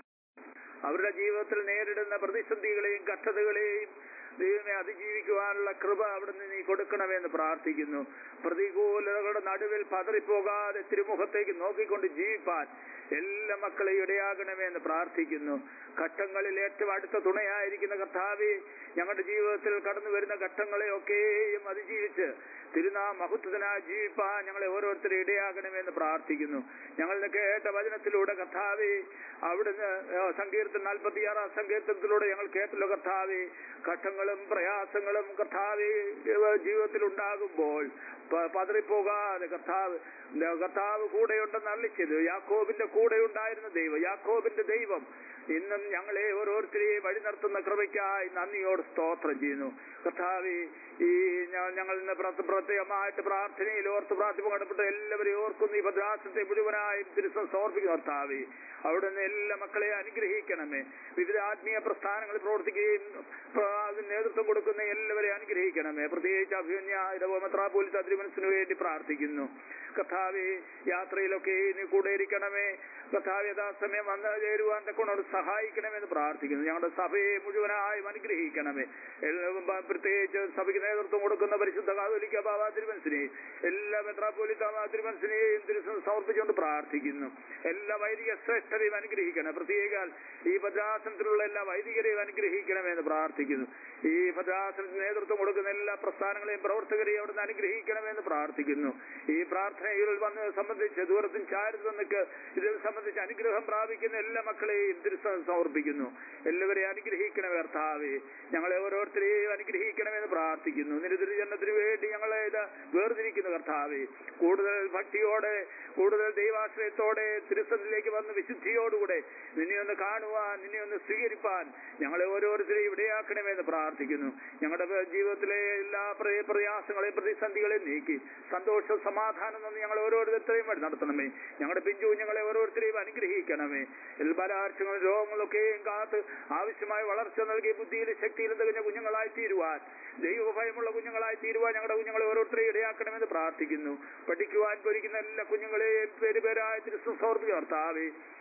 അവരുടെ ജീവിതത്തിൽ നേരിടുന്ന പ്രതിസന്ധികളെയും കഷ്ടതകളെയും ദൈവമേ അതിജീവിക്കുവാനുള്ള കൃപ അവിടുന്ന് നീ കൊടുക്കണമെന്ന് പ്രാർത്ഥിക്കുന്നു പ്രതികൂലതകളുടെ നടുവിൽ പതറിപ്പോകാതെ തിരുമുഖത്തേക്ക് നോക്കിക്കൊണ്ട് ജീവിപ്പാൻ എല്ലാ മക്കളെയും ഇടയാകണമെന്ന് പ്രാർത്ഥിക്കുന്നു ഘട്ടങ്ങളിൽ ഏറ്റവും അടുത്ത തുണയായിരിക്കുന്ന കർത്താവെ ഞങ്ങളുടെ ജീവിതത്തിൽ കടന്നു വരുന്ന ഘട്ടങ്ങളെയൊക്കെയും അതിജീവിച്ച് തിരുനാ മഹത്വത്തിനായി ജീവിപ്പാൻ ഞങ്ങളെ ഓരോരുത്തരും ഇടയാകണമെന്ന് പ്രാർത്ഥിക്കുന്നു ഞങ്ങൾ ഇന്ന് കേട്ട വചനത്തിലൂടെ കർത്താവെ അവിടുന്ന് ആ, സങ്കീർത്തനം നാൽപ്പത്തിയാറാം സങ്കീർത്തനത്തിലൂടെ ഞങ്ങൾ കേട്ടല്ലോ കർത്താവെ ഘട്ടങ്ങളും പ്രയാസങ്ങളും കർത്താവെ ജീവിതത്തിൽ ഉണ്ടാകുമ്പോൾ പ- പതറിപ്പോകാതെ കർത്താവ് കർത്താവ് കൂടെയുണ്ടെന്ന് അറിയിച്ചത് യാക്കോബിന്റെ കൂടെ ഉണ്ടായിരുന്ന ദൈവം യാക്കോബിന്റെ ദൈവം ഇന്നും ഞങ്ങളെ ഓരോരുത്തരെയും വഴി നടത്തുന്ന കൃപയ്ക്കായി നന്ദിയോട് സ്തോത്രം ചെയ്യുന്നു കർത്താവെ ഈ ഞ- ഞങ്ങൾ ഇന്ന് പ്ര- പ്രത്യേകമായിട്ട് പ്രാർത്ഥനയിൽ ഓർത്ത് പ്രാർത്ഥിപ്പ് കടപ്പെട്ട എല്ലാവരെയും ഓർക്കുന്ന ഈ ഭദ്രാസത്തെ മുഴുവനായും തിരുസം സമർപ്പിക്കുന്ന കർത്താവെ അവിടുന്ന് എല്ലാ മക്കളെ അനുഗ്രഹിക്കണമേ വിവിധ ആത്മീയ പ്രസ്ഥാനങ്ങളിൽ പ്രവർത്തിക്കുകയും പ്ര- അതിന് നേതൃത്വം കൊടുക്കുന്ന എല്ലാവരെയും അനുഗ്രഹിക്കണമേ പ്രത്യേകിച്ച് അഭിമന്യ ഇടവമെത്രാപോലിത്ത തിരുമനസിന് വേണ്ടി പ്രാർത്ഥിക്കുന്നു കർത്താവെ യാത്രയിലൊക്കെ നീ കൂടെ ഇരിക്കണമേ കർത്താവ് യഥാസമയം വന്ന് ചേരുവാൻ തക്കോണോട് സഹായിക്കണമെന്ന് പ്രാർത്ഥിക്കുന്നു ഞങ്ങളുടെ സഭയെ മുഴുവനായും അനുഗ്രഹിക്കണമേ എല്ലാ- പ്രത്യേകിച്ച് സഭയ്ക്ക് നേതൃത്വം കൊടുക്കുന്ന പരിശുദ്ധ കാതോലിക്ക ബാബാ തിരുമനസിനെയും എല്ലാ മെത്രാപോലിത്ത തിരുമനസിനെയും തിരുസം സമർപ്പിച്ചുകൊണ്ട് പ്രാർത്ഥിക്കുന്നു എല്ലാ വൈദിക ശ്രേഷ്ഠരെയും അനുഗ്രഹിക്കണം പ്രത്യേക ഈ ഭദ്രാസനത്തിലുള്ള എല്ലാ വൈദികരെയും അനുഗ്രഹിക്കണമെന്ന് പ്രാർത്ഥിക്കുന്നു ഈ ഭദ്രാസനത്തിന് നേതൃത്വം കൊടുക്കുന്ന എല്ലാ പ്രസ്ഥാനങ്ങളെയും പ്രവർത്തകരെയും അവിടുന്ന് അനുഗ്രഹിക്കണമെന്ന് പ്രാർത്ഥിക്കുന്നു ഈ പ്രാർത്ഥനയിൽ വന്ന് സംബന്ധിച്ച് ദൂരത്തും ചാരുത നിൽക്ക് ഇതിൽ സംബന്ധിച്ച് അനുഗ്രഹം പ്രാപിക്കുന്ന എല്ലാ മക്കളെയും തിരുസം സമർപ്പിക്കുന്നു എല്ലാവരെയും അനുഗ്രഹിക്കണമേ കർത്താവേ ഞങ്ങളെ ഓരോരുത്തരെയും അനുഗ്രഹിക്കണമെന്ന് പ്രാർത്ഥിക്കുന്നു നിരുതിരിജനത്തിന് വേണ്ടി ഞങ്ങളെ ഇത് വേർതിരിക്കുന്നു കർത്താവേ കൂടുതൽ ഭക്തിയോടെ കൂടുതൽ ദൈവാശ്രയത്തോടെ തിരുസന്നിലേക്ക് വന്ന് വിശുദ്ധിയോടുകൂടെ നിന്നെ ഒന്ന് കാണുവാൻ നിന്നെ ഒന്ന് സ്വീകരിപ്പാൻ ഞങ്ങളെ ഓരോരുത്തരെയും ഇടയാക്കണമെന്ന് പ്രാർത്ഥിക്കുന്നു ഞങ്ങളുടെ ജീവിതത്തിലെ എല്ലാ പ്ര- പ്രയാസങ്ങളെയും പ്രതിസന്ധികളെയും നീക്കി സന്തോഷം സമാധാനം നിന്ന് ഞങ്ങളെ ഓരോരുത്തരെയും വഴി നടത്തണമേ ഞങ്ങളുടെ പിഞ്ചു ഞങ്ങളെ ഓരോരുത്തരെയും അനുഗ്രഹിക്കണമേ ബലാർച്ചങ്ങളും രോഗങ്ങളൊക്കെയും കാത്ത് ആവശ്യമായ വളർച്ച നൽകി ബുദ്ധിയിലും ശക്തിയിലും തികഞ്ഞ കുഞ്ഞുങ്ങളായി തീരുവാൻ ദൈവഭയമുള്ള കുഞ്ഞുങ്ങളായി തീരുവാൻ ഞങ്ങളുടെ കുഞ്ഞുങ്ങളെ ഓരോരുത്തരെയും ഇടയാക്കണമെന്ന് പ്രാർത്ഥിക്കുന്നു പഠിക്കുവാൻ പൊരിക്കുന്ന എല്ലാ കുഞ്ഞുങ്ങളെയും പേര് പേരായ തിരുസം സമർപ്പിക്കുക കർത്താവേ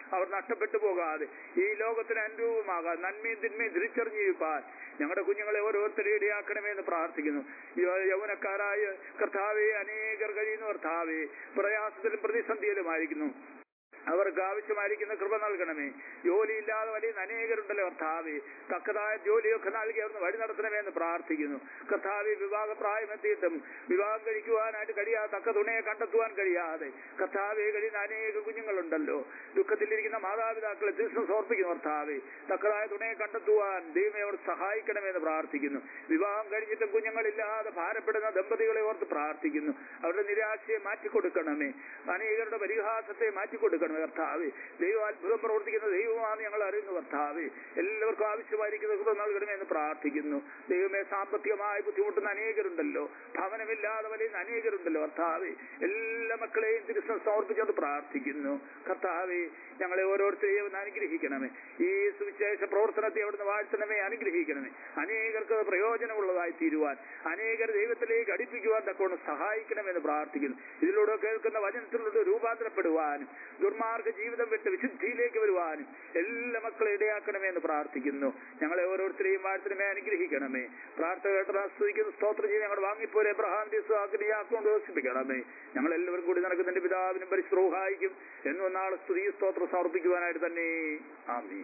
അവർ നഷ്ടപ്പെട്ടു പോകാതെ ഈ ലോകത്തിന് അനുരൂപമാകാൻ നന്മയും തിന്മയും തിരിച്ചറിഞ്ഞ് ജീവിപ്പാൻ ഞങ്ങളുടെ കുഞ്ഞുങ്ങളെ ഓരോരുത്തരെയും ഇടയാക്കണമേ എന്ന് പ്രാർത്ഥിക്കുന്നു യൗ- യൗവനക്കാരായ കർത്താവെ അനേകർ കഴിയുന്ന കർത്താവെ പ്രയാസത്തിലും പ്രതിസന്ധിയിലുമായിരിക്കുന്നു അവർക്ക് ആവശ്യമായിരിക്കുന്ന കൃപ നൽകണമേ ജോലിയില്ലാതെ വലിയ അനേകരുണ്ടല്ലോ കർത്താവെ തക്കതായ ജോലിയൊക്കെ നൽകി അവിടുന്ന് വഴി നടത്തണമേ എന്ന് പ്രാർത്ഥിക്കുന്നു കർത്താവെ വിവാഹ പ്രായമെത്തിയിട്ടും വിവാഹം കഴിക്കുവാനായിട്ട് കഴിയാതെ തക്ക തുണയെ കണ്ടെത്തുവാൻ കഴിയാതെ കർത്താവെ കഴിയുന്ന അനേക കുഞ്ഞുങ്ങളുണ്ടല്ലോ ദുഃഖത്തിലിരിക്കുന്ന മാതാപിതാക്കളെ തീർച്ചയായും സമർപ്പിക്കുന്നു കർത്താവെ തക്കതായ തുണയെ കണ്ടെത്തുവാൻ ദൈവമേ അവർ സഹായിക്കണമെന്ന് പ്രാർത്ഥിക്കുന്നു വിവാഹം കഴിഞ്ഞിട്ടും കുഞ്ഞുങ്ങളില്ലാതെ ഭാരപ്പെടുന്ന ദമ്പതികളെ ഓർത്ത് പ്രാർത്ഥിക്കുന്നു അവരുടെ നിരാശയെ മാറ്റിക്കൊടുക്കണമേ അനേകരുടെ പരിഹാസത്തെ മാറ്റിക്കൊടുക്കണമേ കർത്താവെ ദൈവം അത്ഭുതം പ്രവർത്തിക്കുന്ന ദൈവമാണ് ഞങ്ങൾ അറിയുന്നു കർത്താവെ എല്ലാവർക്കും ആവശ്യമായിരിക്കുന്ന കൃപ നൽകണമേ എന്ന് പ്രാർത്ഥിക്കുന്നു ദൈവമേ സാമ്പത്തികമായി ബുദ്ധിമുട്ടുന്ന അനേകരുണ്ടല്ലോ ഭവനമില്ലാതെ വലിയ അനേകരുണ്ടല്ലോ കർത്താവെ എല്ലാ മക്കളെയും തിരുസം സമർപ്പിച്ചുകൊണ്ട് പ്രാർത്ഥിക്കുന്നു കർത്താവെ ഞങ്ങളെ ഓരോരുത്തരെയും ഒന്ന് അനുഗ്രഹിക്കണമേ ഈ സുവിശേഷ പ്രവർത്തനത്തെ അവിടുന്ന് വാഴ്ത്തണമേ അനുഗ്രഹിക്കണമേ അനേകർക്ക് അത് പ്രയോജനമുള്ളതായി തീരുവാൻ അനേകർ ദൈവത്തിലേക്ക് അടുപ്പിക്കുവാൻ തക്കോണം സഹായിക്കണമെന്ന് പ്രാർത്ഥിക്കുന്നു ഇതിലൂടെ കേൾക്കുന്ന വചനത്തിലൂടെ രൂപാന്തരപ്പെടുവാനും ദുർമാർഗ ജീവിതം വിട്ട് വിശുദ്ധിയിലേക്ക് വരുവാനും എല്ലാ മക്കളെ ഇടയാക്കണമേ എന്ന് പ്രാർത്ഥിക്കുന്നു ഞങ്ങളെ ഓരോരുത്തരെയും വാഴ്ത്തണമേ അനുഗ്രഹിക്കണമേ പ്രാർത്ഥന കേട്ടത് ആസ്വദിക്കുന്ന സ്തോത്രം ചെയ്ത് ഞങ്ങൾ വാങ്ങിപ്പോലെ എബ്രഹാമിന്റെ സ്വാഗ്നിയാക്കൊണ്ട് ദോഷിപ്പിക്കണമേ ഞങ്ങൾ എല്ലാവരും കൂടി നടക്കുന്നതിന്റെ പിതാവിനും പരിശ്രോഹായിക്കും എന്നും നാളെ സ്തുതി സ്തോത്രം സമർപ്പിക്കുവാനായിട്ട് തന്നെ ആമീ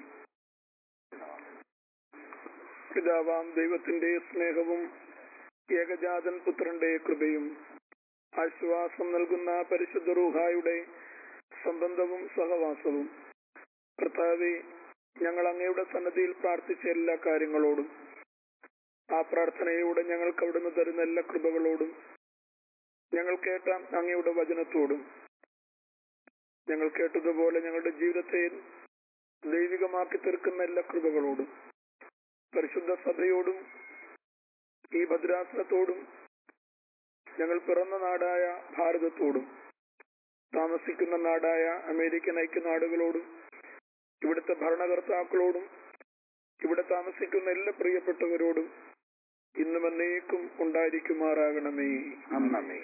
പിതാവാം ദൈവത്തിന്റെ സ്നേഹവും ഏകജാതൻ പുത്രന്റെ കൃപയും ആശ്വാസം നൽകുന്ന പരിശുദ്ധ റൂഹായുടെ സംബന്ധവും സഹവാസവും കർത്താവെ ഞങ്ങൾ അങ്ങയുടെ സന്നദ്ധിയിൽ പ്രാർത്ഥിച്ച എല്ലാ കാര്യങ്ങളോടും ആ പ്രാർത്ഥനയോടെ ഞങ്ങൾക്ക് അവിടുന്ന് തരുന്ന എല്ലാ കൃപകളോടും ഞങ്ങൾ കേട്ട അങ്ങയുടെ വചനത്തോടും ഞങ്ങൾ കേട്ടതുപോലെ ഞങ്ങളുടെ ജീവിതത്തെ ദൈവികമാക്കി തീർക്കുന്ന എല്ലാ കൃപകളോടും പരിശുദ്ധ സഭയോടും ഈ ഭദ്രാസനത്തോടും ഞങ്ങൾ പിറന്ന നാടായ ഭാരതത്തോടും താമസിക്കുന്ന നാടായ അമേരിക്കൻ ഐക്യനാടുകളോടും ഇവിടുത്തെ ഭരണകർത്താക്കളോടും ഇവിടെ താമസിക്കുന്ന എല്ലാ പ്രിയപ്പെട്ടവരോടും ഇന്നും എന്നേക്കും ഉണ്ടായിരിക്കുമാറാകണമേ അമ്മേ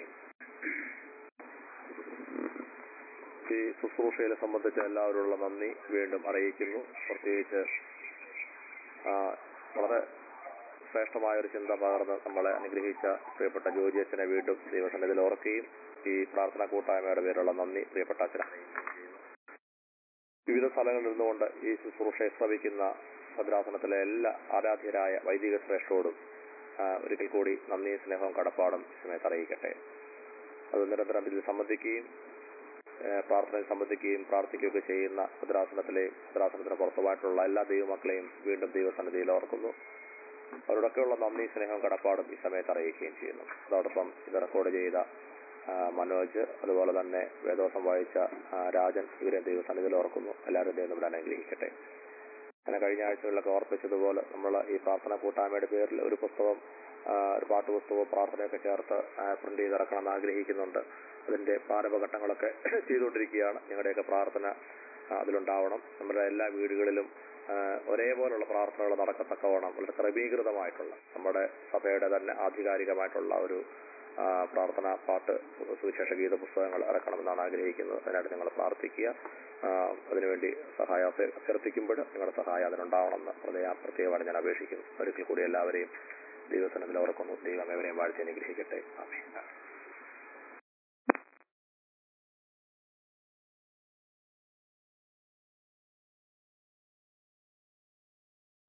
ഈ ശുശ്രൂഷയെ സംബന്ധിച്ച് എല്ലാവരോടുള്ള നന്ദി വീണ്ടും അറിയിക്കുന്നു പ്രത്യേകിച്ച് ആ, വളരെ ശ്രേഷ്ഠമായ ഒരു ചിന്ത പകർന്ന് നമ്മളെ അനുഗ്രഹിച്ച പ്രിയപ്പെട്ട ജോജി അച്ഛനെ വീണ്ടും ദൈവസന്നിധിയിൽ ഓർക്കുകയും ഈ പ്രാർത്ഥനാ കൂട്ടായ്മയുടെ പേരുള്ള നന്ദി പ്രിയപ്പെട്ട അച്ഛനെ അറിയിക്കുകയും ചെയ്യുന്നു വിവിധ സ്ഥലങ്ങളിൽ നിന്നുകൊണ്ട് ഈ ശുശ്രൂഷയെ ശ്രവിക്കുന്ന ഭദ്രാസനത്തിലെ എല്ലാ ആരാധ്യരായ വൈദിക ശ്രേഷ്ഠരോടും ആ, ഒരിക്കൽ കൂടി നന്ദിയും സ്നേഹവും കടപ്പാടും ഈ സമയത്ത് അറിയിക്കട്ടെ അത് നിരന്തരം ഇതിൽ സംബന്ധിക്കുകയും ഏഹ് പ്രാർത്ഥനയിൽ സംബന്ധിക്കുകയും പ്രാർത്ഥിക്കുകയൊക്കെ ചെയ്യുന്ന ഭദ്രാസനത്തിലെയും ഭദ്രാസനത്തിന് പുറത്തുമായിട്ടുള്ള എല്ലാ ദൈവമക്കളെയും വീണ്ടും ദൈവസന്നിധിയിൽ ഓർക്കുന്നു അവരോടൊക്കെയുള്ള നന്ദി സ്നേഹവും കടപ്പാടും ഈ സമയത്ത് അറിയിക്കുകയും ചെയ്യുന്നു അതോടൊപ്പം ഇത് റെക്കോർഡ് ചെയ്ത ആ, മനോജ് അതുപോലെ തന്നെ വേദോസം വായിച്ച ആ, രാജൻ ഇവരെ ദൈവസന്നിധിയിൽ ഓർക്കുന്നു എല്ലാവരും ദൈവം നമ്മുടെ അനുഗ്രഹിക്കട്ടെ അങ്ങനെ കഴിഞ്ഞ ആഴ്ചകളിലൊക്കെ ഓർപ്പിച്ചതുപോലെ നമ്മൾ ഈ പ്രാർത്ഥന കൂട്ടായ്മയുടെ പേരിൽ ഒരു പുസ്തകം ആ, ഒരു പാട്ട് പുസ്തകവും പ്രാർത്ഥനയൊക്കെ ചേർത്ത് പ്രിന്റ് ചെയ്തിറക്കണം എന്ന് ആഗ്രഹിക്കുന്നുണ്ട് അതിന്റെ പ്രാരംഭഘട്ടങ്ങളൊക്കെ ചെയ്തുകൊണ്ടിരിക്കുകയാണ് ഞങ്ങളുടെയൊക്കെ പ്രാർത്ഥന ആ, അതിലുണ്ടാവണം നമ്മുടെ എല്ലാ വീടുകളിലും ആ, ഒരേപോലുള്ള പ്രാർത്ഥനകൾ നടക്കത്തക്കവണ്ണം വളരെ ക്രമീകൃതമായിട്ടുള്ള നമ്മുടെ സഭയുടെ തന്നെ ആധികാരികമായിട്ടുള്ള ഒരു ആ, പ്രാർത്ഥന പാട്ട് സുവിശേഷ ഗീത പുസ്തകങ്ങൾ ഇറക്കണമെന്നാണ് ആഗ്രഹിക്കുന്നത് അതിനായിട്ട് നിങ്ങൾ പ്രാർത്ഥിക്കുക ആ, അതിനുവേണ്ടി സഹായം അഭ്യ- അഭ്യർത്ഥിക്കുമ്പോൾ നിങ്ങളുടെ സഹായം അതിനുണ്ടാവണമെന്ന് പ്രത്യേക പ്രത്യേകമായിട്ട് ഞാൻ അപേക്ഷിക്കുന്നു ഒരിക്കൽ കൂടി എല്ലാവരെയും ദൈവസനത്തിൽ ഓർക്കുന്നു ദൈവം എവരെയും വാഴ്ച അനുഗ്രഹിക്കട്ടെ ആമേൻ